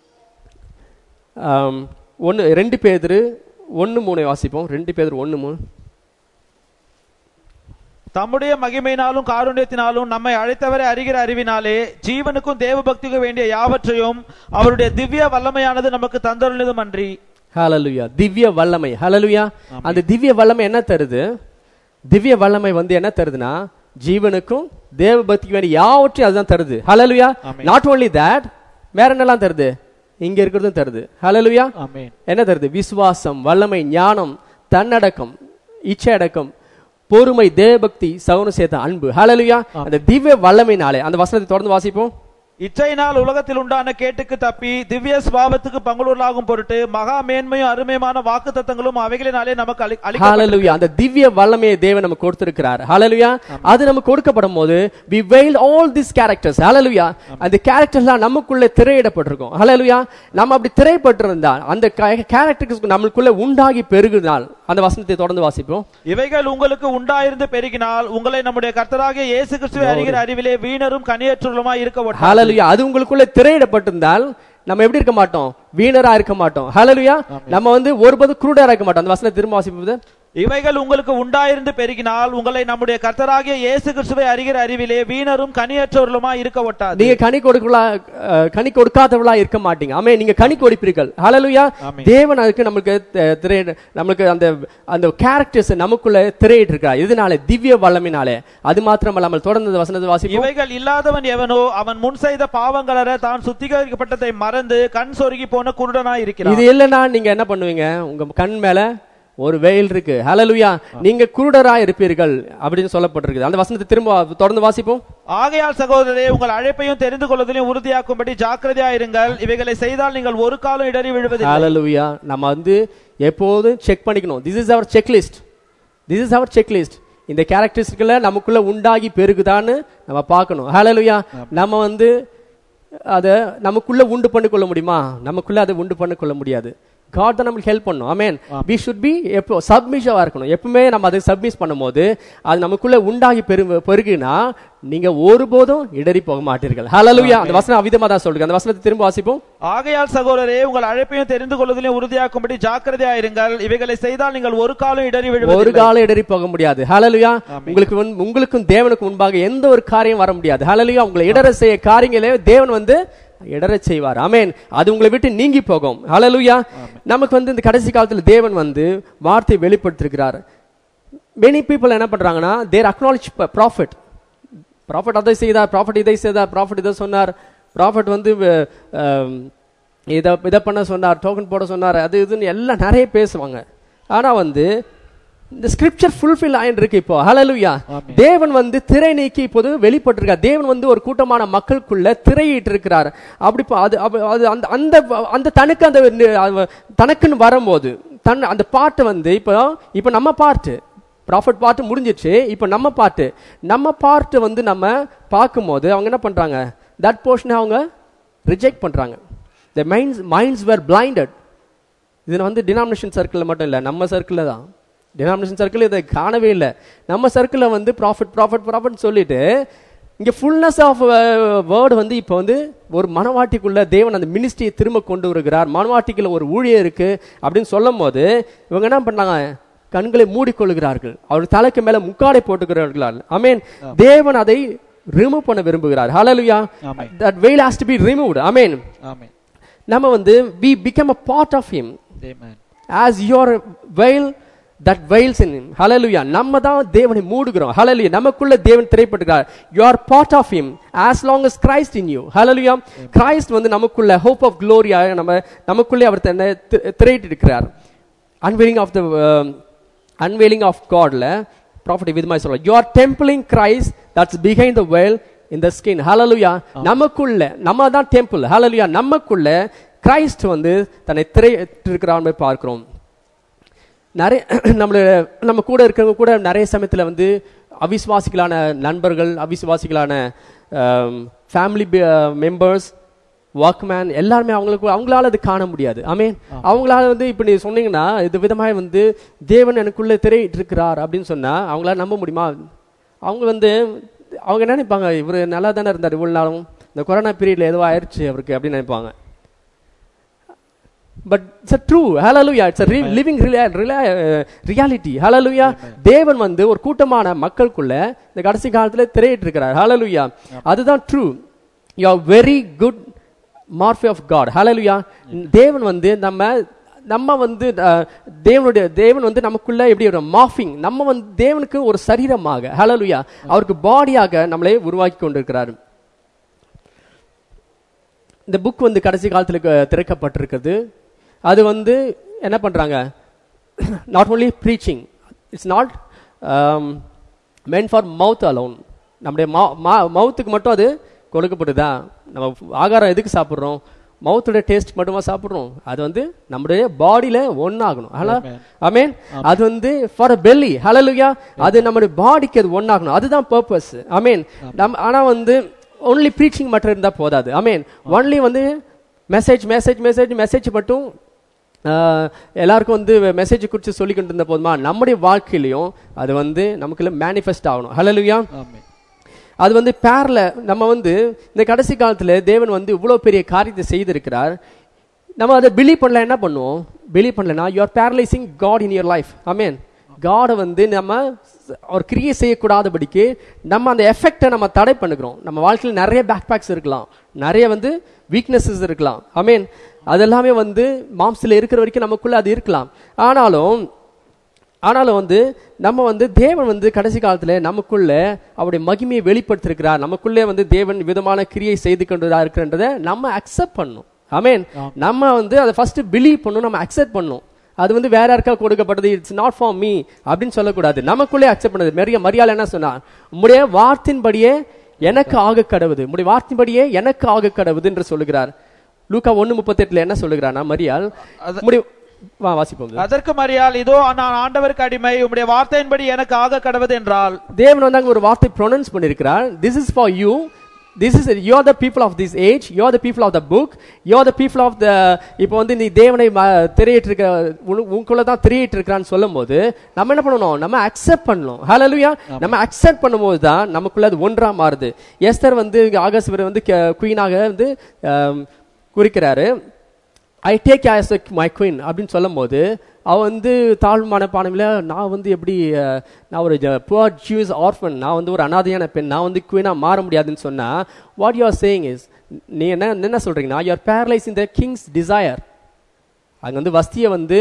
[SPEAKER 1] ஒன்று ரெண்டு பேர் ஒன்று மூணை வாசிப்போம் ரெண்டு பேர் ஒன்று மூணு
[SPEAKER 2] தம்முடைய மகிமையினாலும் காருண்யத்தினாலும் நம்மை அழைத்தவரை அறிகிற அறிவினாலே ஜீவனுக்கும் தேவ பக்திக்கும் வேண்டிய யாவற்றையும் அவருடைய திவ்ய வல்லமையானது நமக்கு தந்தருள்ளதும் அன்றி
[SPEAKER 1] ஹalleluya திவ்ய வல்லமை ஹalleluya அந்த திவ்ய வல்லமை என்ன தருது திவ்ய வல்லமை வந்து என்ன தருதுன்னா ஜீவனுக்கும் தேவ பக்திக்கு வேண்டிய யாவற்றையும் அதுதான் தருது ஹalleluya
[SPEAKER 2] Amen.
[SPEAKER 1] நாட் only that வேற என்னெல்லாம் தருது இங்க இருக்கிறதும் தருது ஹalleluya
[SPEAKER 2] ஆமென்
[SPEAKER 1] என்ன தருது விசுவாசம் வல்லமை ஞானம் தன்னடக்கம் இச்சை அடக்கம் பொறுமை தேவபக்தி சவுன சேர்த்த அன்பு ஹalleluya அந்த திவ்ய வல்லமைனாலே அந்த வசனத்தை தொடர்ந்து வாசிப்போம்
[SPEAKER 2] இச்சையினால் உலகத்தில் உண்டான கேட்டுக்கு தப்பி திவ்ய சுபாவத்துக்கு பங்குள்ளலாகும் பொருட்டு மகா மேன்மையும் அருமையுமான வாக்கு தத்தங்களும் அவைகளினாலே நமக்கு அளி- அளிக்கப்பட்டது.
[SPEAKER 1] ஹalleluya அந்த திவ்ய வல்லமையை தேவன் நமக்கு கொடுத்திருக்கிறார் ஹalleluya அது நமக்கு கொடுக்கப்படும் போது we veil all these characters hallelujah அந்த கேரக்டர்ஸ்லாம் நமக்குள்ள திரையிடப்பட்டிருக்கும் ஹalleluya நம்ம அப்படி திரைப்பட்டிருந்தால் அந்த கேரக்டர்ஸ் நமக்குள்ள உண்டாகி பெருகுனால் அந்த வசனத்தை தொடர்ந்து வாசிப்போம்
[SPEAKER 2] இவைகள் உங்களுக்கு உண்டாயிருந்து பெருகினால் உங்களை நம்முடைய கர்த்தராகிய இயேசு கிறிஸ்துவை அறிகிற அறிவிலே வீணரும் கனியற்றுள்ளமாய் இருக்க ஒட்டாது.
[SPEAKER 1] ஹalleluya அது உங்களுக்குள்ள திரையிடப்பட்டிருந்தால் நம்ம எப்படி இருக்க மாட்டோம் வீணரா இருக்க மாட்டோம் ஹalleluya நம்ம வந்து ஒருபோது குருடரா இருக்க மாட்டோம் அந்த வசனத்தை திரும்ப வாசிப்பது
[SPEAKER 2] இவைகள் உங்களுக்கு உண்டாயிருந்து பெருகினால் உங்களை நம்முடைய கர்த்தராகிய இயேசு கிறிஸ்துவை அறிகிற அறிவிலே வீணரும் கனியற்றவர்களுமாய் இருக்க ஒட்டாது
[SPEAKER 1] நீங்க கனி கொடுக்கலா அஹ், கனி கொடுக்காதவளா இருக்க மாட்டீங்க ஆமே நீங்க கனி கொடுப்பீர்கள் ஹalleluya
[SPEAKER 2] ஆமென்.
[SPEAKER 1] தேவன் அதுக்கு நமக்கு த- திரை நமக்கு அந்த அந்த கேரக்டர்ஸ் நமக்குள்ள திரையிட்டு இருக்கிறார் இதனால திவ்ய வல்லமினாலே அது மாத்திரமல்லாமல் தொடர்ந்து இந்த வசனத்தை வாசிப்போம்
[SPEAKER 2] இவைகள் இல்லாதவன் எவனோ அவன் முன் செய்த பாவங்களற தான் சுத்திகரிக்கப்பட்டதை மறந்து கண் சொருகி போன குருடனாய் இருக்கிறான்
[SPEAKER 1] இது இல்லைன்னா நீங்க என்ன பண்ணுவீங்க உங்க கண் மேல ஒரு வெயில் இருக்கு ஹalleluya நீங்க குருடரா இருப்பீர்கள் அப்படின்னு சொல்லப்பட்டிருக்குது அந்த வசனத்தை திரும்ப தொடர்ந்து வாசிப்போம்
[SPEAKER 2] ஆகையால் சகோதரரே உங்கள் அழைப்பையும் தெரிந்து கொள்வதிலும் உறுதியாக்கும்படி ஜாக்கிரதையா இருங்கள் இவைகளை செய்தால் நீங்கள் ஒரு காலம் இடறி விழுவதில்லை
[SPEAKER 1] ஹalleluya நம்ம வந்து எப்போதும் செக் பண்ணிக்கணும் this is our checklist this is our checklist இந்த கேரக்டரிஸ்டிக்ல நமக்குள்ள உண்டாகி பெருகுதான்னு நம்ம பார்க்கணும் ஹalleluya நம்ம வந்து அதை நமக்குள்ள உண்டு பண்ணி கொள்ள முடியுமா நமக்குள்ள அதை உண்டு பண்ணி கொள்ள முடியாது காட் தான் நமக்கு ஹெல்ப் பண்ணும் ஆமென் வி ஷுட் பி எப்போ சப்மிஷவா இருக்கணும் எப்பவுமே நம்ம அதை சப்மிஸ் பண்ணும்போது அது நமக்குள்ள உண்டாகி பெரு பெருகுனா நீங்க ஒருபோதும் இடறி போக மாட்டீர்கள் ஹalleluya அந்த வசனம் அவிதமா தான் சொல்லுங்க அந்த வசனத்தை திரும்ப வாசிப்போம்
[SPEAKER 2] ஆகையால் சகோதரரே உங்கள் அழைப்பையும் தெரிந்து கொள்வதிலும் உறுதியாக்கும்படி ஜாக்கிரதையா இருங்கள் இவைகளை செய்தால் நீங்கள் ஒரு காலம் இடறி
[SPEAKER 1] ஒரு
[SPEAKER 2] விழுவதில்லை
[SPEAKER 1] காலம் இடறி போக முடியாது ஹalleluya உங்களுக்கு வந்து- உங்களுக்கும் தேவனுக்கும் முன்பாக எந்த ஒரு காரியம் வர முடியாது ஹalleluya உங்களை இடற செய்ய காரியங்களே தேவன் வந்து இடறச் செய்வார் ஆமென் அது உங்களை விட்டு நீங்கி போகும் ஹalleluya நமக்கு வந்து இந்த கடைசி காலத்துல தேவன் வந்து வார்த்தை வெளிப்படுத்திருக்கிறார் many people என்ன பண்றாங்கன்னா தேர் அக்னாலஜ் ப்ராஃபிட் ப்ராஃபிட் அதை செய்தார் ப்ராஃபிட் இதை செய்தார் ப்ராஃபிட் இதை சொன்னார் ப்ராஃபிட் வந்து அஹ், இதை இதை பண்ண சொன்னார் டோக்கன் போட சொன்னார் அது இதுன்னு எல்லாம் நிறைய பேசுவாங்க ஆனா வந்து இந்த ஸ்கிரிப்சர் ஃபுல்ஃபில் ஆயிட்டு இருக்கு இப்போ ஹalleluya தேவன் வந்து திரை நீக்கி இப்போது வெளிப்பட்டிருக்கார் தேவன் வந்து ஒரு கூட்டமான மக்களுக்குள்ள திரையிட்டு இருக்கிறார் அப்படி பா- அது அப்ப- அது அந்த அந்த அந்த தனக்கு அந்த நி- அவ- தனக்குன்னு வரும்போது தன் அந்த பாட்டு வந்து இப்போ இப்போ நம்ம பாட்டு ப்ராஃபிட் பாட்டு முடிஞ்சிச்சு இப்போ நம்ம பாட்டு நம்ம பாட்டு வந்து நம்ம பார்க்கும்போது அவங்க என்ன பண்றாங்க தட் போர்ஷனை அவங்க ரிஜெக்ட் பண்றாங்க the minds minds were blinded இது வந்து டினாமினேஷன் சர்க்கிளில் மட்டும் இல்லை நம்ம சர்க்கிளில் தான் டினாமினேஷன் சர்க்கிள் இதை காணவே இல்லை நம்ம சர்க்கிளில் வந்து ப்ராஃபிட் ப்ராஃபிட் ப்ராஃபிட் சொல்லிட்டு இங்கே ஃபுல்னஸ் ஆஃப் வேர்டு வந்து இப்போ வந்து ஒரு மனவாட்டிக்குள்ள தேவன் அந்த மினிஸ்ட்ரியை திரும்ப கொண்டு வருகிறார் மனவாட்டிக்குள்ள ஒரு ஊழியம் இருக்கு அப்படின்னு சொல்லும் போது இவங்க என்ன பண்ணாங்க கண்களை மூடிக்கொள்கிறார்கள் அவர் தலைக்கு மேல முக்காடை போட்டுக்கிறார்கள் அமேன் தேவன் அதை ரிமூவ் பண்ண விரும்புகிறார் ஹalleluya
[SPEAKER 2] Amen.
[SPEAKER 1] that veil has to be removed amen
[SPEAKER 2] ஆமென்
[SPEAKER 1] நம்ம வந்து we become a part of him
[SPEAKER 2] amen
[SPEAKER 1] as your veil that veils in him hallelujah நம்ம தான் தேவனை மூடுகிறோம் hallelujah நமக்குள்ள தேவன் திரைப்பட்டுகிறார் you are part of him as long as christ in you hallelujah christ வந்து நமக்குள்ள hope of glory ஆக நம்ம நமக்குள்ளே அவர் தன்னை தி- திரையிட்டு இருக்கிறார் unveiling of the um, unveiling of godல ப்ராஃபிட் விதமாய் சொல்ல you are templing christ that's behind the veil in the skin hallelujah நமக்குள்ள நம்ம தான் டெம்பிள் hallelujah நமக்குள்ள கிரைஸ்ட் வந்து தன்னை திரையிட்டு இருக்கிறார் பார்க்கிறோம் நிறைய நம்மள நம்ம கூட இருக்கிறவங்க கூட நிறைய சமயத்தில் வந்து அவிசுவாசிகளான நண்பர்கள் அவிசுவாசிகளான ஃபேமிலி மெம்பர்ஸ் ஒர்க்மேன் எல்லாருமே அவங்களுக்கு அவங்களால அது காண முடியாது ஆமே அவங்களால வந்து இப்போ நீ சொன்னீங்கன்னா இது விதமாக வந்து தேவன் எனக்குள்ள திரையிட்டு இருக்கிறார் அப்படின்னு சொன்னா அவங்களால நம்ப முடியுமா அவங்க வந்து அவங்க என்ன நினைப்பாங்க இவர் நல்லா தானே இருந்தார் இவ்வளவு நாளும் இந்த கொரோனா பீரியட்ல ஏதோ ஆயிடுச்சு அவருக்கு அப்படின்னு நினைப்பாங்க பட் இட்ஸ் ட்ரூ ஹalleluya இட்ஸ் a லிவிங் ரியாலிட்டி ஹalleluya தேவன் வந்து ஒரு கூட்டமான மக்களுக்குள்ள இந்த கடைசி காலத்துல திரையிட்டு இருக்கிறார் ஹalleluya அதுதான் true you are very good morphe of God ஹalleluya தேவன் வந்து நம்ம நம்ம வந்து அஹ், தேவனுடைய தேவன் வந்து நமக்குள்ள எப்படி ஒரு மாஃபிங் நம்ம வந்து தேவனுக்கு ஒரு சரீரமாக ஹalleluya அவருக்கு பாடியாக நம்மளை உருவாக்கி கொண்டிருக்கிறார் இந்த புக் வந்து கடைசி காலத்தில் க- திறக்கப்பட்டிருக்குது அது வந்து என்ன பண்றாங்க not only preaching it's not meant for mouth alone நம்முடைய மவுத்துக்கு மட்டும் அது கொடுக்கப்படுதா நம்ம ஆகாரம் எதுக்கு சாப்பிட்றோம் மவுத்தோட டேஸ்ட் மட்டுமா சாப்பிட்றோம் அது வந்து நம்முடைய பாடியில ஒன்னாகணும் ஹலோ அமேன் அது வந்து ஃபார் அ பெல்லி ஹலலுயா அது நம்முடைய பாடிக்கு அது ஒன்னாகணும் அதுதான் பர்பஸ் அமேன் நம் ஆனா வந்து ஒன்லி ப்ரீச்சிங் மட்டும் இருந்தா போதாது அமேன் ஒன்லி வந்து மெசேஜ் மெசேஜ் மெசேஜ் மெசேஜ் மட்டும் ஆஹ், எல்லாருக்கும் வந்து மெசேஜ் குறித்து சொல்லிக்கிட்டு இருந்த போதுமா நம்முடைய வாழ்க்கையிலையும் அது வந்து நமக்குள்ள மேனிஃபெஸ்ட் ஆகணும் ஹலலுயா
[SPEAKER 2] ஆமென்
[SPEAKER 1] அது வந்து பேர்ல நம்ம வந்து இந்த கடைசி காலத்துல தேவன் வந்து இவ்வளவு பெரிய காரியத்தை செய்திருக்கிறார் நம்ம அதை பிலீவ் பண்ணல என்ன பண்ணுவோம் பிலீவ் பண்ணலனா you are paralysing God in your life அமேன் காடை வந்து நம்ம ஒரு கிரியை செய்யக்கூடாதபடிக்கு நம்ம அந்த எஃபெக்டை நம்ம தடை பண்ணுகிறோம் நம்ம வாழ்க்கையில் நிறைய பேக் பேக்ஸ் இருக்கலாம் நிறைய வந்து வீக்னஸஸ் இருக்கலாம் அமேன் அதெல்லாமே வந்து மாம்சில் இருக்கிற வரைக்கும் நமக்குள்ள அது இருக்கலாம் ஆனாலும் ஆனாலும் வந்து நம்ம வந்து தேவன் வந்து கடைசி காலத்துல நமக்குள்ள அவருடைய மகிமையை வெளிப்படுத்திருக்கிறார் நமக்குள்ளே வந்து தேவன் விதமான கிரியை செய்து கொண்டு இருக்கிறன்றதை நம்ம அக்செப்ட் பண்ணணும் ஆமென் நம்ம வந்து அதை ஃபர்ஸ்ட் பிலீவ் பண்ணணும் நம்ம அக்செப்ட் பண்ணணும் அது வந்து வேற யாருக்கா கொடுக்கப்பட்டது இட்ஸ் நாட் ஃபார் மீ அப்படின்னு சொல்லக்கூடாது நமக்குள்ளே அக்செப்ட் பண்ணது மெரிய மரியாதை என்ன சொன்னா உம்முடைய வார்த்தையின்படியே எனக்கு ஆக கடவுது உம்முடைய வார்த்தையின்படியே எனக்கு ஆக கடவுது என்று சொல்லுகிறார் லூக்கா ஒன்னு முப்பத்தெட்டுல என்ன சொல்லுகிறானா மரியாள் உம்முடைய வா வாசிப்போம்
[SPEAKER 2] அதற்கு மரியாள் இதோ நான் ஆண்டவருக்கு அடிமை உம்முடைய வார்த்தையின்படி எனக்கு ஆக கடவுது என்றால்
[SPEAKER 1] தேவன் வந்து அங்க ஒரு வார்த்தை ப்ரொனவுன்ஸ் பண்ணிருக்கிறார் this is for you this is you are the people of this age you are the people of the book you are the people of the இப்போ வந்து நீ தேவனை ம- திரையிட்டு இருக்க உனக்கு- உனக்குள்ள தான் திரையிட்டு இருக்கிறான்னு சொல்லும் போது நம்ம என்ன பண்ணணும் நம்ம அக்செப்ட் பண்ணணும் ஹalleluya நம்ம அக்செப்ட் பண்ணும்போது தான் நமக்குள்ள அது ஒன்றா மாறுது எஸ்தர் வந்து ஆகஸ்ட் வந்து குயினாக வந்து ஆம், குறிக்கிறாரு I take as my queen அப்படின்னு சொல்லும்போது அவ வந்து தாழ்மான பானவில் நான் வந்து எப்படி அஹ், நான் ஒரு புவர் ஜூஸ் ஆர்ஃபன் நான் வந்து ஒரு அனாதையான பெண் நான் வந்து குயினாக மாற முடியாதுன்னு சொன்னா what you are saying is நீ என்ன என்ன சொல்றீங்கன்னா you are paralyse in the king's desire அங்க வந்து வஸ்தியை வந்து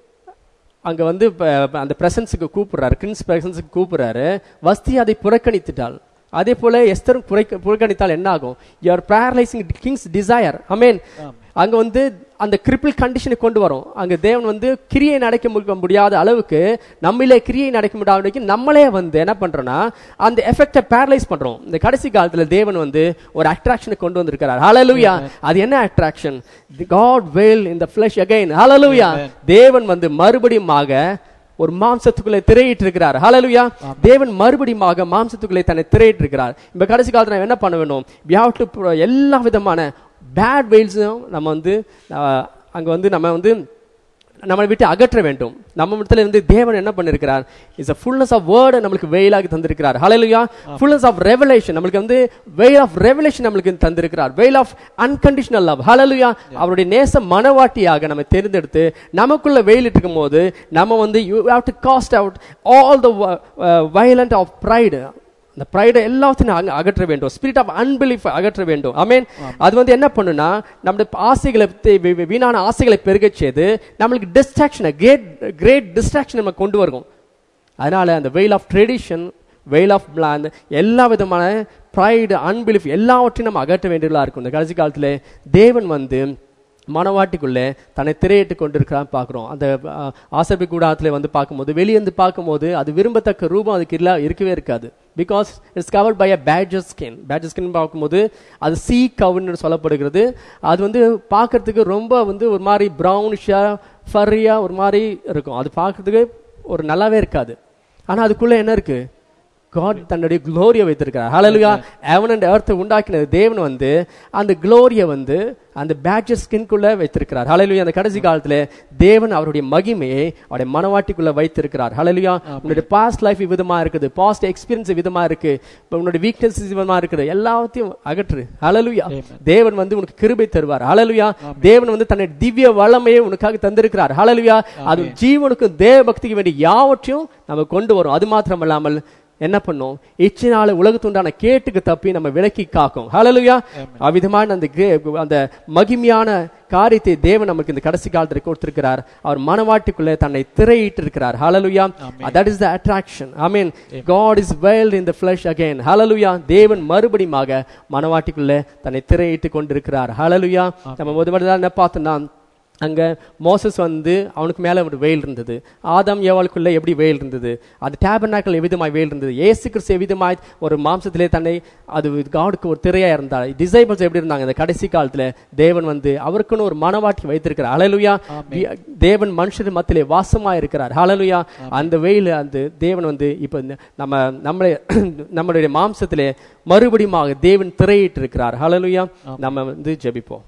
[SPEAKER 1] அங்க வந்து ப- அந்த பிரசன்ஸுக்கு கூப்பிடுறாரு கிங்ஸ் பிரசன்ஸுக்கு கூப்பிடுறாரு வஸ்தி அதை புறக்கணித்துட்டாள் அதே போல எஸ்தரும் புறக்க- புறக்கணித்தால் என்ன ஆகும் யூஆர் பேரலைசிங் கிங்ஸ் டிசையர் அமேன் அங்க வந்து அந்த கிரிப்பிள் கண்டிஷனை கொண்டு வரும் அங்க தேவன் வந்து கிரியை நடக்க மு- முடியாத அளவுக்கு நம்மளே கிரியை நடக்க முடியாத அளவுக்கு நம்மளே வந்து என்ன பண்றோம்னா அந்த எஃபெக்டை பேரலைஸ் பண்றோம் இந்த கடைசி காலத்துல தேவன் வந்து ஒரு அட்ராக்ஷனை கொண்டு வந்திருக்கிறார் ஹalleluya அது என்ன attraction God veil in the flesh again hallelujah தேவன் வந்து மறுபடியுமாக ஒரு மாம்சத்துக்குள்ளே திரையிட்டு இருக்கிறார் ஹalleluya தேவன் மறுபடியுமாக மாம்சத்துக்குள்ளே தன்னை திரையிட்டு இருக்கிறார் இப்ப கடைசி காலத்துல நம்ம என்ன பண்ண வேண்டும் we have to pro- எல்லா விதமான பேட் வெயில்ஸும் நம்ம வந்து அஹ், அங்க வந்து நம்ம வந்து நம்மளை விட்டு அகற்ற வேண்டும் நம்ம இடத்துல இருந்து தேவன் என்ன பண்ணிருக்கிறார் is a fullness of word நம்மளுக்கு வெயிலாக தந்திருக்கிறார் ஹalleluya fullness ஆஃப் ரெவலேஷன் நம்மளுக்கு வந்து வெயில் ஆஃப் ரெவலேஷன் நம்மளுக்கு தந்திருக்கிறார் வெயில் ஆஃப் அன்கண்டிஷனல் லவ் ஹalleluya அவருடைய நேச மனவாட்டியாக நம்ம தேர்ந்தெடுத்து நமக்குள்ள வெயில் இருக்கும் போது நம்ம வந்து you have to cast out all the violent of pride அந்த ப்ரைடை எல்லாத்தையும் அங்க அகற்ற வேண்டும் ஸ்பிரிட் ஆஃப் அன்பிலீஃப் அகற்ற வேண்டும் அமேன் அது வந்து என்ன பண்ணுனா நம்முடைய ஆசைகளை தே- வீ- வீ- வீணான ஆசைகளை பெருகச் செய்து நம்மளுக்கு டிஸ்ட்ராக்ஷனை கிரேட் கிரேட் டிஸ்ட்ராக்ஷன் நம்ம கொண்டு வரும் அதனால அந்த veil of tradition veil of plan எல்லா விதமான ப்ரைடு அன்பிலிஃப் எல்லாவற்றையும் நம்ம அகற்ற வேண்டியதாக இருக்கும் இந்த கடைசி காலத்துல தேவன் வந்து மனவாட்டிக்குள்ளே தன்னை திரையிட்டு கொண்டிருக்கிறான் பார்க்குறோம் அந்த ஆசபி கூடாரத்தில் வந்து பார்க்கும்போது வெளியேந்து பார்க்கும்போது அது விரும்பத்தக்க ரூபம் அதுக்கு இல்ல இருக்கவே இருக்காது because it's covered by a badger skin badger skin பார்க்கும்போது அது சீ கவுன்னு சொல்லப்படுகிறது அது வந்து பார்க்கறதுக்கு ரொம்ப வந்து ஒரு மாதிரி ப்ரௌனிஷாக ஃபர்ரியாக ஒரு மாதிரி இருக்கும் அது பார்க்கறதுக்கு ஒரு நல்லாவே இருக்காது ஆனா அதுக்குள்ள என்ன இருக்கு காட் தன்னுடைய குளோரியை வைத்திருக்கிறார் ஹalleluya heaven and earth உண்டாக்கினது தேவன் வந்து அந்த குளோரியை வந்து அந்த பேட்ஜர் ஸ்கின்குள்ள வைத்திருக்கிறார் ஹalleluya அந்த கடைசி காலத்துல தேவன் அவருடைய மகிமையை அவருடைய மனவாட்டிக்குள்ள வைத்திருக்கிறார் ஹalleluya உன்னுடைய பாஸ்ட் லைஃப் விதமா இருக்குது பாஸ்ட் எக்ஸ்பீரியன்ஸ் விதமா இருக்கு இப்போ உன்னுடைய வீக்னஸ் விதமா இருக்குது எல்லாத்தையும் அகற்று ஹalleluya தேவன் வந்து உனக்கு கிருபை தருவார் ஹalleluya தேவன் வந்து தன்னுடைய திவ்ய வல்லமையை உனக்காக தந்திருக்கிறார் ஹalleluya அது ஜீவனுக்கும் தேவ பக்திக்கு வேண்டிய யாவற்றையும் நம்ம கொண்டு வரும் அது மாத்திரமல்லாமல் என்ன பண்ணும் இச்சினால உலகத்துண்டான கேட்டுக்கு தப்பி நம்ம விலக்கி காக்கும் ஹalleluya அவ்விதமான அந்த கே- அந்த மகிமையான காரியத்தை தேவன் நமக்கு இந்த கடைசி காலத்தில் கொடுத்திருக்கிறார் அவர் மனவாட்டிக்குள்ளே தன்னை திரையிட்டு இருக்கிறார் ஹalleluya that is the attraction i mean god is veiled in the flesh again hallelujah தேவன் மறுபடியுமாக மனவாட்டிக்குள்ளே தன்னை திரையிட்டு கொண்டிருக்கிறார் ஹalleluya நம்ம முதல்ல என்ன பார்த்தோம்னா அங்க மோசஸ் வந்து அவனுக்கு மேல ஒரு வெயில் இருந்தது ஆதாம் ஏவாளுக்குள்ள எப்படி வெயில் இருந்தது அது டேபர்னாக்கள் எவ்விதமாய் வெயில் இருந்தது ஏசு கிறிஸ்து எவ்விதமாய் ஒரு மாம்சத்திலே தன்னை அது காடுக்கு ஒரு திரையா இருந்தார் டிசைபிள்ஸ் எப்படி இருந்தாங்க இந்த கடைசி காலத்துல தேவன் வந்து அவருக்குன்னு ஒரு மனவாட்டி வைத்திருக்கிறார் ஹalleluya தேவன் மனுஷர் மத்தியிலே வாசமா இருக்கிறார் ஹalleluya அந்த வெயில் அந்த தேவன் வந்து இப்ப இந்த நம்ம நம்மளை நம்மளுடைய மாம்சத்திலே மறுபடியுமாக தேவன் திரையிட்டு இருக்கிறார் ஹalleluya நம்ம வந்து ஜெபிப்போம்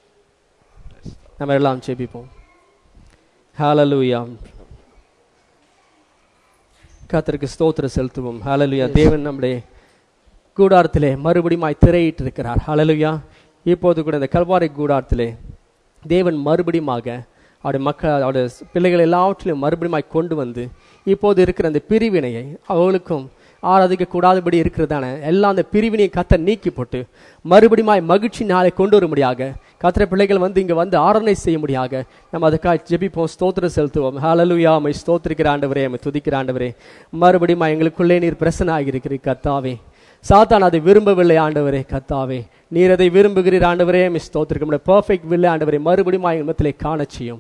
[SPEAKER 1] நம்ம எல்லாம் ஜெபிப்போம் ஹalleluya கர்த்தருக்கு ஸ்தோத்திரம் செலுத்துவோம் ஹalleluya தேவன் நம்முடைய கூடாரத்திலே மறுபடியுமாய் திரையிட்டு இருக்கிறார் ஹalleluya இப்போது கூட இந்த கல்வாரி கூடாரத்திலே தேவன் மறுபடியுமாக அவருடைய மக்கள் அவருடைய பிள்ளைகள் எல்லாவற்றிலும் மறுபடியுமாய் கொண்டு வந்து இப்போது இருக்கிற அந்த பிரிவினையை அவர்களுக்கும் ஆராதிக்க கூடாதபடி இருக்கிறதான எல்லாம் அந்த பிரிவினையை கத்த நீக்கி போட்டு மறுபடியுமாய் மகிழ்ச்சி நாளை கொண்டு வரும்படியாக கத்திர பிள்ளைகள் வந்து இங்க வந்து ஆராதனை செய்ய முடியாக நம்ம அதுக்காக ஜெபிப்போம் ஸ்தோத்திரம் செலுத்துவோம் ஹalleluya மை ஸ்தோத்திரிக்கிற ஆண்டவரே மை துதிக்கிற ஆண்டவரே மறுபடியும் எங்களுக்குள்ளே நீர் பிரசன ஆகியிருக்கிறீர் கத்தாவே சாத்தான் அதை விரும்பவில்லை ஆண்டவரே கத்தாவே நீர் அதை விரும்புகிறீர் ஆண்டவரே மிஸ் ஸ்தோத்திரிக்க முடிய பர்ஃபெக்ட் வில்லை ஆண்டவரே மறுபடியும் எங்கள் மத்திலே காண செய்யும்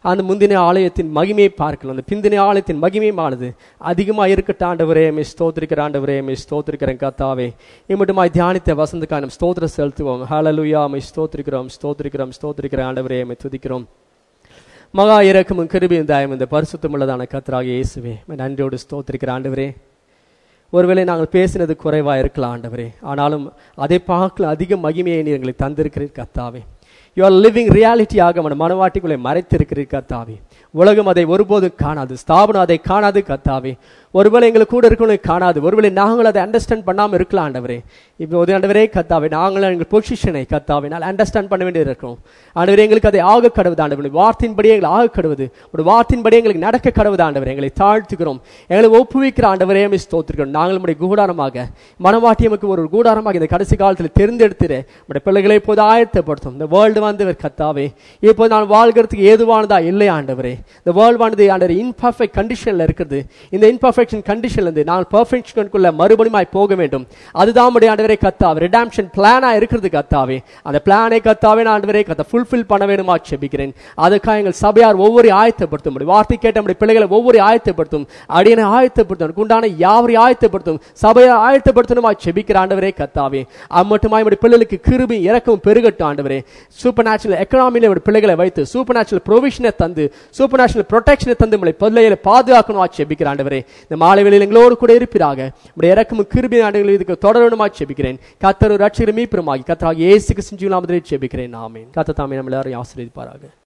[SPEAKER 1] அந்த முந்தின ஆலயத்தின் மகிமையை பார்க்கலாம் அந்த பிந்தின ஆலயத்தின் மகிமையுமானது அதிகமாக இருக்கட்டும் ஆண்டவரே மே ஸ்தோத்திரிக்கிற ஆண்டவரே மே ஸ்தோத்திரிக்கிறேன் கத்தாவே இம்மட்டுமாய் தியானித்த வசந்தக்காக நம்ம ஸ்தோத்திரம் செலுத்துவோம் ஹalleluya மை ஸ்தோத்திரிக்கிறோம் ஸ்தோத்திரிக்கிறோம் ஸ்தோத்திரிக்கிற ஆண்டவரே மை துதிக்கிறோம் மகா இறக்கமும் கிருபியும் தாயம் இந்த பரிசுத்தமுள்ளதான கத்தராக இயேசுவே உம்மை நன்றியோடு ஸ்தோத்திரிக்கிற ஆண்டவரே ஒருவேளை நாங்கள் பேசினது குறைவா இருக்கலாம் ஆண்டவரே ஆனாலும் அதை பார்க்கல அதிக மகிமையை நீர் எங்களுக்கு தந்திருக்கிறீர் கத்தாவே யூ ஆர் லிவிங் ரியாலிட்டியாக அவன் மனவாட்டிக்குள்ளே மறைத்திருக்கிறீர் கத்தாவே உலகம் அதை ஒருபோதும் காணாது ஸ்தாபனம் அதை காணாது கத்தாவே ஒருவேளை எங்களுக்கு கூட இருக்கணும் காணாது ஒருவேளை நாங்கள் அதை அண்டர்ஸ்டாண்ட் பண்ணாமல் இருக்கலாம் ஆண்டவரே இப்போ ஒரு ஆண்டவரே கத்தாவே நாங்களும் எங்கள் பொசிஷனை கத்தாவே நாங்கள் அண்டர்ஸ்டாண்ட் பண்ண வேண்டியது இருக்கும் ஆண்டவரே எங்களுக்கு அதை ஆக கடவுது ஆண்டவரே வார்த்தையின்படி எங்களை ஆக கடவுது ஒரு வார்த்தையின்படி எங்களுக்கு நடக்க கடவுது ஆண்டவரே எங்களை தாழ்த்துக்கிறோம் எங்களை ஒப்புவிக்கிற ஆண்டவரே மிஸ் தோத்துக்கிறோம் நாங்கள் நம்முடைய கூடாரமாக மனவாட்டியமுக்கு ஒரு கூடாரமாக இந்த கடைசி காலத்தில் தெரிந்தெடுத்துரு நம்முடைய பிள்ளைகளை இப்போது ஆயத்தப்படுத்தும் இந்த வேர்ல்டு வந்து கத்தாவே இப்போ நான் வாழ்கிறதுக்கு ஏதுவானதா இல்லை ஆண்டவரே இந்த வேர்ல்டு வானது ஆண்டவர் இன்பர்ஃபெக்ட் கண்டிஷன்ல இருக்குது இந்த இன்பர்ஃபெக்ஷன் கண்டிஷன்ல இருந்து நான் பர்ஃபெக்ஷனுக்குள்ள மறுபடியும் போக வேண்டும் அதுதான் நம்முடைய ஆண்டவரே கத்தாவே ரிடாம்ஷன் பிளானா இருக்கிறது கத்தாவே அந்த பிளானை கத்தாவே நான் ஆண்டவரே கத்த ஃபுல்ஃபில் பண்ண வேணுமா செபிக்கிறேன் அதுக்காக எங்கள் சபையார் ஒவ்வொரு ஆயத்தப்படுத்தும் முடியும் வார்த்தை கேட்ட நம்முடைய பிள்ளைகளை ஒவ்வொரு ஆயத்தப்படுத்தும் அடியனை ஆயத்தப்படுத்தும் எனக்கு உண்டான யாவரையும் ஆயத்தப்படுத்தும் சபையை ஆயத்தப்படுத்தணுமா செபிக்கிற ஆண்டவரே கத்தாவே அது மட்டுமா நம்முடைய பிள்ளைகளுக்கு கிருபி இறக்கவும் பெருகட்டும் ஆண்டவரே சூப்பர் நேச்சுரல் எக்கனாமியில நம்முடைய பிள்ளைகளை வைத்து சூப்பர் நேச்சுரல் ப்ரொவிஷனை தந்து சூப்பர் நேச்சுரல் ப்ரொடெக்ஷனை தந்து நம்மளை பிள்ளைகளை பாதுகாக்கணுமா செபிக்கிற ஆண்டவரே இந்த மாலை வேளையில் எங்களோடு கூட இருப்பீராக நம்முடைய இறக்கமும் கிருபி ஆண்டுகள் இதுக்கு தொடரணுமா செபிக்கிறேன் கத்தர் ரட்சகர் மீப்பெருமாகி கத்தராக இயேசுக்கு செஞ்சு நாமதிலே செபிக்கிறேன் ஆமென் கத்த தாமே நம்ம எல்லாரையும் ஆசீர்வதிப்பாராக